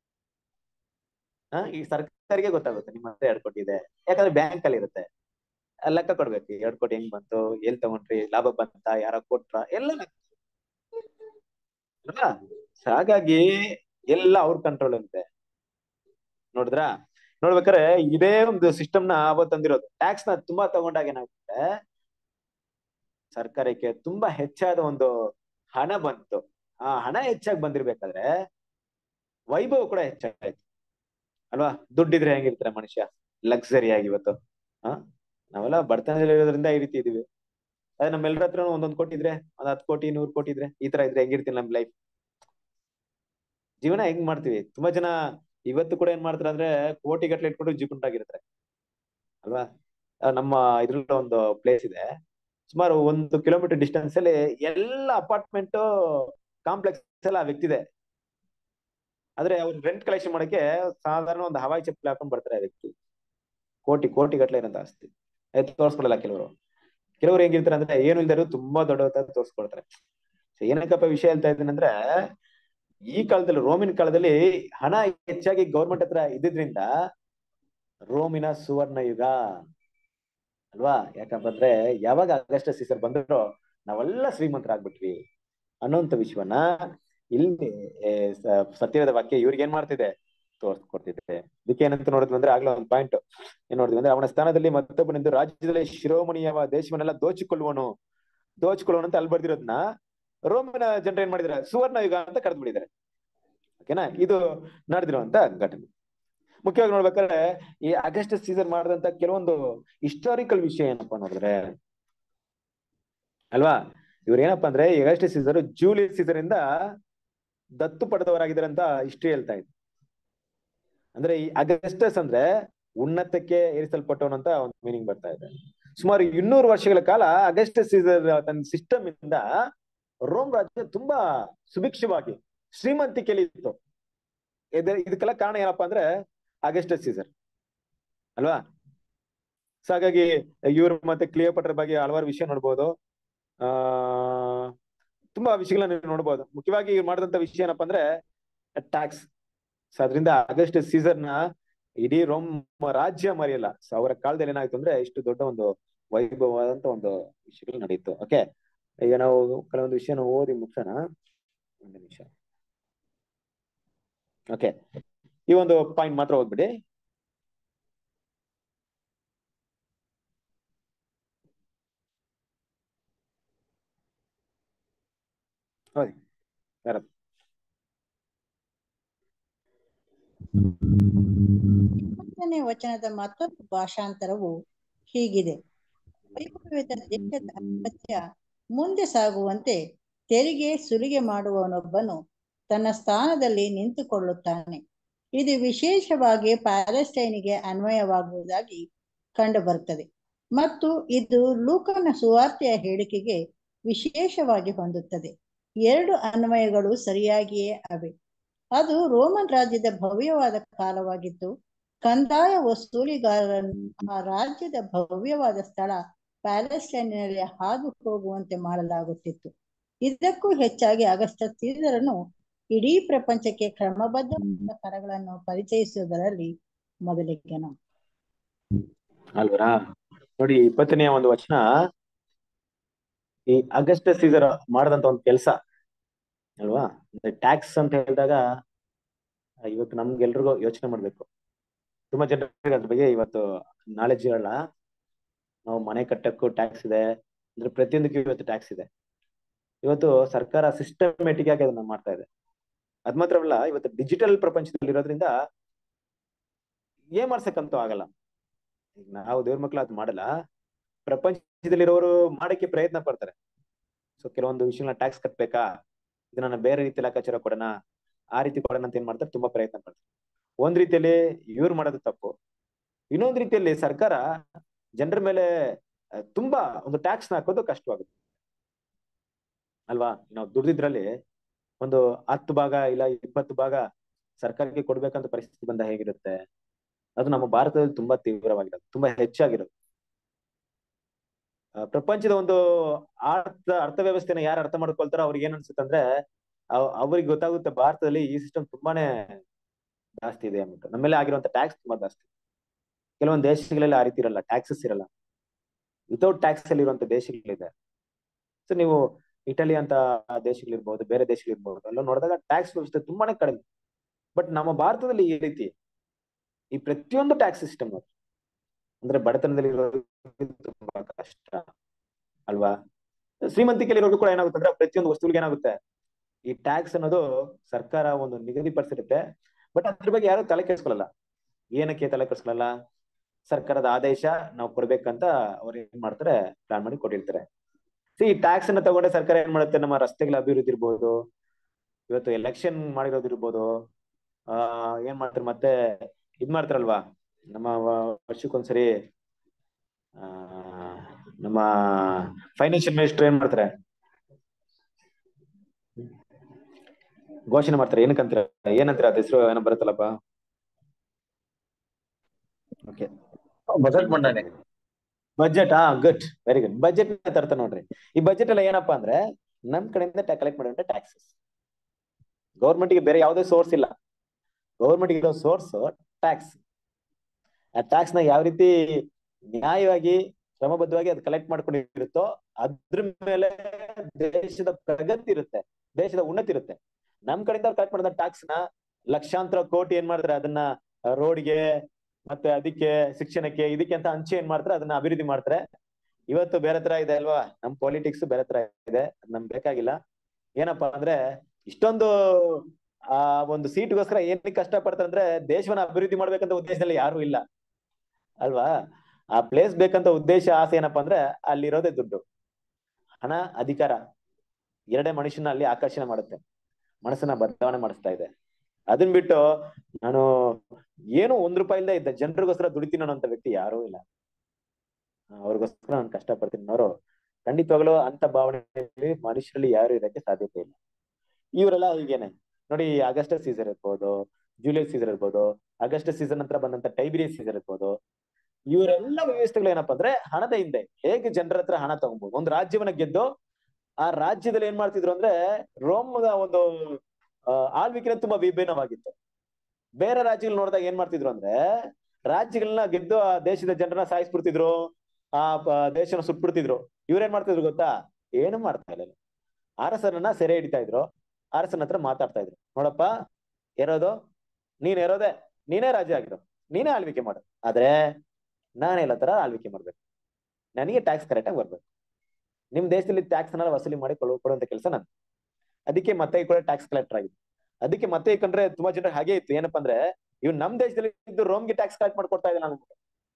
ಹಾ ಈ ಸರ್ಕಾರಿಗೆ ಗೊತ್ತಾಗುತ್ತೆ ನಿಮ್ಮ ಹತ್ರ ಎರಡ್ ಕೋಟಿ ಇದೆ ಯಾಕಂದ್ರೆ ಬ್ಯಾಂಕ್ ಅಲ್ಲಿ ಇರುತ್ತೆ ಅದ್ ಲೆಕ್ಕ ಕೊಡ್ಬೇಕು ಎರಡ್ ಕೋಟಿ ಹೆಂಗ್ ಬಂತು ಎಲ್ ತಗೊಂಡ್ರಿ ಲಾಭ ಬಂತ ಯಾರ ಕೊಟ್ರ ಎಲ್ಲ ಲೆಕ್ಕ ಅಲ್ವಾ? So ಹಾಗಾಗಿ ಎಲ್ಲ ಅವ್ರ ಕಂಟ್ರೋಲ್ ಅಂತೆ ನೋಡಿದ್ರ ನೋಡ್ಬೇಕಾರೆ ಇದೇ ಒಂದು ಸಿಸ್ಟಮ್ ನ ಅವತ್ ತಂದಿರೋದು ಟ್ಯಾಕ್ಸ್ ನ ತುಂಬಾ ತಗೊಂಡಾಗ ಏನಾಗುತ್ತೆ ಸರ್ಕಾರಕ್ಕೆ ತುಂಬಾ ಹೆಚ್ಚಾದ ಒಂದು ಹಣ ಬಂತು ಆ ಹಣ ಹೆಚ್ಚಾಗಿ ಬಂದಿರ್ಬೇಕಾದ್ರೆ ವೈಭವ ಕೂಡ ಹೆಚ್ಚಾಯ್ತು ಅಲ್ವಾ ದುಡ್ಡಿದ್ರೆ ಹೆಂಗಿರ್ತಾರೆ ಮನುಷ್ಯ ಲಕ್ಸರಿ ಆಗಿ ಇವತ್ತು ಹಾ ನಾವೆಲ್ಲ ಬಡತನದಲ್ಲಿ ಇರೋದ್ರಿಂದ ಈ ರೀತಿ ಇದೀವಿ ಅದೇ ನಮ್ಮೆಲ್ಲರ ಹತ್ರ ಒಂದೊಂದ್ ಕೋಟಿ ಇದ್ರೆ ಒಂದ್ ಹತ್ತು ಕೋಟಿ ನೂರ್ ಕೋಟಿ ಇದ್ರೆ ಈ ತರ ಇದ್ರೆ ಹೆಂಗಿರ್ತೀನಿ ನಮ್ ಲೈಫ್ ಜೀವನ ಹೆಂಗ್ ಮಾಡ್ತೀವಿ ತುಂಬಾ ಜನ ಇವತ್ತು ಕೂಡ ಏನ್ ಮಾಡ್ತಾರೆ ಅಂದ್ರೆ ಕೋಟಿ ಗಟ್ಲೆ ಇಟ್ಕೊಂಡು ಜೀಪುಂಟಾಗಿರ್ತಾರೆ ಅಲ್ವಾ ಆ, ನಮ್ಮ ಇದ್ರಲ್ಲಿ ಒಂದು ಪ್ಲೇಸ್ ಇದೆ ಸುಮಾರು ಒಂದು ಕಿಲೋಮೀಟರ್ ಡಿಸ್ಟೆನ್ಸ್ ಅಲ್ಲಿ ಎಲ್ಲ ಅಪಾರ್ಟ್ಮೆಂಟ್ ಕಾಂಪ್ಲೆಕ್ಸ್ ಎಲ್ಲ ಆ ವ್ಯಕ್ತಿ ಇದೆ ಆದ್ರೆ ಅವ್ರು ರೆಂಟ್ ಕಲೆಕ್ಷನ್ ಮಾಡಕ್ಕೆ ಸಾಧಾರಣ ಒಂದು ಹವಾಯಿ ಚಪ್ಪಲಿ ಹಾಕೊಂಡ್ ಬರ್ತಾರೆ ಆ ವ್ಯಕ್ತಿ ಕೋಟಿ ಕೋಟಿ ಗಟ್ಲೆ ಇರೋಂತ ಆಸ್ತಿ ಅದು ತೋರ್ಸ್ಕೊಡಲ್ಲ ಕೆಲವರು ಕೆಲವರು ಹೆಂಗಿರ್ತಾರೆ ಅಂದ್ರೆ ಏನು ಇಲ್ದರು ತುಂಬಾ ದೊಡ್ಡ ತೋರ್ಸ್ಕೊಡ್ತಾರೆ So ಏನಕ್ಕಪ್ಪ ವಿಷಯ ಹೇಳ್ತಾ ಇದ್ದೀನಿ ಅಂದ್ರೆ ಈ ಕಾಲದಲ್ಲಿ ರೋಮಿನ ಕಾಲದಲ್ಲಿ ಹಣ ಹೆಚ್ಚಾಗಿ ಗೌರ್ಮೆಂಟ್ ಹತ್ರ ಇದ್ದಿದ್ರಿಂದ ರೋಮಿನ ಸುವರ್ಣ ಯುಗ ಅಲ್ವಾ ಯಾಕಂತಂದ್ರೆ ಯಾವಾಗ ಅಗಸ್ಟ್ ಸೀಸರ್ ಬಂದ್ರು ನಾವೆಲ್ಲ ಶ್ರೀಮಂತರಾಗ್ಬಿಟ್ವಿ ಅನ್ನೋಂಥ ವಿಷಯವನ್ನ ಇಲ್ಲಿ ಏ, ಸ- ಸತ್ಯವೇದ ವಾಕ್ಯ ಇವ್ರಿಗೆ ಏನ್ ಮಾಡ್ತಿದೆ ತೋರ್ಸ್ಕೊಡ್ತಿದೆ ಇದಕ್ಕೆ ಏನಂತ ನೋಡಿದ್ವಿ ಅಂದ್ರೆ ಆಗ್ಲೇ ಒಂದು ಪಾಯಿಂಟ್ ಏನ್ ನೋಡಿದ್ವಿ ಅಂದ್ರೆ ಅವನ ಸ್ಥಾನದಲ್ಲಿ ಮತ್ತೊಬ್ಬನೆಂದು ರಾಜ್ಯದಲ್ಲಿ ಶಿರೋಮಣಿಯವ ದೇಶವನ್ನೆಲ್ಲ ದೋಚಿಕೊಳ್ಳುವನು ದೋಚಿಕೊಳ್ಳುವನು ಅಂತ ಅಲ್ಲಿ ಬರ್ದಿರೋದನ್ನ ರೋಮಿನ ಜನರು ಏನ್ ಮಾಡಿದಾರೆ ಸುವರ್ಣ ಯುಗ ಅಂತ ಕರೆದು ಬಿಡಿದ್ದಾರೆ ಓಕೆನಾ ಇದು ನಡೆದಿರುವಂತ ಘಟನೆ ಮುಖ್ಯವಾಗಿ ನೋಡ್ಬೇಕಾದ್ರೆ ಈ ಆಗಸ್ಟ್ ಸೀಸನ್ ಮಾಡಿದಂತ ಕೆಲವೊಂದು ಹಿಸ್ಟಾರಿಕಲ್ ವಿಷಯ ಏನಪ್ಪಾ ನೋಡಿದ್ರೆ ಅಲ್ವಾ ಇವ್ರು ಏನಪ್ಪಾ ಅಂದ್ರೆ ಈ ಆಗಸ್ಟ್ ಸೀಸರ್ ಜೂಲಿಯಸ್ ಸೀಸರ್ ಇಂದ ದತ್ತು ಪಡೆದವರಾಗಿದ್ದಾರೆ ಅಂತ ಹಿಸ್ಟ್ರಿ ಹೇಳ್ತಾ ಇದ್ರು ಅಂದ್ರೆ ಈ ಅಗಸ್ಟಸ್ ಅಂದ್ರೆ ಉನ್ನತಕ್ಕೆ ಏರಿಸಲ್ಪಟ್ಟವನು ಅಂತ ಒಂದು ಮೀನಿಂಗ್ ಬರ್ತಾ ಇದೆ ಸುಮಾರು ಇನ್ನೂರು ವರ್ಷಗಳ ಕಾಲ ಅಗಸ್ಟಸ್ ಸೀಸರ್ ತನ್ನ ಸಿಸ್ಟಮ್ ಇಂದ ರೋಮ್ ರಾಜ್ಯ ತುಂಬಾ ಸುಭಿಕ್ಷವಾಗಿ ಶ್ರೀಮಂತಿಕೆಯಲ್ಲಿ ಇತ್ತು ಇದ- ಇದಕ್ಕೆಲ್ಲ ಕಾರಣ ಏನಪ್ಪಾ ಅಂದ್ರೆ ಅಗಸ್ಟಸ್ ಸೀಸರ್ ಅಲ್ವಾ ಸೊ ಹಾಗಾಗಿ ಇವ್ರು ಮತ್ತೆ ಕ್ಲಿಯೋಪಟ್ರ ಬಗ್ಗೆ ಹಲವಾರು ವಿಷಯ ನೋಡ್ಬೋದು ಆ ತುಂಬಾ ವಿಷಯಗಳನ್ನ ನೀವು ನೋಡ್ಬೋದು ಮುಖ್ಯವಾಗಿ ಇವ್ರು ಮಾಡಿದಂತ ವಿಷಯ ಏನಪ್ಪಾ ಅಂದ್ರೆ ಟ್ಯಾಕ್ಸ್ ಸೊ ಅದರಿಂದ ಆಗಸ್ಟ್ ಸೀಸರ್ ನ ಇಡೀ ರೋಮ್ ರಾಜ್ಯ ಮರೆಯಲ್ಲ ಸೊ ಅವರ ಕಾಲದಲ್ಲಿ ಏನಾಯ್ತು ಅಂದ್ರೆ ಇಷ್ಟು ದೊಡ್ಡ ಒಂದು ವೈಭವವಾದಂತ ಒಂದು ವಿಷಯಗಳು ನಡೀತು ಓಕೆ ಈಗ ನಾವು ಕೆಲವೊಂದು ವಿಷಯನ ಓದಿ ಮುಗಿಸೋಣ ಒಂದು ನಿಮಿಷ ಓಕೆ ಈ ಒಂದು ಪಾಯಿಂಟ್ ಮಾತ್ರ ಓದ್ಬಿಡಿ ಓದಿ ಯಾರದು
ಇಪ್ಪತ್ತನೇ ವಚನದ ಮತ್ತೊಂದು ಭಾಷಾಂತರವು ಹೀಗಿದೆ ವೈಭವದ ದೇಶದ ಅಧಿಪತ್ಯ ಮುಂದೆ ಸಾಗುವಂತೆ ತೆರಿಗೆ ಸುಲಿಗೆ ಮಾಡುವವನೊಬ್ಬನು ತನ್ನ ಸ್ಥಾನದಲ್ಲಿ ನಿಂತುಕೊಳ್ಳುತ್ತಾನೆ ಇದು ವಿಶೇಷವಾಗಿ ಪ್ಯಾಲೆಸ್ಟೈನಿಗೆ ಅನ್ವಯವಾಗುವುದಾಗಿ ಕಂಡುಬರುತ್ತದೆ ಮತ್ತು ಇದು ಲೂಕನ ಸುವಾರ್ತೆಯ ಹೇಳಿಕೆಗೆ ವಿಶೇಷವಾಗಿ ಹೊಂದುತ್ತದೆ ಎರಡು ಅನ್ವಯಗಳು ಸರಿಯಾಗಿಯೇ ಅವೆ ಅದು ರೋಮನ್ ರಾಜ್ಯದ ಭವ್ಯವಾದ ಕಾಲವಾಗಿತ್ತು ಕಂದಾಯ ವಸೂಲಿಗಾರರನ್ನು ಆ ರಾಜ್ಯದ ಭವ್ಯವಾದ ಸ್ಥಳ ಪ್ಯಾಲೆಸ್ಟೈನಿನಲ್ಲಿ ಹಾದು ಹೋಗುವಂತೆ ಮಾಡಲಾಗುತ್ತಿತ್ತು ಇದಕ್ಕೂ ಹೆಚ್ಚಾಗಿ ಅಗಸ್ಟಸ್ ಸೀಸರನು ಇಡೀ ಪ್ರಪಂಚಕ್ಕೆ ಕ್ರಮಬದ್ಧವಾದ ಕರಗಳನ್ನು ಪರಿಚಯಿಸುವುದರಲ್ಲಿ ಮೊದಲಿಗನು
ಅಲ್ವರಾ ನೋಡಿ ಇಪ್ಪತ್ತನೆಯ ಒಂದು ವಚನ ಈ ಅಗಸ್ಟ್ ಸೀಸರ್ ಮಾಡದಂತ ಒಂದು ಕೆಲಸ ಅಲ್ವಾ ಟ್ಯಾಕ್ಸ್ ಅಂತ ಹೇಳಿದಾಗ ಇವತ್ತು ನಮ್ಗೆಲ್ರಿಗೂ ಯೋಚನೆ ಮಾಡ್ಬೇಕು ತುಂಬಾ ಜನರಿಗೆ ಅದ್ರ ಬಗ್ಗೆ ಇವತ್ತು ನಾಲೆಜ್ ಇರಲ್ಲ ನಾವು ಮನೆ ಕಟ್ಟಕ್ಕೂ ಟ್ಯಾಕ್ಸ್ ಇದೆ ಅಂದ್ರೆ ಪ್ರತಿಯೊಂದಕ್ಕೂ ಇವತ್ತು ಟ್ಯಾಕ್ಸ್ ಇದೆ ಇವತ್ತು ಸರ್ಕಾರ ಸಿಸ್ಟಮೆಟಿಕ್ ಆಗಿ ಅದನ್ನ ಮಾಡ್ತಾ ಇದೆ ಅದ್ ಮಾತ್ರವಲ್ಲ ಇವತ್ತು ಡಿಜಿಟಲ್ ಪ್ರಪಂಚದಲ್ಲಿ ಇರೋದ್ರಿಂದ ಏನ್ ಮಾಡ್ಸಕ್ಕಂತೂ ಆಗಲ್ಲ ಈಗ ನಾವು ದೇವ್ರ ಮಕ್ಳು ಅದ್ ಮಾಡಲ್ಲ ಪ್ರಪಂಚದಲ್ಲಿರೋರು ಮಾಡಕ್ಕೆ ಪ್ರಯತ್ನ ಪಡ್ತಾರೆ ಸೊ ಕೆಲವೊಂದು ವಿಷಯಗಳನ್ನ ಟ್ಯಾಕ್ಸ್ ಕಟ್ಬೇಕಾ ಇದನ್ನ ಬೇರೆ ರೀತಿ ಲೆಕ್ಕಾಚಾರ ಕೊಡೋಣ ಆ ರೀತಿ ಕೊಡೋಣ ಅಂತ ಏನ್ ಮಾಡ್ತಾರೆ ತುಂಬಾ ಪ್ರಯತ್ನ ಪಡ್ತಾರೆ ಒಂದ್ ರೀತಿಯಲ್ಲಿ ಇವ್ರು ಮಾಡೋದು ತಪ್ಪು ಇನ್ನೊಂದ್ ರೀತಿಯಲ್ಲಿ ಸರ್ಕಾರ ಜನರ ಮೇಲೆ ಆ, ತುಂಬಾ ಒಂದು ಟ್ಯಾಕ್ಸ್ ಹಾಕೋದು ಕಷ್ಟವಾಗುತ್ತೆ ಅಲ್ವಾ ನಾವು ದುಡ್ದಿದ್ರಲ್ಲಿ ಒಂದು ಹತ್ತು ಭಾಗ ಇಲ್ಲ ಇಪ್ಪತ್ತು ಭಾಗ ಸರ್ಕಾರಕ್ಕೆ ಕೊಡ್ಬೇಕಂತ ಪರಿಸ್ಥಿತಿ ಬಂದ ಹೇಗಿರುತ್ತೆ ಅದು ನಮ್ಮ ಭಾರತದಲ್ಲಿ ತುಂಬಾ ತೀವ್ರವಾಗಿರೋದು ತುಂಬಾ ಹೆಚ್ಚಾಗಿರೋದು ಆ, ಪ್ರಪಂಚದ ಒಂದು ಅರ್ಥ ಅರ್ಥವ್ಯವಸ್ಥೆನ ಯಾರು ಅರ್ಥ ಮಾಡ್ಕೊಳ್ತಾರೋ ಅವ್ರಿಗೆ ಏನ್ ಅನ್ಸುತ್ತೆ ಅಂದ್ರೆ ಅವ್- ಅವ್ರಿಗೆ ಗೊತ್ತಾಗುತ್ತೆ ಭಾರತದಲ್ಲಿ ಈ ಸಿಸ್ಟಮ್ ತುಂಬಾನೇ ಜಾಸ್ತಿ ಇದೆ ಅಂದ್ಬಿಟ್ಟು ನಮ್ಮೆಲ್ಲ ಆಗಿರುವಂತ ಟ್ಯಾಕ್ಸ್ ತುಂಬಾ ಜಾಸ್ತಿ ಕೆಲವೊಂದು ದೇಶಗಳಲ್ಲಿ ಆ ರೀತಿ ಇರಲ್ಲ ಟ್ಯಾಕ್ಸಸ್ ಇರಲ್ಲ ವಿತೌಟ್ ಟ್ಯಾಕ್ಸ್ ಅಲ್ಲಿ ಇರುವಂತ ದೇಶಗಳಿದೆ ಸೊ ನೀವು ಇಟಲಿ ಅಂತ ದೇಶಗಳಿರ್ಬೋದು ಬೇರೆ ದೇಶಗಳಿರ್ಬೋದು ಎಲ್ಲ ನೋಡಿದಾಗ ಟ್ಯಾಕ್ಸ್ ವ್ಯವಸ್ಥೆ ತುಂಬಾನೇ ಕಡಿಮೆ ಬಟ್ ನಮ್ಮ ಭಾರತದಲ್ಲಿ ಈ ರೀತಿ ಈ ಪ್ರತಿಯೊಂದು ಟ್ಯಾಕ್ಸ್ ಸಿಸ್ಟಮ್ ಅಂದ್ರೆ ಬಡತನದಲ್ಲಿ ಇರೋರಿಗೆ ತುಂಬಾ ಕಷ್ಟ ಅಲ್ವಾ ಶ್ರೀಮಂತಿಕೆಯಲ್ಲಿ ಇರೋರು ಕೂಡ ಏನಾಗುತ್ತೆ ಅಂದ್ರೆ ಪ್ರತಿಯೊಂದು ವಸ್ತುವಿಗೆ ಏನಾಗುತ್ತೆ ಈ ಟ್ಯಾಕ್ಸ್ ಅನ್ನೋದು ಸರ್ಕಾರ ಒಂದು ನಿಗದಿಪಡಿಸಿರುತ್ತೆ ಬಟ್ ಅದ್ರ ಬಗ್ಗೆ ಯಾರು ತಲೆ ಕೆಡಿಸ್ಕೊಳ್ಳಲ್ಲ ಏನಕ್ಕೆ ತಲೆ ಕೆಡಿಸ್ಕೊಳ್ಳಲ್ಲ ಸರ್ಕಾರದ ಆದೇಶ ನಾವು ಕೊಡ್ಬೇಕಂತ ಅವ್ರು ಏನ್ ಮಾಡ್ತಾರೆ ಪ್ಲಾನ್ ಮಾಡಿ ಕೊಟ್ಟಿರ್ತಾರೆ ಸಿ ಈ ಟ್ಯಾಕ್ಸ್ ಅನ್ನ ತಗೊಂಡೆ ಸರ್ಕಾರ ಏನ್ ಮಾಡುತ್ತೆ ನಮ್ಮ ರಸ್ತೆಗಳ ಅಭಿವೃದ್ಧಿ ಇರ್ಬೋದು ಇವತ್ತು ಎಲೆಕ್ಷನ್ ಮಾಡಿರೋದಿರ್ಬೋದು ಆ ಏನ್ ಮಾಡ್ತಾರೆ ಮತ್ತೆ ಇದ್ ಮಾಡ್ತಾರಲ್ವಾ ನಮ್ಮ ವ- ವರ್ಷಕ್ಕೊಂದ್ಸರಿ ಆ ನಮ್ಮ ಫೈನಾನ್ಷಿಯಲ್ ಮಿನಿಸ್ಟರ್ ಏನ್ ಮಾಡ್ತಾರೆ ಘೋಷಣೆ ಮಾಡ್ತಾರೆ ಏನಕ್ಕಂತೀರ ಏನಂತೀರ ಅದ್ ಹೆಸರು ಏನೋ ಬರುತ್ತಲ್ಲಪ್ಪ ಓಕೆ
ಬಜೆಟ್ ಮಂಡನೆ
ಬಜೆಟ್ ಹಾ ಗುಡ್ ವೆರಿ ಗುಡ್ ಬಜೆಟ್ ತರ್ತಾರೆ ನೋಡ್ರಿ ಈ ಬಜೆಟ್ ಎಲ್ಲ ಏನಪ್ಪಾ ಅಂದ್ರೆ ನಮ್ ಕಡೆಯಿಂದ ಕಲೆಕ್ಟ್ ಮಾಡುವಂತ ಟ್ಯಾಕ್ಸಸ್ ಗೌರ್ಮೆಂಟ್ ಗೆ ಬೇರೆ ಯಾವುದೇ ಸೋರ್ಸ್ ಇಲ್ಲ ಗೌರ್ಮೆಂಟ್ ಇರೋ ಸೋರ್ಸ್ ಟ್ಯಾಕ್ಸ್ ಆ ಟ್ಯಾಕ್ಸ್ ನ ಯಾವ ರೀತಿ ನ್ಯಾಯವಾಗಿ ಕ್ರಮಬದ್ಧವಾಗಿ ಅದು ಕಲೆಕ್ಟ್ ಮಾಡ್ಕೊಂಡಿರುತ್ತೋ ಅದ್ರ ಮೇಲೆ ದೇಶದ ಪ್ರಗತಿ ಇರುತ್ತೆ ದೇಶದ ಉನ್ನತಿ ಇರುತ್ತೆ ನಮ್ ಕಡೆಯಿಂದ ಕಲೆಕ್ಟ್ ಮಾಡಿದ ಟ್ಯಾಕ್ಸ್ ನ ಲಕ್ಷಾಂತರ ಕೋಟಿ ಏನ್ ಮಾಡ್ತಾರೆ ಅದನ್ನ ರೋಡ್ಗೆ ಮತ್ತೆ ಅದಕ್ಕೆ ಶಿಕ್ಷಣಕ್ಕೆ ಇದಕ್ಕೆ ಅಂತ ಹಂಚಿ ಏನ್ ಮಾಡ್ತಾರೆ ಅದನ್ನ ಅಭಿವೃದ್ಧಿ ಮಾಡ್ತಾರೆ ಇವತ್ತು ಬೇರೆ ತರ ಇದೆ ಅಲ್ವಾ ನಮ್ ಪಾಲಿಟಿಕ್ಸ್ ಬೇರೆ ತರ ಇದೆ ಅದ್ ನಮ್ಗೆ ಬೇಕಾಗಿಲ್ಲ ಏನಪ್ಪಾ ಅಂದ್ರೆ ಇಷ್ಟೊಂದು ಆ ಒಂದು ಸೀಟ್ಗೋಸ್ಕರ ಏನಕ್ಕೆ ಕಷ್ಟ ಪಡ್ತಾರೆ ಅಂದ್ರೆ ದೇಶವನ್ನ ಅಭಿವೃದ್ಧಿ ಮಾಡ್ಬೇಕಂತ ಉದ್ದೇಶದಲ್ಲಿ ಯಾರು ಇಲ್ಲ ಅಲ್ವಾ ಆ ಪ್ಲೇಸ್ ಬೇಕಂತ ಉದ್ದೇಶ ಆಸೆ ಏನಪ್ಪಾ ಅಂದ್ರೆ ಅಲ್ಲಿರೋದೇ ದುಡ್ಡು ಹಣ ಅಧಿಕಾರ ಎರಡೇ ಮನುಷ್ಯನ ಅಲ್ಲಿ ಆಕರ್ಷಣೆ ಮಾಡುತ್ತೆ ಮನಸ್ಸನ್ನ ಬದಲಾವಣೆ ಮಾಡಿಸ್ತಾ ಇದೆ ಅದನ್ ಬಿಟ್ಟು ನಾನು ಏನು ಒಂದ್ ರೂಪಾಯಿ ಇಲ್ಲದೆ ಇದ್ದ ಜನರಿಗೋಸ್ಕರ ದುಡಿತೀನಿ ಅನ್ನೋಂತ ವ್ಯಕ್ತಿ ಯಾರೂ ಇಲ್ಲ ಆ, ಅವ್ರಿಗೋಸ್ಕರ ನಾನು ಕಷ್ಟ ಪಡ್ತೀನಿ ಅನ್ನೋರು ಖಂಡಿತವಾಗ್ಲೂ ಅಂತ ಭಾವನೆಯಲ್ಲಿ ಮನುಷ್ಯರಲ್ಲಿ ಯಾರು ಇರಕ್ಕೆ ಸಾಧ್ಯತೆ ಇಲ್ಲ ಇವರೆಲ್ಲ ಹೀಗೇನೆ ನೋಡಿ ಆಗಸ್ಟ್ ಸೀಸರ್ ಇರ್ಬೋದು ಜೂಲಿಯಸ್ ಸೀಸರ್ ಇರ್ಬೋದು ಆಗಸ್ಟ್ ಸೀಸನ್ ನಂತರ ಬಂದಂತ ಟೈಬಿರಿಯಸ್ ಸೀಸರ್ ಇರ್ಬೋದು ಇವರೆಲ್ಲ ವ್ಯವಸ್ಥೆಗಳು ಏನಪ್ಪಾ ಅಂದ್ರೆ ಹಣದ ಹಿಂದೆ ಹೇಗೆ ಜನರ ಹತ್ರ ಹಣ ತಗೊಬಹುದು ಒಂದು ರಾಜ್ಯವನ್ನ ಗೆದ್ದು ಆ ರಾಜ್ಯದಲ್ಲಿ ಏನ್ ಮಾಡ್ತಿದ್ರು ಅಂದ್ರೆ ರೋಮದ ಒಂದು ಆ, ಆಳ್ವಿಕೆ ತುಂಬಾ ವಿಭಿನ್ನವಾಗಿತ್ತು ಬೇರೆ ರಾಜ್ಯಗಳು ನೋಡಿದಾಗ ಏನ್ ಮಾಡ್ತಿದ್ರು ಅಂದ್ರೆ ರಾಜ್ಯಗಳನ್ನ ಗೆದ್ದು ಆ ದೇಶದ ಜನರನ್ನ ಸಾಯಿಸ್ಬಿಡ್ತಿದ್ರು ಆ ಪ- ದೇಶನ ಸುಟ್ಬಿಡ್ತಿದ್ರು ಇವ್ರೇನ್ ಮಾಡ್ತಿದ್ರು ಗೊತ್ತಾ ಏನು ಮಾಡ್ತಾ ಇಲ್ಲ ಅರಸನನ್ನ ಸೆರೆ ಹಿಡಿತಾ ಇದ್ರು ಅರಸನ ಹತ್ರ ಮಾತಾಡ್ತಾ ಇದ್ರು ನೋಡಪ್ಪ ಇರೋದು ನೀನ್ ಇರೋದೆ ನೀನೇ ರಾಜ್ಯ ಆಗಿರೋ ನೀನೇ ಆಳ್ವಿಕೆ ಮಾಡು ಆದ್ರೆ ನಾನು ಎಲ್ಲ ತರ ಆಳ್ವಿಕೆ ಮಾಡ್ಬೇಕು ನನಗೆ ಟ್ಯಾಕ್ಸ್ ಕರೆಕ್ಟ್ ಆಗಿ ಬರ್ಬೇಕು ನಿಮ್ ದೇಶದಲ್ಲಿ ಟ್ಯಾಕ್ಸ್ ಅನ್ನ ವಸೂಲಿ ಮಾಡಿ ಕೊಡು ಕೊಡುವಂತ ಕೆಲಸ ನಾನು ಅದಕ್ಕೆ ಮತ್ತೆ ಕೂಡ ಟ್ಯಾಕ್ಸ್ ಕಲೆಕ್ಟರ್ ಆಗಿದೆ ಅದಕ್ಕೆ ಮತ್ತೆ ಕಂಡ್ರೆ ತುಂಬಾ ಜನರು ಹಾಗೆ ಇತ್ತು ಏನಪ್ಪಾ ಅಂದ್ರೆ ಇವ್ ನಮ್ ದೇಶದಲ್ಲಿ ಇದ್ದು ರೋಮ್ಗೆ ಟ್ಯಾಕ್ಸ್ ಕಲೆಕ್ಟ್ ಮಾಡ್ಕೊಡ್ತಾ ಇದ್ದಾನೆ ನಾನು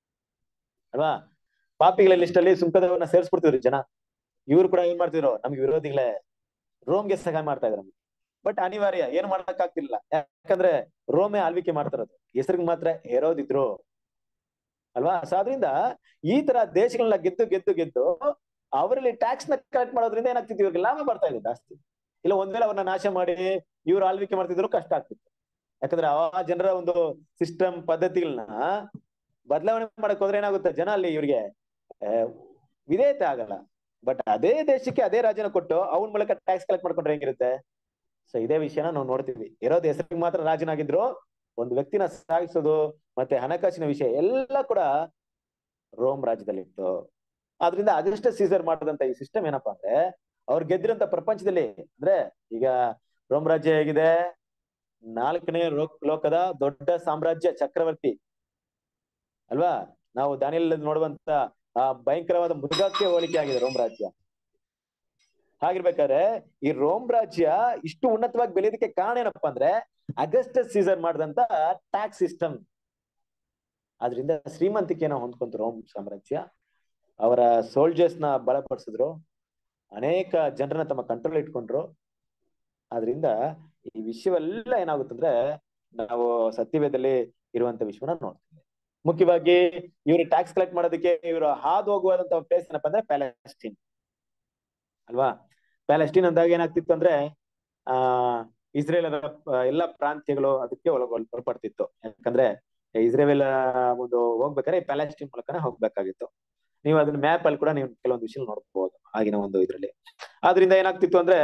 ಅಲ್ವಾ ಪಾಪಿಗಳ ಲಿಸ್ಟ್ ಅಲ್ಲಿ ಸುಂಕದವನ್ನ ಸೇರಿಸ್ಬಿಡ್ತಿದ್ರು ಜನ ಇವ್ರು ಕೂಡ ಏನ್ ಮಾಡ್ತಿದ್ರು ನಮ್ಗೆ ವಿರೋಧಿಗಳೇ ರೋಮ್ಗೆ ಸಹಾಯ ಮಾಡ್ತಾ ಇದ್ರು ಬಟ್ ಅನಿವಾರ್ಯ ಏನ್ ಮಾಡಕ್ ಆಗ್ತಿಲ್ಲ ಯಾಕಂದ್ರೆ ರೋಮೆ ಆಳ್ವಿಕೆ ಮಾಡ್ತಿರೋದು ಹೆಸರಿಗೆ ಮಾತ್ರ ಹೇರೋದಿದ್ರು ಅಲ್ವಾ ಸೊ ಅದರಿಂದ ಈ ತರ ದೇಶಗಳನ್ನ ಗೆದ್ದು ಗೆದ್ದು ಗೆದ್ದು ಅವರಲ್ಲಿ ಟ್ಯಾಕ್ಸ್ ನ ಕಲೆಕ್ಟ್ ಮಾಡೋದ್ರಿಂದ ಏನಾಗ್ತಿತ್ತು ಇವ್ರಿಗೆ ಲಾಭ ಬರ್ತಾ ಇದೆ ಜಾಸ್ತಿ ಇಲ್ಲ ಒಂದ್ ವೇಳೆ ಅವ್ರನ್ನ ನಾಶ ಮಾಡಿ ಇವ್ರು ಆಳ್ವಿಕೆ ಮಾಡ್ತಿದ್ರು ಕಷ್ಟ ಆಗ್ತಿತ್ತು ಯಾಕಂದ್ರೆ ಆ ಜನರ ಒಂದು ಸಿಸ್ಟಮ್ ಪದ್ಧತಿಗಳನ್ನ ಬದಲಾವಣೆ ಮಾಡಕ್ ಹೋದ್ರೆ ಏನಾಗುತ್ತೆ ಜನ ಅಲ್ಲಿ ಇವ್ರಿಗೆ ಆ, ವಿಧೇಯತೆ ಆಗಲ್ಲ ಬಟ್ ಅದೇ ದೇಶಕ್ಕೆ ಅದೇ ರಾಜ್ಯನ ಕೊಟ್ಟು ಅವನ ಮೂಲಕ ಟ್ಯಾಕ್ಸ್ ಕಲೆಕ್ಟ್ ಮಾಡ್ಕೊಂಡ್ರೆ ಹೆಂಗಿರುತ್ತೆ ಸೊ ಇದೇ ವಿಷಯನ ನಾವು ನೋಡ್ತೀವಿ ಇರೋದು ಹೆಸರಿಗೆ ಮಾತ್ರ ರಾಜನಾಗಿದ್ರು ಒಂದು ವ್ಯಕ್ತಿನ ಸಾಗಿಸೋದು ಮತ್ತೆ ಹಣಕಾಸಿನ ವಿಷಯ ಎಲ್ಲ ಕೂಡ ರೋಮ್ ರಾಜ್ಯದಲ್ಲಿ ಇತ್ತು ಆದ್ರಿಂದ ಅಗಸ್ಟ್ ಸೀಸರ್ ಮಾಡಿದಂತ ಈ ಸಿಸ್ಟಮ್ ಏನಪ್ಪಾ ಅಂದ್ರೆ ಅವ್ರು ಗೆದ್ದಿರಂತ ಪ್ರಪಂಚದಲ್ಲಿ ಅಂದ್ರೆ ಈಗ ರೋಮ್ ರಾಜ್ಯ ಹೇಗಿದೆ ನಾಲ್ಕನೇ ಲೋಕ್- ಲೋಕದ ದೊಡ್ಡ ಸಾಮ್ರಾಜ್ಯ ಚಕ್ರವರ್ತಿ ಅಲ್ವಾ ನಾವು ದಾನಿಯಲ್ಲಿ ನೋಡುವಂತ ಆ ಭಯಂಕರವಾದ ಮೃಗಕ್ಕೆ ಹೋಲಿಕೆ ಆಗಿದೆ ರೋಮ್ ರಾಜ್ಯ ಹಾಗಿರ್ಬೇಕಾದ್ರೆ ಈ ರೋಮ್ ರಾಜ್ಯ ಇಷ್ಟು ಉನ್ನತವಾಗಿ ಬೆಳೆಯೋದಕ್ಕೆ ಕಾರಣ ಏನಪ್ಪಾ ಅಂದ್ರೆ ಅಗಸ್ಟಸ್ ಸೀಸರ್ ಮಾಡಿದಂತ ಟ್ಯಾಕ್ಸ್ ಸಿಸ್ಟಮ್ ಆದ್ರಿಂದ ಶ್ರೀಮಂತಿಕೆನ ಹೊಂದ್ಕೊಂತು ರೋಮ್ ಸಾಮ್ರಾಜ್ಯ ಅವರ ಸೋಲ್ಜರ್ಸ್ ನ ಬಲಪಡಿಸಿದ್ರು ಅನೇಕ ಜನರನ್ನ ತಮ್ಮ ಕಂಟ್ರೋಲ್ ಇಟ್ಕೊಂಡ್ರು ಆದ್ರಿಂದ ಈ ವಿಷಯವೆಲ್ಲ ಏನಾಗುತ್ತಂದ್ರೆ ನಾವು ಸತ್ಯವೇದಲ್ಲಿ ಇರುವಂತ ವಿಷಯವನ್ನ ನೋಡ್ತೀವಿ ಮುಖ್ಯವಾಗಿ ಇವರು ಟ್ಯಾಕ್ಸ್ ಕಲೆಕ್ಟ್ ಮಾಡೋದಕ್ಕೆ ಇವರು ಹಾದು ಹೋಗುವಂತ ಪ್ಲೇಸ್ ಏನಪ್ಪಾ ಅಂದ್ರೆ ಪ್ಯಾಲೆಸ್ಟೀನ್ ಅಲ್ವಾ ಪ್ಯಾಲೆಸ್ಟೀನ್ ಅಂದಾಗ ಏನಾಗ್ತಿತ್ತು ಅಂದ್ರೆ ಆ ಇಸ್ರೇಲ್ ಎಲ್ಲ ಪ್ರಾಂತ್ಯಗಳು ಅದಕ್ಕೆ ಒಳ ಒಳ- ಒಳಪಡ್ತಿತ್ತು ಯಾಕಂದ್ರೆ ಇಸ್ರೇಲ್ ಒಂದು ಹೋಗ್ಬೇಕಾದ್ರೆ ಪ್ಯಾಲೆಸ್ಟೀನ್ ಮೂಲಕನೇ ಹೋಗ್ಬೇಕಾಗಿತ್ತು ನೀವು ಅದನ್ನ ಮ್ಯಾಪ್ ಅಲ್ಲಿ ಕೂಡ ನೀವು ಕೆಲವೊಂದು ವಿಷಯ ನೋಡ್ಬೋದು ಆಗಿನ ಒಂದು ಇದ್ರಲ್ಲಿ ಆದ್ರಿಂದ ಏನಾಗ್ತಿತ್ತು ಅಂದ್ರೆ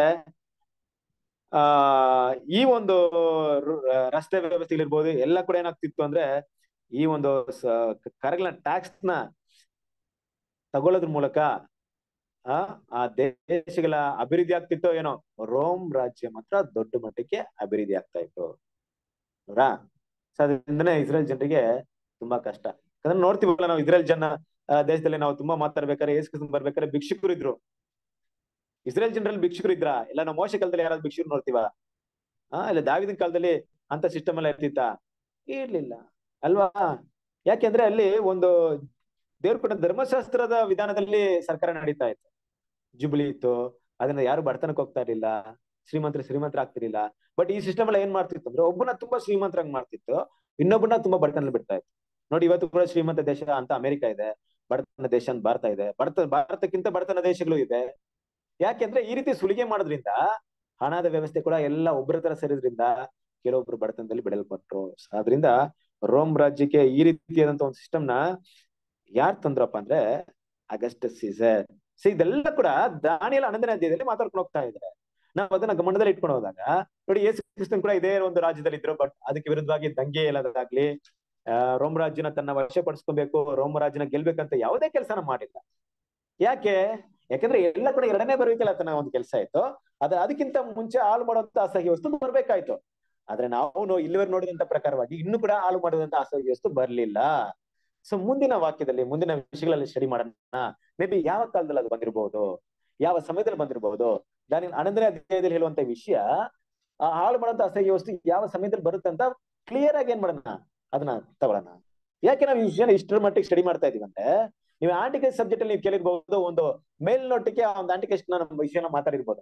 ಆ ಈ ಒಂದು ರು- ರಸ್ತೆ ವ್ಯವಸ್ಥೆಗಳಿರ್ಬೋದು ಎಲ್ಲ ಕೂಡ ಏನಾಗ್ತಿತ್ತು ಅಂದ್ರೆ ಈ ಒಂದು ಕರಗಳ ಟ್ಯಾಕ್ಸ್ ನ ತಗೊಳ್ಳೋದ್ರ ಮೂಲಕ ಆ ಆ ದೇಶಗಳ ಅಭಿವೃದ್ಧಿ ಆಗ್ತಿತ್ತೋ ಏನೋ ರೋಮ್ ರಾಜ್ಯ ಮಾತ್ರ ದೊಡ್ಡ ಮಟ್ಟಕ್ಕೆ ಅಭಿವೃದ್ಧಿ ಆಗ್ತಾ ಇತ್ತು ಹೌದಾ ಸೊ ಅದರಿಂದನೇ ಇಸ್ರೇಲ್ ಜನರಿಗೆ ತುಂಬಾ ಕಷ್ಟ ಯಾಕಂದ್ರೆ ನೋಡ್ತೀವಲ್ಲ ನಾವು ಇಸ್ರೇಲ್ ಜನ ಆ, ದೇಶದಲ್ಲಿ ನಾವು ತುಂಬಾ ಮಾತಾಡ್ಬೇಕಾದ್ರೆ ಏಸು ಕ್ರಿಸ್ತನ್ ಬರ್ಬೇಕಾದ್ರೆ ಭಿಕ್ಷುಕರು ಇದ್ರು ಇಸ್ರೇಲ್ ಜನರಲ್ಲಿ ಭಿಕ್ಷುಕರು ಇದ್ರ ಇಲ್ಲ ನಾವು ಮೋಶ ಕಾಲದಲ್ಲಿ ಯಾರಾದ್ರು ಭಿಕ್ಷುಕರು ನೋಡ್ತೀವ ಹಾ ಇಲ್ಲ ದಾವಿದನ್ ಕಾಲದಲ್ಲಿ ಅಂತ ಸಿಸ್ಟಮ್ ಎಲ್ಲ ಇರ್ತಿತ್ತ ಇರ್ಲಿಲ್ಲ ಅಲ್ವಾ ಯಾಕೆಂದ್ರೆ ಅಲ್ಲಿ ಒಂದು ದೇವ್ರ ಕೊಟ್ಟ ಧರ್ಮಶಾಸ್ತ್ರದ ವಿಧಾನದಲ್ಲಿ ಸರ್ಕಾರ ನಡೀತಾ ಇತ್ತು ಜುಬ್ಲಿ ಇತ್ತು ಅದನ್ನ ಯಾರು ಬಡತನಕ್ಕೆ ಹೋಗ್ತಾ ಇರ್ಲಿಲ್ಲ ಶ್ರೀಮಂತರು ಶ್ರೀಮಂತರ ಆಗ್ತಿರ್ಲಿಲ್ಲ ಬಟ್ ಈ ಸಿಸ್ಟಮ್ ಎಲ್ಲ ಏನ್ ಮಾಡ್ತಿತ್ತು ಅಂದ್ರೆ ಒಬ್ಬನ ತುಂಬಾ ಶ್ರೀಮಂತರಾಗಿ ಮಾಡ್ತಿತ್ತು ಇನ್ನೊಬ್ಬನ ತುಂಬಾ ಬಡತನಲ್ಲಿ ಬಿಡ್ತಾ ಇತ್ತು ನೋಡಿ ಇವತ್ತು ಕೂಡ ಶ್ರೀಮಂತ ದೇಶ ಅಂತ ಅಮೆರಿಕ ಇದೆ ಬಡತನ ದೇಶ ಅಂತ ಭಾರತ ಇದೆ ಬಡತ ಭಾರತಕ್ಕಿಂತ ಬಡತನ ದೇಶಗಳು ಇದೆ ಯಾಕೆಂದ್ರೆ ಈ ರೀತಿ ಸುಲಿಗೆ ಮಾಡೋದ್ರಿಂದ ಹಣದ ವ್ಯವಸ್ಥೆ ಕೂಡ ಎಲ್ಲ ಒಬ್ಬರ ತರ ಸೇರಿದ್ರಿಂದ ಕೆಲವೊಬ್ರು ಬಡತನದಲ್ಲಿ ಬೆಳೆಯಲ್ಪಟ್ರು ಆದ್ರಿಂದ ರೋಮ್ ರಾಜ್ಯಕ್ಕೆ ಈ ರೀತಿಯಾದಂತ ಒಂದು ಸಿಸ್ಟಮ್ ನ ಯಾರ್ ತಂದ್ರಪ್ಪ ಅಂದ್ರೆ ಅಗಸ್ಟ್ ಸೀಸರ್ ಸೊ ಇದೆಲ್ಲ ಕೂಡ ದಾನಿಯಲ್ ಹನ್ನೊಂದನೇ ಅಧ್ಯಾಯದಲ್ಲಿ ಮಾತಾಡ್ಕೊಂಡು ಹೋಗ್ತಾ ಇದ್ದಾರೆ ನಾವು ಅದನ್ನ ಗಮನದಲ್ಲಿ ಇಟ್ಕೊಂಡು ಹೋದಾಗ ನೋಡಿ ಯೇಸು ಕ್ರಿಸ್ತನ್ ಕೂಡ ಇದೇ ಒಂದು ರಾಜ್ಯದಲ್ಲಿ ಇದ್ರು ಬಟ್ ಅದಕ್ಕೆ ವಿರುದ್ಧವಾಗಿ ದಂಗೆ ಎಲ್ಲದಾಗ್ಲಿ ಆ, ರೋಮ್ ರಾಜ್ಯನ ತನ್ನ ವಶಪಡಿಸ್ಕೊಬೇಕು ರೋಮ್ ರಾಜ್ಯನ ಗೆಲ್ಬೇಕಂತ ಯಾವುದೇ ಕೆಲಸನ ಮಾಡಿಲ್ಲ ಯಾಕೆ ಯಾಕಂದ್ರೆ ಎಲ್ಲ ಕೂಡ ಎರಡನೇ ಬರುವಿಕೆಲ್ಲ ತನ್ನ ಒಂದು ಕೆಲಸ ಇತ್ತು ಅದ್ರ ಅದಕ್ಕಿಂತ ಮುಂಚೆ ಹಾಳು ಮಾಡುವಂತ ಅಸಹ್ಯ ವಸ್ತು ಬರ್ಬೇಕಾಯ್ತು ಆದ್ರೆ ನಾವು ಇಲ್ಲಿವರೆಗೆ ನೋಡಿದಂತ ಪ್ರಕಾರವಾಗಿ ಇನ್ನು ಕೂಡ ಹಾಳು ಮಾಡುವಂತ ಅಸಹ್ಯ ವಸ್ತು ಬರ್ಲಿಲ್ಲ ಸೊ ಮುಂದಿನ ವಾಕ್ಯದಲ್ಲಿ ಮುಂದಿನ ವಿಷಯಗಳಲ್ಲಿ ಸ್ಟಡಿ ಮಾಡೋಣ ಮೇ ಬಿ ಯಾವ ಕಾಲದಲ್ಲಿ ಅದು ಬಂದಿರಬಹುದು ಯಾವ ಸಮಯದಲ್ಲಿ ಬಂದಿರಬಹುದು ದಾನಿ ಹನ್ನೊಂದನೇ ಅಧ್ಯಾಯದಲ್ಲಿ ಹೇಳುವಂತ ವಿಷಯ ಆ ಹಾಳು ಮಾಡುವಂತ ಅಸಹ್ಯ ವಸ್ತು ಯಾವ ಸಮಯದಲ್ಲಿ ಬರುತ್ತೆ ಅಂತ ಕ್ಲಿಯರ್ ಆಗಿ ಏನ್ ಮಾಡೋಣ ಅದನ್ನ ತಗೊಳ್ಳೋಣ ಯಾಕೆ ನಾವು ಈ ವಿಷಯನ ಇಷ್ಟರ ಮಟ್ಟಿಗೆ ಸ್ಟಡಿ ಮಾಡ್ತಾ ಇದೀವಿ ಅಂದ್ರೆ ನೀವು ಆಂಟಿಕೇಸ್ ಸಬ್ಜೆಕ್ಟ್ ಅಲ್ಲಿ ನೀವು ಕೇಳಿರ್ಬಹುದು ಒಂದು ಮೇಲ್ನೋಟಕ್ಕೆ ಆ ಒಂದು ಆಂಟಿಕೇಸ್ಟ್ ನಮ್ಮ ವಿಷಯನ ಮಾತಾಡಿರ್ಬೋದು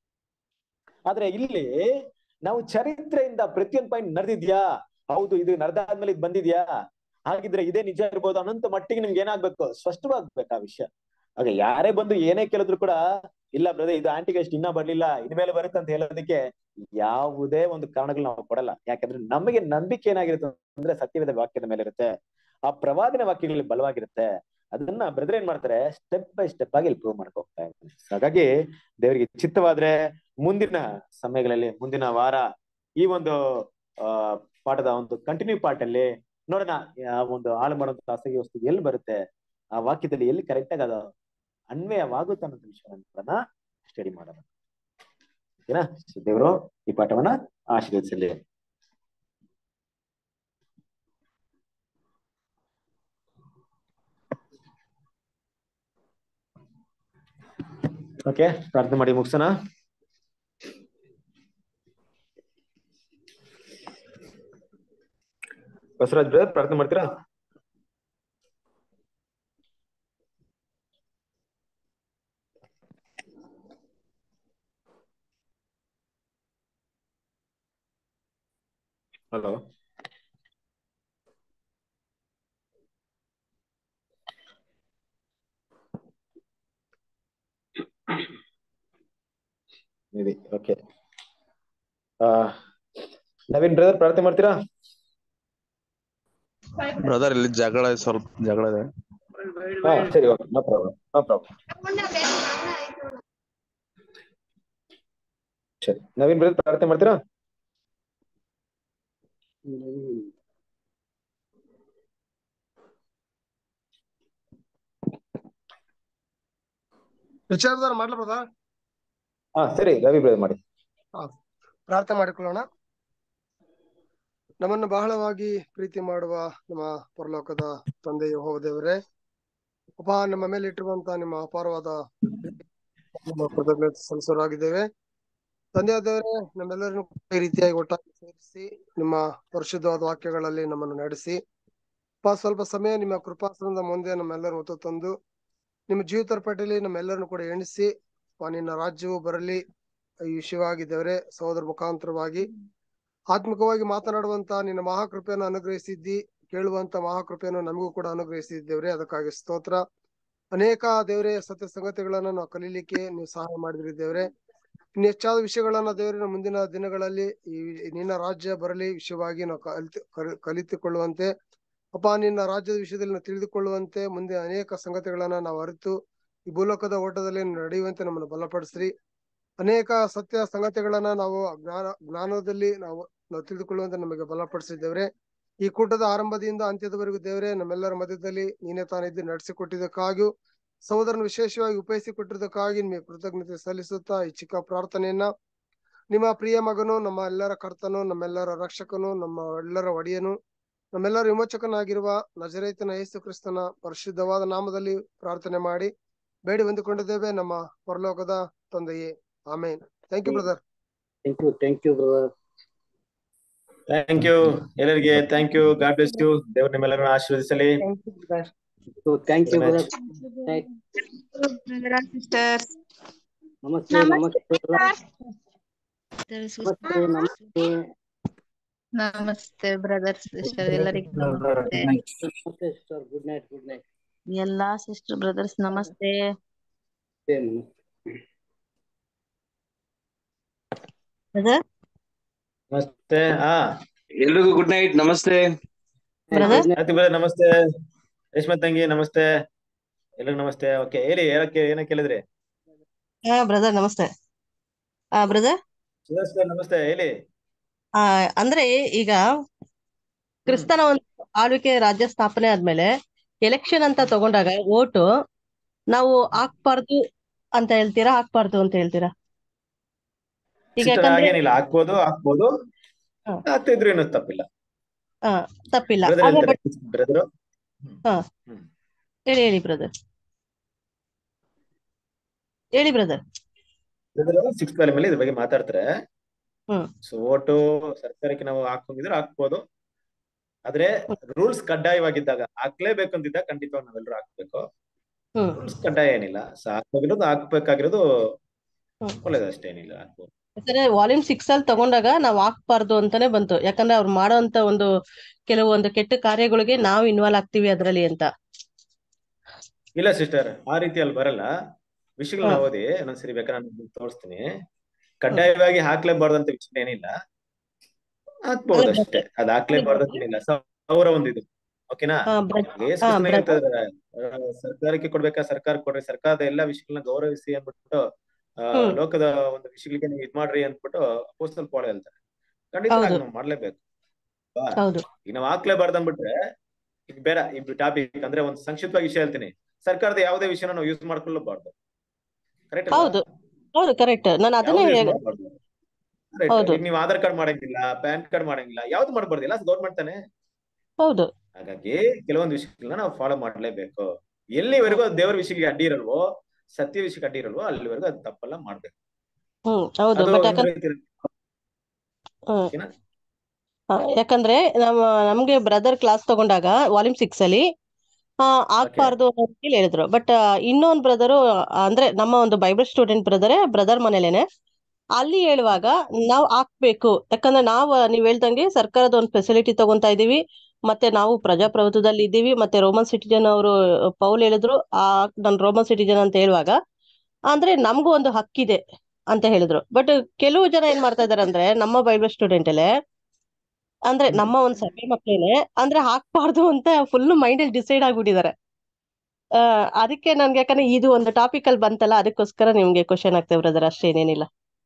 ಆದ್ರೆ ಇಲ್ಲಿ ನಾವು ಚರಿತ್ರೆಯಿಂದ ಪ್ರತಿಯೊಂದು ಪಾಯಿಂಟ್ ನಡೆದಿದ್ಯಾ ಹೌದು ಇದು ನಡೆದಾದ್ಮೇಲೆ ಇದು ಬಂದಿದ್ಯಾ ಹಾಗಿದ್ರೆ ಇದೇ ನಿಜ ಇರ್ಬೋದು ಅನ್ನೋಂತ ಮಟ್ಟಿಗೆ ನಿಮ್ಗೆ ಏನಾಗ್ಬೇಕು ಸ್ಪಷ್ಟವಾಗ್ಬೇಕು ಆ ವಿಷಯ ಹಾಗೆ ಯಾರೇ ಬಂದು ಏನೇ ಕೇಳಿದ್ರು ಕೂಡ ಇಲ್ಲ ಬ್ರದರ್ ಇದು ಆಂಟಿಗೆಸ್ಟ್ ಇನ್ನ ಬರ್ಲಿಲ್ಲ ಇನ್ಮೇಲೆ ಬರುತ್ತೆ ಅಂತ ಹೇಳೋದಕ್ಕೆ ಯಾವುದೇ ಒಂದು ಕಾರಣಗಳು ನಾವು ಕೊಡಲ್ಲ ಯಾಕಂದ್ರೆ ನಮಗೆ ನಂಬಿಕೆ ಏನಾಗಿರುತ್ತೆ ಅಂದ್ರೆ ಸತ್ಯವೇದ ವಾಕ್ಯದ ಮೇಲೆ ಇರುತ್ತೆ ಆ ಪ್ರವಾದನೆ ವಾಕ್ಯಗಳಲ್ಲಿ ಬಲವಾಗಿರುತ್ತೆ ಅದನ್ನ ಬ್ರದರ್ ಏನ್ ಮಾಡ್ತಾರೆ ಸ್ಟೆಪ್ ಬೈ ಸ್ಟೆಪ್ ಆಗಿ ಇಲ್ಲಿ ಪ್ರೂವ್ ಮಾಡ್ಕೊ ಹೋಗ್ತಾ ಇರ್ತಾರೆ ಹಾಗಾಗಿ ದೇವರಿಗೆ ಚಿತ್ತವಾದ್ರೆ ಮುಂದಿನ ಸಮಯಗಳಲ್ಲಿ ಮುಂದಿನ ವಾರ ಈ ಒಂದು ಆ ಪಾಠದ ಒಂದು ಕಂಟಿನ್ಯೂ ಪಾರ್ಟ್ ಅಲ್ಲಿ ನೋಡೋಣ ಆ ಒಂದು ಹಾಳು ಮಾಡುವಂತ ಖಾಸಗಿ ವಸ್ತು ಎಲ್ಲಿ ಬರುತ್ತೆ ಆ ವಾಕ್ಯದಲ್ಲಿ ಎಲ್ಲಿ ಕರೆಕ್ಟ್ ಆಗಿ ಅದು ಅನ್ವಯವಾಗುತ್ತೆ ಅನ್ನೋ ವಿಷಯವನ್ನ ಸ್ಟಡಿ ಮಾಡೋಣ ಓಕೆನಾ So, ದೇವರು ಈ ಪಾಠವನ್ನ ಆಶೀರ್ವದಿಸಲಿ ಓಕೆ ಪ್ರಾರ್ಥನೆ ಮಾಡಿ ಮುಗಿಸೋಣ ಬಸವರಾಜ್ ಬ್ರದರ್ ಪ್ರಾರ್ಥನೆ ಮಾಡ್ತೀರಾ hello maybe okay Naveen brother ಪ್ರಾರ್ಥನೆ ಮಾಡ್ತೀರಾ
ಬ್ರದರ್ ಇಲ್ಲಿ ಜಗಳ ಸ್ವಲ್ಪ ಜಗಳ ಇದೆ
ಹಾ ಸರಿ okay no problem no problem ಸರಿ ನವೀನ್ ಬ್ರದರ್ ಪ್ರಾರ್ಥನೆ ಮಾಡ್ತೀರಾ
ವಿಚಾರದಾರ ಮಾಡ್ಲಬೋದಾ
ಹಾ ಸರಿ ರವಿ ಬ್ರದರ್ ಮಾಡಿ
ಪ್ರಾರ್ಥನೆ ಮಾಡಿಕೊಳ್ಳೋಣ ನಮ್ಮನ್ನು ಬಹಳವಾಗಿ ಪ್ರೀತಿ ಮಾಡುವ ನಮ್ಮ ಪರಲೋಕದ ತಂದೆ ಯೆಹೋವ ದೇವರೇ ಅಪ್ಪ ನಮ್ಮ ಮೇಲೆ ಇಟ್ಟಿರುವಂತ ನಿಮ್ಮ ಅಪಾರವಾದ ನಿಮ್ಮ ಕೃತಜ್ಞತೆ ಸಲ್ಲಿಸೋರಾಗಿದ್ದೇವೆ ತಂದೆಯಾದವರೇ ನಮ್ಮೆಲ್ಲರನ್ನು ಈ ರೀತಿಯಾಗಿ ಒಟ್ಟಾಗಿ ಸೇರಿಸಿ ನಿಮ್ಮ ಪರಿಶುದ್ಧವಾದ ವಾಕ್ಯಗಳಲ್ಲಿ ನಮ್ಮನ್ನು ನಡೆಸಿ ಅಪ್ಪ ಸ್ವಲ್ಪ ಸಮಯ ನಿಮ್ಮ ಕೃಪಾಸನದ ಮುಂದೆ ನಮ್ಮೆಲ್ಲರೂ ಹೊತ್ತು ತಂದು ನಿಮ್ಮ ಜೀವಿತರ ಪಟ್ಟಿಯಲ್ಲಿ ನಮ್ಮೆಲ್ಲರನ್ನು ಕೂಡ ಎಣಿಸಿ ಅಪ್ಪ ನಿನ್ನ ರಾಜ್ಯವು ಬರಲಿ ಈ ವಿಷಯವಾಗಿದ್ದೇವೆ ಸಹೋದರ ಮುಖಾಂತರವಾಗಿ ಆತ್ಮಿಕವಾಗಿ ಮಾತನಾಡುವಂತ ನಿನ್ನ ಮಹಾಕೃಪೆಯನ್ನು ಅನುಗ್ರಹಿಸಿದ್ದಿ ಕೇಳುವಂತ ಮಹಾಕೃಪೆಯನ್ನು ನಮಗೂ ಕೂಡ ಅನುಗ್ರಹಿಸಿದ್ದೇವ್ರೆ ಅದಕ್ಕಾಗಿ ಸ್ತೋತ್ರ ಅನೇಕ ದೇವರೇ ಸತ್ಯ ಸಂಗತಿಗಳನ್ನ ನಾವು ಕಲೀಲಿಕ್ಕೆ ನೀವು ಸಹಾಯ ಮಾಡಿದ್ರಿ ದೇವ್ರೆ ಇನ್ನು ಹೆಚ್ಚಾದ ವಿಷಯಗಳನ್ನ ದೇವರಿನ ಮುಂದಿನ ದಿನಗಳಲ್ಲಿ ಈ ನಿನ್ನ ರಾಜ್ಯ ಬರಲಿ ವಿಷಯವಾಗಿ ನಾವು ಕಲಿತು ಕಲಿತುಕೊಳ್ಳುವಂತೆ ಅಪ್ಪ ನಿನ್ನ ರಾಜ್ಯದ ವಿಷಯದಲ್ಲಿ ನಾವು ತಿಳಿದುಕೊಳ್ಳುವಂತೆ ಮುಂದೆ ಅನೇಕ ಸಂಗತಿಗಳನ್ನ ನಾವು ಅರಿತು ಈ ಭೂಲೋಕದ ಓಟದಲ್ಲಿ ನಡೆಯುವಂತೆ ನಮ್ಮನ್ನು ಬಲಪಡಿಸ್ರಿ ಅನೇಕ ಸತ್ಯ ಸಂಗತಿಗಳನ್ನ ನಾವು ಜ್ಞಾನ ಜ್ಞಾನದಲ್ಲಿ ನಾವು ನಾವು ತಿಳಿದುಕೊಳ್ಳುವಂತೆ ನಮಗೆ ಬಲಪಡಿಸಿದ್ದೇವ್ರೆ ಈ ಕೂಟದ ಆರಂಭದಿಂದ ಅಂತ್ಯದವರೆಗೂ ದೇವರೇ ನಮ್ಮೆಲ್ಲರ ಮಧ್ಯದಲ್ಲಿ ನೀನೇ ತಾನಿದ್ದು ನಡೆಸಿಕೊಟ್ಟಿದ್ದಕ್ಕಾಗಿಯೂ ಸಹೋದರನ ವಿಶೇಷವಾಗಿ ಉಪಯೋಗಿಸಿಕೊಟ್ಟಿದ್ದಕ್ಕಾಗಿ ನಿಮಗೆ ಕೃತಜ್ಞತೆ ಸಲ್ಲಿಸುತ್ತಾ ಈ ಚಿಕ್ಕ ಪ್ರಾರ್ಥನೆಯನ್ನ ನಿಮ್ಮ ಪ್ರಿಯ ಮಗನು ನಮ್ಮ ಎಲ್ಲರ ಕರ್ತನು ನಮ್ಮೆಲ್ಲರ ರಕ್ಷಕನು ನಮ್ಮ ಎಲ್ಲರ ಒಡೆಯನು ನಮ್ಮೆಲ್ಲರ ವಿಮೋಚಕನಾಗಿರುವ ನಜರೇತನ ಯೇಸು ಕ್ರಿಸ್ತನ ಪರಿಶುದ್ಧವಾದ ನಾಮದಲ್ಲಿ ಪ್ರಾರ್ಥನೆ ಮಾಡಿ ಬೇಡಿ ಹೊಂದಿಕೊಂಡಿದ್ದೇವೆ ನಮ್ಮ ಪರಲೋಕದ ತಂದೆಯೇ amen thank you brother
thank you thank you brother
thank you ಎಲ್ಲರಿಗೆ thank you God bless you ದೇವ್ರ ನಿಮ್ಮೆಲ್ಲರನ್ನ ಆಶೀರ್ವದಿಸಲಿ
ಥ್ಯಾಂಕ್ ಯು ಬ್ರದರ್
ಸಿಸ್ಟರ್ಸ್
ನಮಸ್ತೆ ನಮಸ್ತೆ ನಮಸ್ತೆ ನಮಸ್ತೆ
ನಮಸ್ತೆ ಬ್ರದರ್ ಸಿಸ್ಟರ್ ಎಲ್ಲರಿಗೂ ನಮಸ್ತೆ
ನಮಸ್ತೆ sir good night good night
ಎಲ್ಲಾ ಸಿಸ್ಟರ್ ಬ್ರದರ್ಸ್ ನಮಸ್ತೆ
ಬ್ರದರ್
ನಮಸ್ತೆ ಹಾ
ಎಲ್ರಿಗೂ ಗುಡ್ ನೈಟ್ ನಮಸ್ತೆ
ಬ್ರದರ್
ಅತಿ ಬ್ರದರ್ ನಮಸ್ತೆ ರೇಷ್ಮಾ ತಂಗಿ ನಮಸ್ತೆ ಎಲ್ರಿಗೂ ನಮಸ್ತೆ ಓಕೆ ಹೇಳಿ ಏನಕ್ಕೆ ಏನಕ್ಕೆ ಕೇಳಿದ್ರಿ
ಹಾ ಬ್ರದರ್ ನಮಸ್ತೆ ಆ ಬ್ರದರ್
ಸುಧಾಕರ್ ನಮಸ್ತೆ ಹೇಳಿ
ಆ ಅಂದ್ರೆ ಈಗ ಕ್ರಿಸ್ತನ ಒಂದು ಆಳ್ವಿಕೆ ರಾಜ್ಯ ಸ್ಥಾಪನೆ ಆದ್ಮೇಲೆ ಎಲೆಕ್ಷನ್ ಅಂತ ತಗೊಂಡಾಗ ಓಟು ನಾವು ಹಾಕ್ಬಾರ್ದು ಅಂತ ಹೇಳ್ತೀರಾ ಹಾಕ್ಬಾರ್ದು ಅಂತ ಹೇಳ್ತೀರಾ ಈಗ
ಸಿಸ್ಟರ್
ಯಾಕಂದ್ರೆ
ಹಾಗೇನಿಲ್ಲ ಹಾಕ್ಬೋದು ಹಾಕ್ಬೋದು
ಹಾ.
ಹಾಕ್ತಿದ್ರು ಏನು ತಪ್ಪಿಲ್ಲ
ಹಾ ತಪ್ಪಿಲ್ಲ
ಬ್ರದರ್
ಆದ್ರೆ
ಹೇಳ್ತಾರೆ
ಬಟ್
ಬ್ರದರ್
ಹಾ
ಹ್ಮ್.
ಹೇಳಿ ಹೇಳಿ ಬ್ರದರ್ ಹೇಳಿ ಬ್ರದರ್
ಬ್ರದರ್ ಸಿಕ್ಸ್ ವ್ಯಾಲ್ಯೂ ಮೇಲೆ ಇದ್ರ ಬಗ್ಗೆ ಮಾತಾಡ್ತಾರೆ
ಹ್ಮ್
ಸೊ ಓಟು ಸರ್ಕಾರಕ್ಕೆ ನಾವು ಹಾಕೊಂಡಿದ್ರೆ ಹಾಕ್ಬೋದು ಆದ್ರೆ ರೂಲ್ಸ್ ಕಡ್ಡಾಯವಾಗಿದ್ದಾಗ ಹಾಕ್ಲೇಬೇಕು ಅಂತಿದ್ದಾಗ ಖಂಡಿತವಾಗಿ ನಾವೆಲ್ಲರೂ ಹಾಕ್ಬೇಕು
ಹ್ಮ್
ರೂಲ್ಸ್ ಕಡ್ಡಾಯ ಏನಿಲ್ಲ ಸೊ ಹಾಕ್ಬೇಕಾಗಿರೋದು ಹಾಕ್ಬೇಕಾಗಿರೋದು
ಹ್ಮ್
ಒಳ್ಳೇದು ಅಷ್ಟೇನಿಲ್ಲ ಹಾಕ್ಬೋದು
ಯಾಕಂದ್ರೆ ವಾಲ್ಯೂಮ್ ಸಿಕ್ಸ್ ಅಲ್ಲಿ ತಗೊಂಡಾಗ ನಾವ್ ಹಾಕ್ಬಾರ್ದು ಅಂತಾನೆ ಬಂತು ಯಾಕಂದ್ರೆ ಅವ್ರು ಮಾಡೋಂತ ಒಂದು ಕೆಲವೊಂದು ಕೆಟ್ಟ ಕಾರ್ಯಗಳಿಗೆ ನಾವು ಇನ್ವಾಲ್ವ್ ಆಗ್ತೀವಿ ಅದ್ರಲ್ಲಿ ಅಂತ
ಇಲ್ಲ ಸಿಸ್ಟರ್ ಆ ರೀತಿ ಅಲ್ಲಿ ಬರಲ್ಲ ವಿಷಯಗಳನ್ನ
ಹ್ಮ್.
ಓದಿ ಒಂದೊಂದ್ಸರಿ ಬೇಕಾದ್ರೆ ನಾನು ನಿಮ್ಗೆ ತೋರಿಸ್ತೀನಿ ಕಡ್ಡಾಯವಾಗಿ ಹಾಕ್ಲೇಬಾರ್ದಂತ ವಿಷಯ ಏನಿಲ್ಲ ಹಾಕ್ಬಹುದು
ಅಲ್ಲ,
ಅಷ್ಟೇ ಅದ್ ಹಾಕ್ಲೇಬಾರ್ದು ಅಂತ ಏನಿಲ್ಲ ಸ- ಅವರ ಒಂದಿದು ಓಕೆನಾ
ಹಾ ಬ್ರದರ್
ಯೇಸು
ಹಾ
ಕ್ರಿಸ್ತನೇ
ಬ್ರದರ್
ಹೇಳ್ತಾರೆ ಆ, ಸರ್ಕಾರಕ್ಕೆ ಕೊಡ್ಬೇಕಾ ಸರ್ಕಾರ ಕೊಡ್ರಿ ಸರ್ಕಾರದ ಎಲ್ಲಾ ವಿಷಯಗಳನ್ನ ಗೌರವಿಸಿ ಅಂದ್ಬಿಟ್ಟು ಆ,
ಹ್ಮ್
ಲೋಕದ ಒಂದು ವಿಷಯಗಳಿಗೆ ನೀವು ಇದ್ ಮಾಡ್ರಿ ಅಂದ್ಬಿಟ್ಟು ಅಪೋಸ್ತಲ್ ಪೌಲ್ ಹೇಳ್ತಾರೆ ಖಂಡಿತ
ಹೌದು
ನಾವು ಮಾಡ್ಲೇಬೇಕು ಅಲ್ವಾ?
ಹೌದು
ಈಗ ನಾವು ಹಾಕ್ಲೇಬಾರ್ದು ಅಂದ್ಬಿಟ್ರೆ ಈಗ ಬೇರೆ ಈ ಟಾಪಿಕ್ ಅಂದ್ರೆ ಒಂದು ಸಂಕ್ಷಿಪ್ತವಾಗಿ ವಿಷಯ ಹೇಳ್ತೀನಿ ಸರ್ಕಾರದ ಯಾವುದೇ ವಿಷಯನ ನಾವು ಯೂಸ್ ಮಾಡ್ಕೊಳ್ಳಬಾರ್ದು ಕರೆಕ್ಟ್ ಅಲ್ವಾ
ಹೌದು ಹೌದು ಕರೆಕ್ಟ್ ನಾನು ಅದನ್ನೇ
ಯಾವ್ದು ಯೂಸ್
ಹೇಳ-
ಮಾಡಬಾರ್ದು ರೈಟ್
ಹೌದು
ಈಗ ನೀವು ಆಧಾರ್ ಕಾರ್ಡ್ ಮಾಡಂಗಿಲ್ಲ ಪ್ಯಾನ್ ಕಾರ್ಡ್ ಮಾಡಂಗಿಲ್ಲ ಯಾವ್ದು ಮಾಡಬಾರ್ದು ಎಲ್ಲ ಗೌರ್ಮೆಂಟ್ ತಾನೆ
ಹೌದು
ಹಾಗಾಗಿ ಕೆಲವೊಂದು ವಿಷಯಗಳನ್ನ ನಾವು ಫಾಲೋ ಮಾಡ್ಲೇಬೇಕು ಎಲ್ಲಿವರೆಗೂ ಅದು ದೇವರ ವಿಷಯಕ್ಕೆ ಅಡ್ಡಿ ಇರಲ್ವೋ ಸತ್ಯ ವಿಷಯಕ್ಕೆ ಅಡ್ಡಿ ಇರಲ್ವೋ ಅಲ್ಲಿವರೆಗೂ ಅದು ತಪ್ಪೆಲ್ಲ ಮಾಡ್ಬೇಕು
ಹ್ಮ್ ಹೌದು
ಅದು
ಬಟ್
ಒಂದು
ಯಾಕಂದ್ರೆ
ರೀತಿ
ಹ್ಮ್
ಓಕೆನಾ
ಹಾ, ಯಾಕಂದ್ರೆ ನಮ್ಮ ನಮ್ಗೆ ಬ್ರದರ್ ಕ್ಲಾಸ್ ತಗೊಂಡಾಗ ವಾಲ್ಯೂಮ್ ಸಿಕ್ಸ್ ಅಲ್ಲಿ ಆ,
ಓಕೆ
ಆಗ್ಬಾರ್ದು ಅಂತ ಹೇಳಿ ಹೇಳಿದ್ರು ಬಟ್ ಇನ್ನೊಂದು ಬ್ರದರು ಅಂದ್ರೆ ನಮ್ಮ ಒಂದು ಬೈಬಲ್ ಸ್ಟೂಡೆಂಟ್ ಬ್ರದರೇ ಬ್ರದರ್ ಮನೇಲೇನೆ ಅಲ್ಲಿ ಹೇಳುವಾಗ ನಾವು ಹಾಕ್ಬೇಕು ಯಾಕಂದ್ರೆ ನಾವು ನೀವ್ ಹೇಳ್ದಂಗೆ ಸರ್ಕಾರದ ಒಂದು ಫೆಸಿಲಿಟಿ ತಗೊಂತಾ ಇದೀವಿ ಮತ್ತೆ ನಾವು ಪ್ರಜಾಪ್ರಭುತ್ವದಲ್ಲಿ ಇದ್ದೀವಿ ಮತ್ತೆ ರೋಮನ್ ಸಿಟಿಜನ್ ಅವರು ಪೌಲ್ ಹೇಳಿದ್ರು ಆ ನಾನು ರೋಮನ್ ಸಿಟಿಜನ್ ಅಂತ ಹೇಳುವಾಗ ಅಂದ್ರೆ ನಮಗೂ ಒಂದು ಹಕ್ಕಿದೆ ಅಂತ ಹೇಳಿದ್ರು ಬಟ್ ಕೆಲವು ಜನ ಏನ್ ಮಾಡ್ತಾ ಇದಾರೆ ಅಂದ್ರೆ ನಮ್ಮ ಬೈಬಲ್ ಸ್ಟೂಡೆಂಟ್ ಅಲ್ಲೇ ಅಂದ್ರೆ
ಹ್ಮ್
ನಮ್ಮ ಒಂದ್ ಸಭೆ ಮಕ್ಳೇನೆ ಅಂದ್ರೆ ಹಾಕ್ಬಾರ್ದು ಅಂತ ಫುಲ್ ಮೈಂಡ್ ಅಲ್ಲಿ ಡಿಸೈಡ್ ಆಗ್ಬಿಟ್ಟಿದ್ದಾರೆ ಆ ಅದಕ್ಕೆ ನನ್ಗೆ ಯಾಕಂದ್ರೆ ಇದು ಒಂದು ಟಾಪಿಕ್ ಅಲ್ಲಿ ಬಂತಲ್ಲ ಅದಕ್ಕೋಸ್ಕರ ನಿಮ್ಗೆ ಕ್ವಶನ್ ಆಗ್ತೇವೆ ಬ್ರದರ್ ಅಷ್ಟೇನೇನಿಲ್ಲ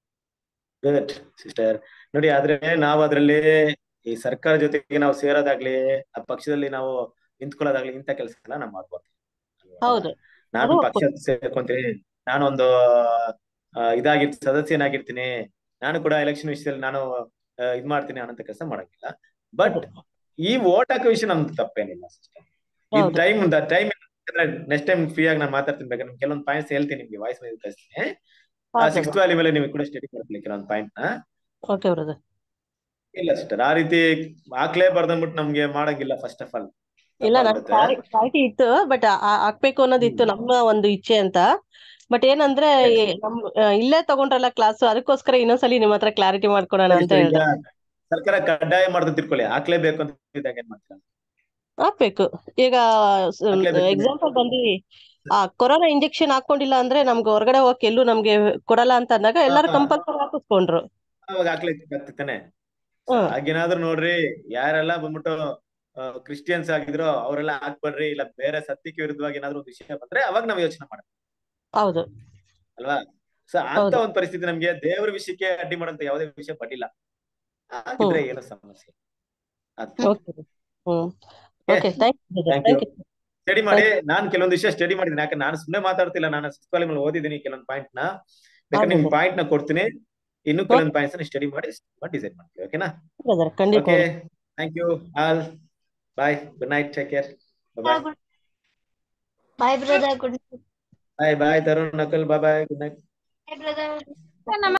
ಗುಡ್ ಸಿಸ್ಟರ್ ನೋಡಿ ಆದ್ರೆ ನಾವು ಅದ್ರಲ್ಲಿ ಈ ಸರ್ಕಾರ ಜೊತೆಗೆ ನಾವು ಸೇರೋದಾಗ್ಲಿ ಆ ಪಕ್ಷದಲ್ಲಿ ನಾವು ನಿಂತ್ಕೊಳ್ಳೋದಾಗ್ಲಿ ಇಂಥ ಕೆಲಸ ಎಲ್ಲ ನಾವು ಮಾಡ್ಬಾರ್ದು ಅಲ್ವಾ
ಹೌದು
ನಾನು
ಅದು
ಪಕ್ಷ ಸೇರ್ಕೊಂತೀನಿ ನಾನೊಂದು ಆ, ಇದಾಗಿ ಸದಸ್ಯನಾಗಿರ್ತೀನಿ ನಾನು ಕೂಡ ಎಲೆಕ್ಷನ್ ವಿಷಯದಲ್ಲಿ ನಾನು ಆ, ಇದ್ ಮಾಡ್ತೀನಿ ಅನ್ನೋ ಕೆಲಸ ಮಾಡಂಗಿಲ್ಲ ಬಟ್
ಹೌದು
ಈ ಓಟ್ ಹಾಕೋ ವಿಷಯ ನಮ್ದು ತಪ್ಪೇನಿಲ್ಲ ಸಿಸ್ಟರ್ ಈ
ಹೌದು
time time next time free ಆಗಿ ನಾನು ಮಾತಾಡ್ತೀನಿ ಬೇಕಾದ್ರೆ ನಿಮ್ಗೆ ಕೆಲವೊಂದು ಪಾಯಿಂಟ್ಸ್ ಹೇಳ್ತೀನಿ ನಿಮ್ಗೆ ವಾಯ್ಸ್ ಮೇಲೆ ಕಳಿಸ್ತೀನಿ ಆ
ಓಕೆ
ಸಿಕ್ಸ್ತ್ ವ್ಯಾಲಿ ಮೇಲೆ ನಿಮಗೆ ಕೂಡ ಸ್ಟಡಿ ಮಾಡ್ತೀನಿ ಕೆಲವೊಂದು ಪಾಯಿಂಟ್ ನ
ಓಕೆ ಬ್ರದರ್
ಇಲ್ಲ ಸಿಸ್ಟರ್ ಆ ರೀತಿ ಹಾಕ್ಲೇಬಾರ್ದು ಅಂದ್ಬಿಟ್ಟು ನಮ್ಗೆ ಮಾಡಂಗಿಲ್ಲ ಫಸ್ಟ್ ಆಫ್ ಆಲ್
ಇಲ್ಲ ನನ್
ತಪ್ಪಾಗ್ಬಿಡುತ್ತೆ
ಕ್ಲಾರಿಟಿ ಇತ್ತು ಬಟ್ ಹಾಕ್ಬೇಕು ಅನ್ನೋದಿತ್ತು
ಹ್ಮ್
ನಮ್ಮ ಒಂದು ಇಚ್ಛೆ ಅಂತ ಬಟ್ ಏನಂದ್ರೆ ಈ
Yes.
ನಮ್ ಆ, ಇಲ್ಲೇ ತಗೊಂಡ್ರಲ್ಲ ಕ್ಲಾಸ್ ಅದಕ್ಕೋಸ್ಕರ ಇನ್ನೊಂದ್ಸಲಿ ನಿಮ್ ಹತ್ರ ಕ್ಲಾರಿಟಿ ಮಾಡ್ಕೊಳೋಣ
ಸರಿ
ಅಂತ
ಸರಿ ಈಗ
ಹೇಳ್ದೆ
ಸರ್ಕಾರ ಕಡ್ಡಾಯ ಮಾಡ್ದು ತಿಳ್ಕೊಳ್ಳಿ ಹಾಕ್ಲೇಬೇಕು ಅಂತ ಇದ್ದಾಗ ಏನ್ ಮಾಡ್ತೀರಾ
ಹಾಕ್ಬೇಕು ಈಗ
ಹಾಕ್ಲೇಬೇಕು
ಎಕ್ಸಾಂಪಲ್ ಬಂದು ಆ ಕೊರೋನಾ ಇಂಜೆಕ್ಷನ್ ಹಾಕೊಂಡಿಲ್ಲ ಅಂದ್ರೆ ನಮ್ಗೆ ಹೊರಗಡೆ ಹೋಗಕ್ ಎಲ್ಲೂ ನಮ್ಗೆ ಕೊಡಲ್ಲ ಅಂತ ಅಂದಾಗ ಎಲ್ಲಾರು
ಹಾ
ಕಂಪಲ್ಸರಿ ಹಾಕಿಸ್ಕೊಂಡ್ರು
ಅವಾಗ ಹಾಕ್ಲೇಬೇಕಾಗ್ತಾನೆ
ಹ್ಮ್
ಹಾಗೇನಾದ್ರೂ ನೋಡ್ರಿ ಯಾರೆಲ್ಲ ಬಂದ್ಬಿಟ್ಟು ಕ್ರಿಸ್ಟಿಯನ್ಸ್ ಆಗಿದ್ರು ಅವರೆಲ್ಲ ಹಾಕ್ಬೇಡ್ರಿ ಇಲ್ಲ ಬೇರೆ ಸತ್ಯಕ್ಕೆ ವಿರುದ್ಧವಾಗಿ ಏನಾದ್ರು ಒಂದು ವಿಷಯ ಬಂದ್ರೆ ಅವಾಗ ನಾವ್ ಯೋಚನೆ ಮಾಡೋಣ
ಹೌದು
ಅಲ್ವಾ ಸೊ ಅಂತ
ಹೌದು
ಒಂದ್ ಪರಿಸ್ಥಿತಿ ನಮ್ಗೆ ದೇವ್ರ ವಿಷಯಕ್ಕೆ ಅಡ್ಡಿ ಮಾಡಂತ ಯಾವುದೇ ವಿಷಯ ಪಟ್ಟಿಲ್ಲ
ಹ್ಮ್
ಹಾಗಿದ್ರೆ ಏನು ಸಮಸ್ಯೆ ಅದು
okay hmm
okay
okay thank you brother
thank you
thank you
study ಮಾಡಿ
ಥ್ಯಾಂಕ್ ಯು
ನಾನ್ ಕೆಲವೊಂದು ವಿಷಯ ಸ್ಟಡಿ ಮಾಡಿದ್ದೀನಿ ಯಾಕಂದ್ರೆ ನಾನು ಸುಮ್ಮನೆ ಮಾತಾಡ್ತಿಲ್ಲ ನಾನು ಸಿಕ್ಸ್ ಮೇಲೆ ಓದಿದ್ದೀನಿ ಕೆಲವೊಂದು ಪಾಯಿಂಟ್ ನ
ಹಾ
ಬೇಕಾದ್ರೆ ನಿಮ್
ಬ್ರದರ್
ಪಾಯಿಂಟ್ ನ ಕೊಡ್ತೀನಿ ಇನ್ನು
ಓಕೆ
ಕೆಲವೊಂದು ಪಾಯಿಂಟ್ಸ್ ನ ಸ್ಟಡಿ ಮಾಡಿ ಡಿಸೈಡ್ ಮಾಡ್ತೀವಿ ಓಕೆನಾ
ಬ್ರದರ್ ಖಂಡಿತ
okay thank you all bye good night take care bye
bye brother good
bye bye Tarun ನಕಲ್ bye bye good night
night brother